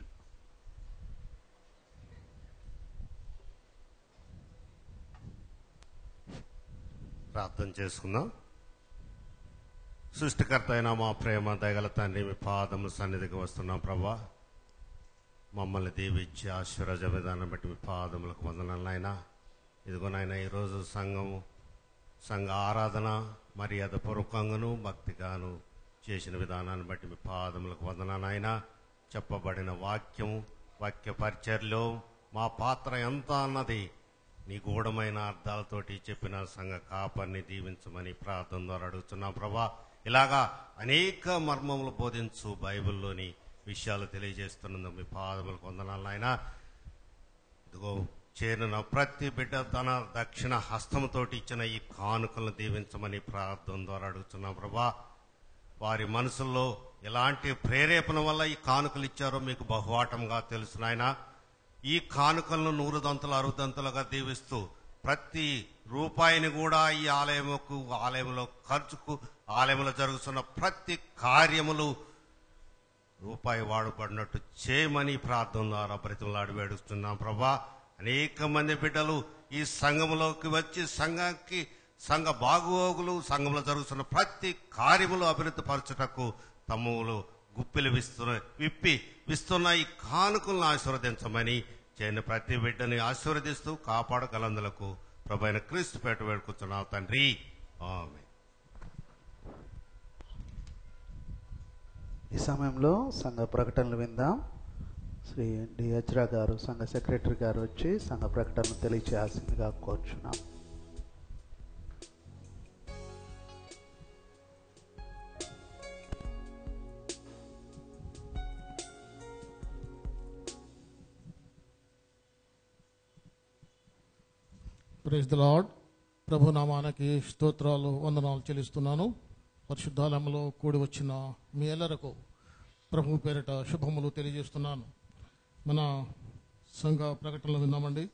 ప్రార్థన చేసుకుందాం సృష్టికర్త అయిన మా ప్రేమ దయగల తండ్రి మీ పాదము సన్నిధికి వస్తున్నాం ప్రభా మమ్మల్ని దీవించి ఆశీర్వజ విధానం బట్టి మీ పాదములకు వందనాలు నాయన ఇదిగో నాయన ఈరోజు సంఘము సంఘ ఆరాధన మర్యాద పూర్వకంగాను భక్తిగాను చేసిన విధానాన్ని బట్టి మీ పాదములకు వందనాలు నాయన చెప్పబడిన వాక్యం వాక్య పరిచర్లో మా పాత్ర ఎంత అన్నది నీ గూఢమైన అర్థాలతోటి చెప్పిన సంఘ కాపర్ని దీవించమని ప్రార్థన ద్వారా అడుగుతున్నాం ప్రభా ఇలాగా అనేక మర్మములు బోధించు బైబిల్లోని విషయాలు తెలియజేస్తున్నందుకు మీ పాదములకు వందనాలు నాయన ఇదిగో చేరిన ప్రతి బిడ్డ తన దక్షిణ హస్తముతోటి ఇచ్చిన ఈ కానుకలను దీవించమని ప్రార్థన ద్వారా అడుగుతున్నాం ప్రభా వారి మనసుల్లో ఎలాంటి ప్రేరేపణ వల్ల ఈ కానుకలు ఇచ్చారో మీకు బహువాటంగా తెలుసు నాయనా ఈ కానుకలను నూరు దంతలు అరుదంతలుగా దీవిస్తూ ప్రతి రూపాయిని కూడా ఈ ఆలయముకు ఆలయంలో ఖర్చుకు ఆలయంలో జరుగుతున్న ప్రతి కార్యములు రూపాయి వాడబడినట్టు చేయమని ప్రార్థన ద్వారా బ్రతిమలాడి వేడుస్తున్నాం ప్రభా అనేక మంది బిడ్డలు ఈ సంఘములోకి వచ్చి సంఘానికి సంఘ బాగోగులు సంఘంలో జరుగుతున్న ప్రతి కార్యములు అభివృద్ధి పరచుటకు తమ్ములు గుప్పిలు విస్తున్న విప్పి విస్తున్న ఈ కానుకలను ఆశీర్వదించమని చేయని ప్రతి బిడ్డని ఆశీర్వదిస్తూ కాపాడగలందులకు ప్రభు అయిన క్రీస్తు పేట వేడుకుతున్నావు తండ్రి ఆమె ఈ సమయంలో సంఘ ప్రకటనలు విందాం శ్రీ డి అజ్రా గారు సంఘ సెక్రటరీ గారు వచ్చి సంఘ ప్రకటనలు తెలియచేయాల్సిందిగా కోరుచున్నాం ప్రైజ్ ద లార్డ్ ప్రభు నామానికి స్తోత్రాలు వందనాలు చెల్లిస్తున్నాను పరిశుద్ధాలయంలో కూడి వచ్చిన మీ ఎల్లరకు ప్రభు పేరిట శుభములు తెలియజేస్తున్నాను మన సంఘ ప్రకటనలు విందామండి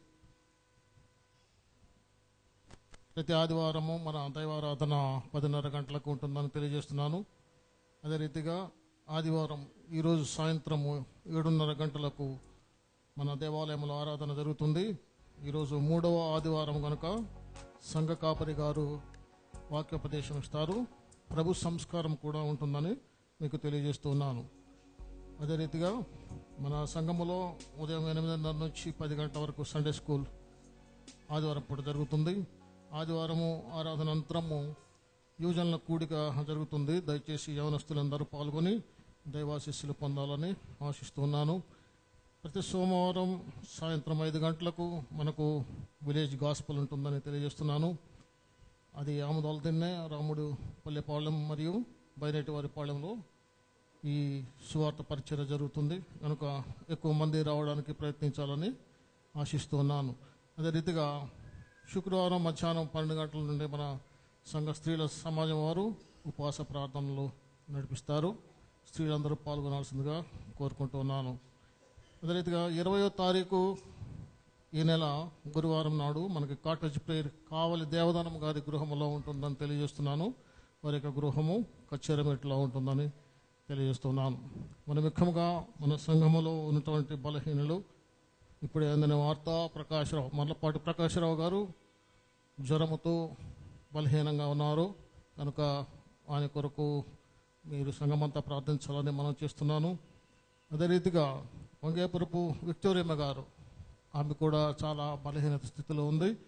ప్రతి ఆదివారము మన దైవారాధన పదిన్నర గంటలకు ఉంటుందని తెలియజేస్తున్నాను అదే రీతిగా ఆదివారం ఈరోజు సాయంత్రము ఏడున్నర గంటలకు మన దేవాలయంలో ఆరాధన జరుగుతుంది ఈరోజు మూడవ ఆదివారం కనుక సంఘ కాపరి గారు వాక్యోపదేశం ఇస్తారు ప్రభు సంస్కారం కూడా ఉంటుందని మీకు తెలియజేస్తున్నాను అదే రీతిగా మన సంఘములో ఉదయం ఎనిమిదిన్నర నుంచి పది గంటల వరకు సండే స్కూల్ ఆదివారం పూట జరుగుతుంది ఆదివారము ఆరాధన అనంతరము యువజనుల కూడిక జరుగుతుంది దయచేసి యవనస్తులందరూ పాల్గొని దైవాశిస్సులు పొందాలని ఆశిస్తున్నాను ప్రతి సోమవారం సాయంత్రం ఐదు గంటలకు మనకు విలేజ్ గాస్పల్ ఉంటుందని తెలియజేస్తున్నాను అది ఆముదాల తిన్నే రాముడు పల్లెపాలెం మరియు బైరెడ్డి వారి పాలెంలో ఈ సువార్త పరిచయం జరుగుతుంది కనుక ఎక్కువ మంది రావడానికి ప్రయత్నించాలని ఆశిస్తున్నాను అదే రీతిగా శుక్రవారం మధ్యాహ్నం పన్నెండు గంటల నుండి మన సంఘ స్త్రీల సమాజం వారు ఉపవాస ప్రార్థనలు నడిపిస్తారు స్త్రీలందరూ పాల్గొనాల్సిందిగా కోరుకుంటున్నాను అదే రీతిగా ఇరవయో తారీఖు ఈ నెల గురువారం నాడు మనకి కాటేజ్ ప్రేయర్ కావలి దేవదానం గారి గృహములో ఉంటుందని తెలియజేస్తున్నాను వారి యొక్క గృహము కచ్చేరమెట్లో ఉంటుందని తెలియజేస్తున్నాను మన ముఖ్యంగా మన సంఘములో ఉన్నటువంటి బలహీనులు ఇప్పుడే అందిన వార్త ప్రకాశరావు మర్లపాటి ప్రకాశరావు గారు జ్వరముతో బలహీనంగా ఉన్నారు కనుక ఆయన కొరకు మీరు సంఘమంతా ప్రార్థించాలని మనం చేస్తున్నాను అదే రీతిగా వంగేపురపు విక్టోరియమ్మ గారు ఆమె కూడా చాలా బలహీన స్థితిలో ఉంది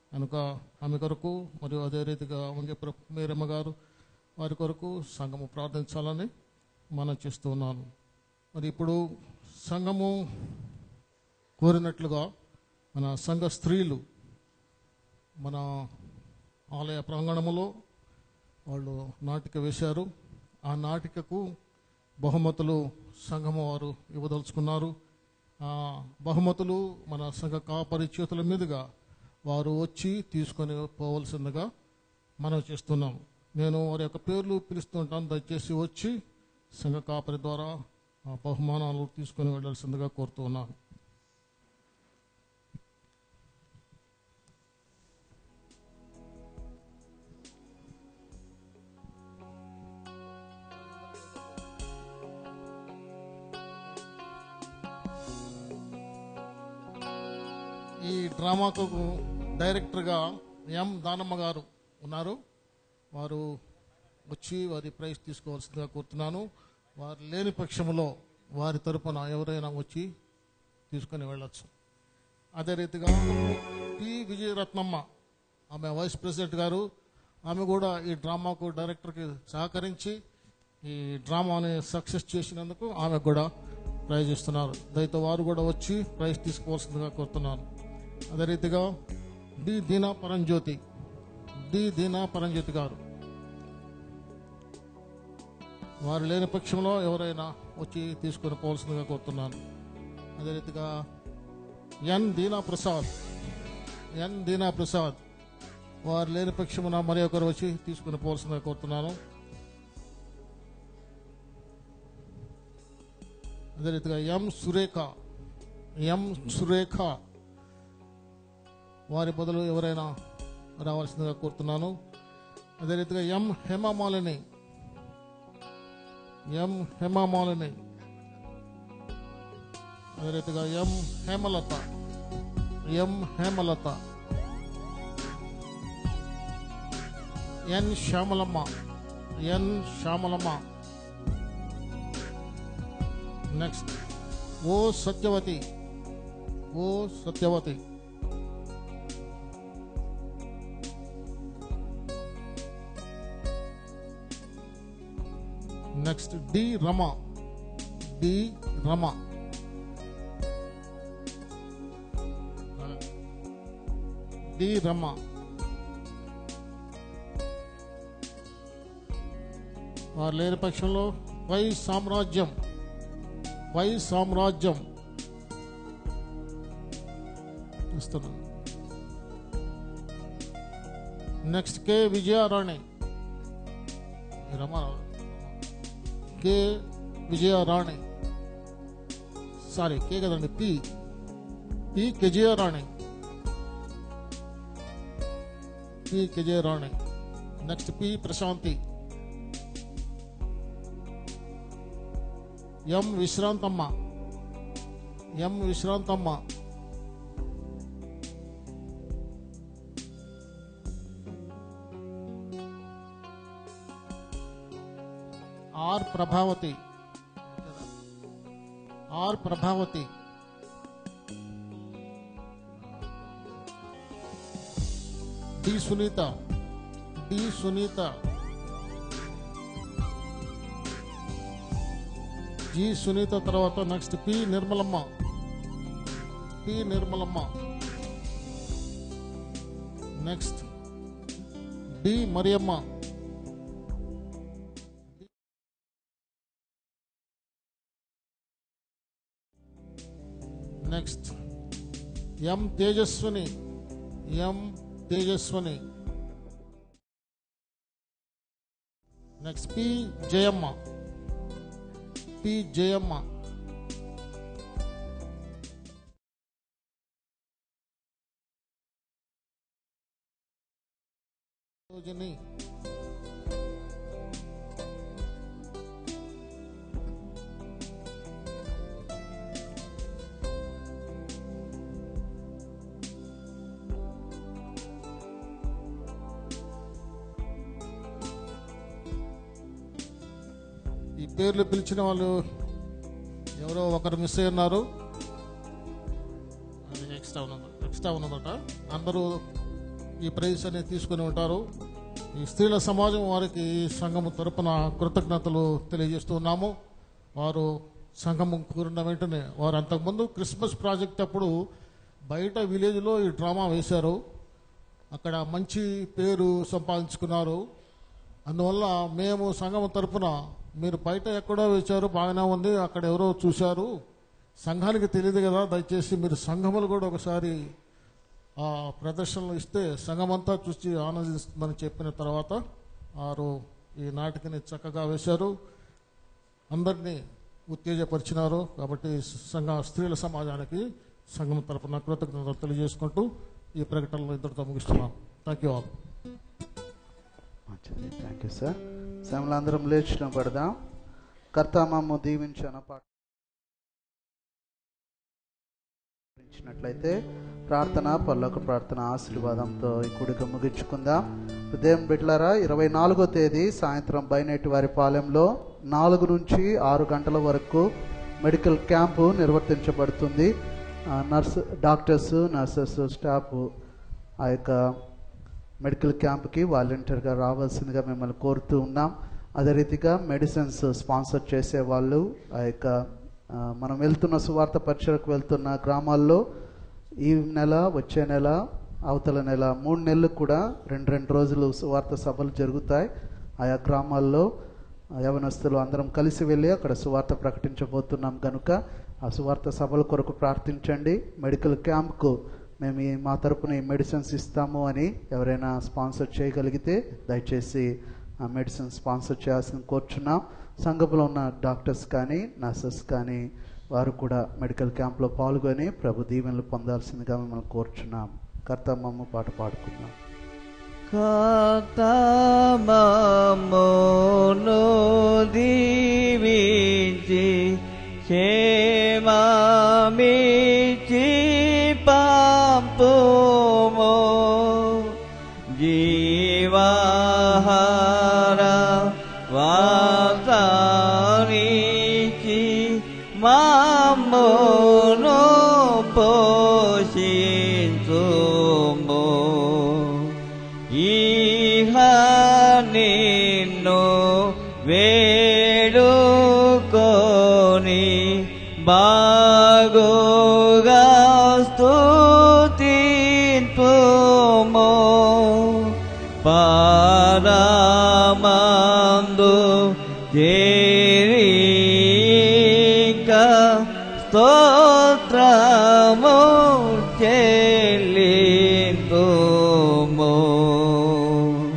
కనుక ఆమె కొరకు మరియు అదే రీతిగా వంగే మేరమ్మ గారు వారి కొరకు సంఘము ప్రార్థించాలని మనం చేస్తూ ఉన్నాను మరి ఇప్పుడు సంఘము కోరినట్లుగా మన సంఘ స్త్రీలు మన ఆలయ ప్రాంగణములో వాళ్ళు నాటిక వేశారు ఆ నాటికకు బహుమతులు సంఘము వారు ఇవ్వదలుచుకున్నారు ఆ బహుమతులు మన సంఘ కాపరి చేతుల మీదుగా వారు వచ్చి తీసుకొని పోవలసిందిగా మనం చేస్తున్నాం నేను వారి యొక్క పేర్లు పిలుస్తుంటాను దయచేసి వచ్చి సంఘ కాపరి ద్వారా ఆ బహుమానాలు తీసుకొని వెళ్ళాల్సిందిగా కోరుతూ ఉన్నాను ఈ డ్రామాకు డైరెక్టర్గా ఎం దానమ్మ గారు ఉన్నారు వారు వచ్చి వారి ప్రైజ్ తీసుకోవాల్సిందిగా కోరుతున్నాను వారు లేని పక్షంలో వారి తరపున ఎవరైనా వచ్చి తీసుకొని వెళ్ళొచ్చు అదే రీతిగా పి విజయరత్నమ్మ ఆమె వైస్ ప్రెసిడెంట్ గారు ఆమె కూడా ఈ డ్రామాకు డైరెక్టర్కి సహకరించి ఈ డ్రామాని సక్సెస్ చేసినందుకు ఆమె కూడా ప్రైజ్ ఇస్తున్నారు దయతో వారు కూడా వచ్చి ప్రైజ్ తీసుకోవాల్సిందిగా కోరుతున్నాను అదే రీతిగా డి దీనా పరంజ్యోతి డి దీనా పరంజ్యోతి గారు వారు లేని పక్షంలో ఎవరైనా వచ్చి తీసుకొని పోవాల్సిందిగా కోరుతున్నాను అదే రీతిగా ఎన్ దీనా ప్రసాద్ ఎన్ దీనా ప్రసాద్ వారు లేని పక్షమున మరి ఒకరు వచ్చి తీసుకుని పోవాల్సిందిగా కోరుతున్నాను అదే రీతిగా ఎం సురేఖ ఎం సురేఖ వారి బదులు ఎవరైనా రావాల్సిందిగా కోరుతున్నాను అదే రీతిగా ఎం హేమమాలిని ఎం హేమమాలిని అదే రీతిగా M Hemalatha M Hemalatha N Shyamalamma N Shyamalamma next O Satyavathi O Satyavathi next D Rama D Rama D Rama వారు లేని పక్షంలో వై సామ్రాజ్యం వై సామ్రాజ్యం ఇస్తున్నాను next K Vijayarani Rama K Vijayarani sorry K కదండి P P Kejayarani P Kejayarani next P Prashanthi M Vishranthamma M Vishranthamma R Prabhavathi R Prabhavathi D Sunitha D Sunitha G Sunitha తర్వాత next P Nirmalamma P Nirmalamma next D Mariyamma next M Tejaswini M Tejaswini next P Jayamma P Jayamma రోజుని ఈ పేర్లు పిలిచిన వాళ్ళు ఎవరో ఒకరు మిస్ అయి ఉన్నారు అది ఎక్స్ట్రా ఉన్నది ఎక్స్ట్రా ఉన్నదట అందరూ ఈ ప్రైజ్ అనేది తీసుకుని ఉంటారు ఈ స్త్రీల సమాజం వారికి ఈ సంఘము తరపున కృతజ్ఞతలు తెలియజేస్తున్నాము వారు సంఘము కూరిన వెంటనే వారు అంతకుముందు క్రిస్మస్ ప్రాజెక్ట్ అప్పుడు బయట విలేజ్లో ఈ డ్రామా వేశారు అక్కడ మంచి పేరు సంపాదించుకున్నారు అందువల్ల మేము సంఘం తరపున మీరు బయట ఎక్కడో వేశారు బాగానే ఉంది అక్కడ ఎవరో చూశారు సంఘానికి తెలియదు కదా దయచేసి మీరు సంఘములు కూడా ఒకసారి ఆ ప్రదర్శనలు ఇస్తే సంఘమంతా చూసి ఆనందిస్తుందని చెప్పిన తర్వాత వారు ఈ నాటికని చక్కగా వేశారు అందరినీ ఉత్తేజపరిచినారు కాబట్టి సంఘ స్త్రీల సమాజానికి సంఘం తరపున కృతజ్ఞతలు తెలియజేసుకుంటూ ఈ ప్రకటనలు ఇద్దరితో ముగిస్తున్నాం థ్యాంక్ యూ ఆల్ మంచిది థ్యాంక్ యూ సార్ శ్రమలందరం లేచిన పడదాం కర్తామమ్మ దీవించన పాట ఇచ్చినట్లయితే ప్రార్థన పల్లొక ప్రార్థన ఆశీర్వాదంతో ఈ కూడిక ముగించుకుందాం ఉదయం బిడ్లరా ఇరవై నాలుగో తేదీ సాయంత్రం బైనేటి వారి పాలెంలో నాలుగు నుంచి ఆరు గంటల వరకు మెడికల్ క్యాంపు నిర్వర్తించబడుతుంది ఆ, నర్స్ డాక్టర్స్ నర్సెస్ స్టాఫ్ ఆ యొక్క మెడికల్ క్యాంప్కి వాలంటీర్గా రావాల్సిందిగా మిమ్మల్ని కోరుతూ ఉన్నాం అదే రీతిగా మెడిసిన్స్ స్పాన్సర్ చేసే వాళ్ళు ఆ యొక్క ఆ, మనం వెళ్తున్న సువార్త పరిచయకు వెళ్తున్న గ్రామాల్లో ఈ నెల వచ్చే నెల అవతల నెల మూడు నెలలు కూడా రెండు రెండు రోజులు సువార్త సభలు జరుగుతాయి ఆయా గ్రామాల్లో యవనస్తులు అందరం కలిసి వెళ్ళి అక్కడ సువార్త ప్రకటించబోతున్నాం కనుక ఆ సువార్త సభల కొరకు ప్రార్థించండి మెడికల్ క్యాంప్కు మేము ఈ మా తరపున ఈ మెడిసిన్స్ ఇస్తాము అని ఎవరైనా స్పాన్సర్ చేయగలిగితే దయచేసి ఆ మెడిసిన్ స్పాన్సర్ చేయాల్సిన కోరుచున్నాం సంఘంలో ఉన్న డాక్టర్స్ కానీ నర్సెస్ కానీ వారు కూడా మెడికల్ క్యాంప్లో పాల్గొని ప్రభు దీవెనలు పొందాల్సిందిగా మిమ్మల్ని కోరుచున్నాం కర్తమ్మమ్మ పాట పాడుకుందాం కర్తమమ్మును దీవించి క్షేమమిచ్చి పంపుము జీవాహార వాతానికి మమ్మును పోషించుము ఇహ నిన్ను వేడుకొని బాగుగా స్తుతింపుము పరమందు చేరిక స్తోత్రము చెల్లింతుము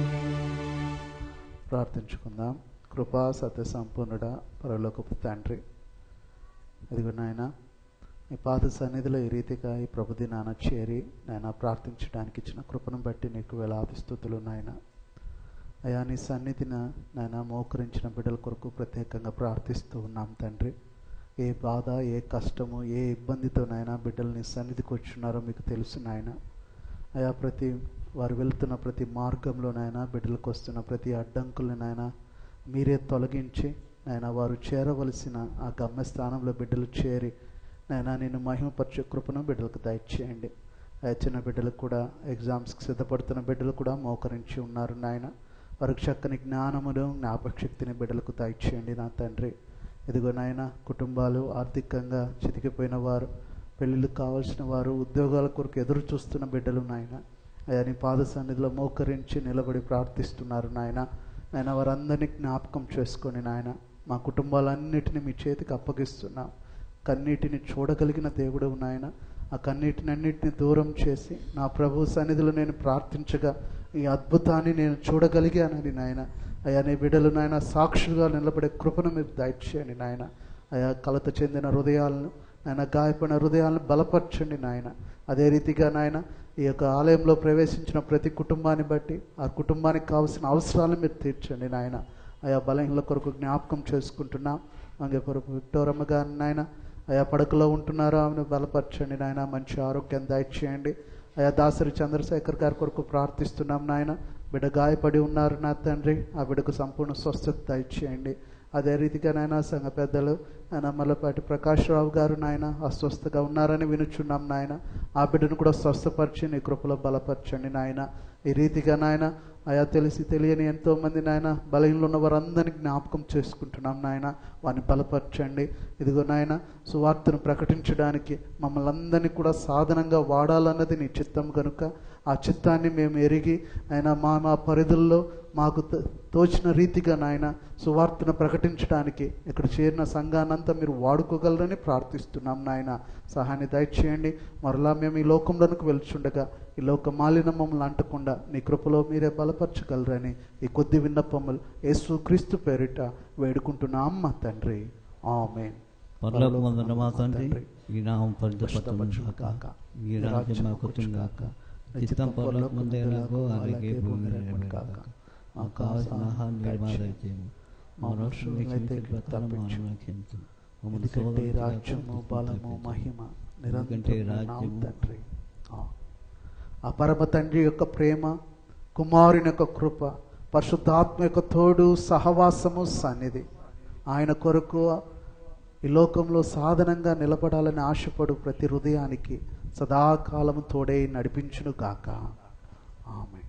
ప్రార్థించుకుందాం కృపా సత్య సంపూర్ణుడ పరలోకపు తండ్రి ఇదిగో నాయన మీ పాద సన్నిధిలో ఈ రీతిగా ఈ ప్రభుది నాన్న చేరి నాయన ప్రార్థించడానికి ఇచ్చిన కృపను బట్టి నీకు వేలాది స్థుతులు నాయన అయా నీ సన్నిధిన నాయన మోకరించిన బిడ్డల కొరకు ప్రత్యేకంగా ప్రార్థిస్తూ ఉన్నాం తండ్రి ఏ బాధ ఏ కష్టము ఏ ఇబ్బందితో నాయన బిడ్డలు నీ సన్నిధికి వచ్చున్నారో మీకు తెలుసు నాయన అయా ప్రతి వారు వెళ్తున్న ప్రతి మార్గంలో నాయన బిడ్డలకు వస్తున్న ప్రతి అడ్డంకుల్ని నాయన మీరే తొలగించి నాయన వారు చేరవలసిన ఆ గమ్యస్థానంలో బిడ్డలు చేరి నాయన నేను మహిమపరిచే కృపను బిడ్డలకు దయచేయండి ఆ చిన్న బిడ్డలకు కూడా ఎగ్జామ్స్కి సిద్ధపడుతున్న బిడ్డలు కూడా మోకరించి ఉన్నారు నాయన వారికి చక్కని జ్ఞానమును జ్ఞాపకశక్తిని బిడ్డలకు దయచేయండి నా తండ్రి ఇదిగో నాయన కుటుంబాలు ఆర్థికంగా చితికిపోయిన వారు పెళ్ళిళ్ళు కావాల్సిన వారు ఉద్యోగాల కొరకు ఎదురు చూస్తున్న బిడ్డలు నాయన అయ్యా నీ పాద సన్నిధిలో మోకరించి నిలబడి ప్రార్థిస్తున్నారు నాయన నాయన వారందరినీ జ్ఞాపకం చేసుకొని నాయన మా కుటుంబాలన్నిటిని మీ చేతికి అప్పగిస్తున్నాం కన్నీటిని చూడగలిగిన దేవుడు నాయన ఆ కన్నీటిని అన్నిటిని దూరం చేసి నా ప్రభు సన్నిధిలో నేను ప్రార్థించగా ఈ అద్భుతాన్ని నేను చూడగలిగానని నాయన అయ్యా నీ బిడ్డలు నాయన సాక్షులుగా నిలబడే కృపను మీరు దయచేయండి నాయన అయా కలత చెందిన హృదయాలను నాయన గాయపడిన హృదయాలను బలపరచండి నాయన అదే రీతిగా నాయన ఈ యొక్క ఆలయంలో ప్రవేశించిన ప్రతి కుటుంబాన్ని బట్టి ఆ కుటుంబానికి కావాల్సిన అవసరాలను మీరు తీర్చండి నాయన ఆయా బలహీనల కొరకు జ్ఞాపకం చేసుకుంటున్నాం మంగే కొరకు విక్టోరమ్మ గారిని నాయన ఆయా పడకలో ఉంటున్నారో ఆమెను బలపరచండి నాయన మంచి ఆరోగ్యం దయచేయండి ఆయా దాసరి చంద్రశేఖర్ గారి కొరకు ప్రార్థిస్తున్నాం నాయన బిడ్డ గాయపడి ఉన్నారు నా తండ్రి ఆ బిడ్డకు సంపూర్ణ స్వస్థత దయచేయండి అదే రీతిగా నాయన సంఘ పెద్దలు ఆయన మల్లపాటి ప్రకాశ్రావు గారు నాయన అస్వస్థగా ఉన్నారని వినుచున్నాం నాయన ఆ బిడ్డను కూడా స్వస్థపరిచి నీ కృపలో బలపరచండి నాయన ఈ రీతిగా నాయన అయా తెలిసి తెలియని ఎంతో మంది నాయన బలహీనలు ఉన్న వారందరినీ జ్ఞాపకం చేసుకుంటున్నాం నాయన వారిని బలపరచండి ఇదిగో నాయన సువార్తను ప్రకటించడానికి మమ్మల్ని అందరినీ కూడా సాధనంగా వాడాలన్నది నీ చిత్తం కనుక ఆ చిత్తాన్ని మేము ఎరిగి ఆయన మా మా పరిధుల్లో మాకు తో- తోచిన రీతిగా నాయన సువార్తను ప్రకటించడానికి ఇక్కడ చేరిన సంఘానంతా మీరు వాడుకోగలరని ప్రార్థిస్తున్నాం నాయన సహాయాన్ని దయచేయండి మరలా మేము ఈ లోకంలోనికి వెళ్చుండగా ఈ లోక మాలిన మమ్మల్ని అంటకుండా నీ కృపలో మీరే బలపరచగలరని ఈ కొద్ది విన్నపములు యేసు క్రీస్తు పేరిట వేడుకుంటున్నాం మా తండ్రి ఆమెన్ పరలోకమందున మా తండ్రి ఈ నామం పరిశుద్ధపరచును గాక గాక. ఈ రాజ్యం మాకు గాక చిత్తం పరలోకమందు ఎలాగో అలాగే భూమి మీద గాక మాకు కావలసిన ఆహారం నేడు మా దయచేయము మా రోషులను క్షమించిన ప్రకారం మా రుణాలను క్షమించుము. మమ్మల్ని ఎందుకంటే శోధనలోకి రాజ్యము బలము ప్రవేశించకు. మహిమ ఎందుకంటే నిరంతరం రాజ్యము నాం తండ్రి ఆ. ఆ పరమ తండ్రి యొక్క ప్రేమ కుమారుని యొక్క కృప పరిశుద్ధాత్మ యొక్క తోడు సహవాసము సన్నిధి ఆయన కొరకు ఈ లోకంలో సాధనంగా నిలబడాలని ఆశపడు ప్రతి హృదయానికి సదాకాలము తోడై నడిపించును గాక ఆమె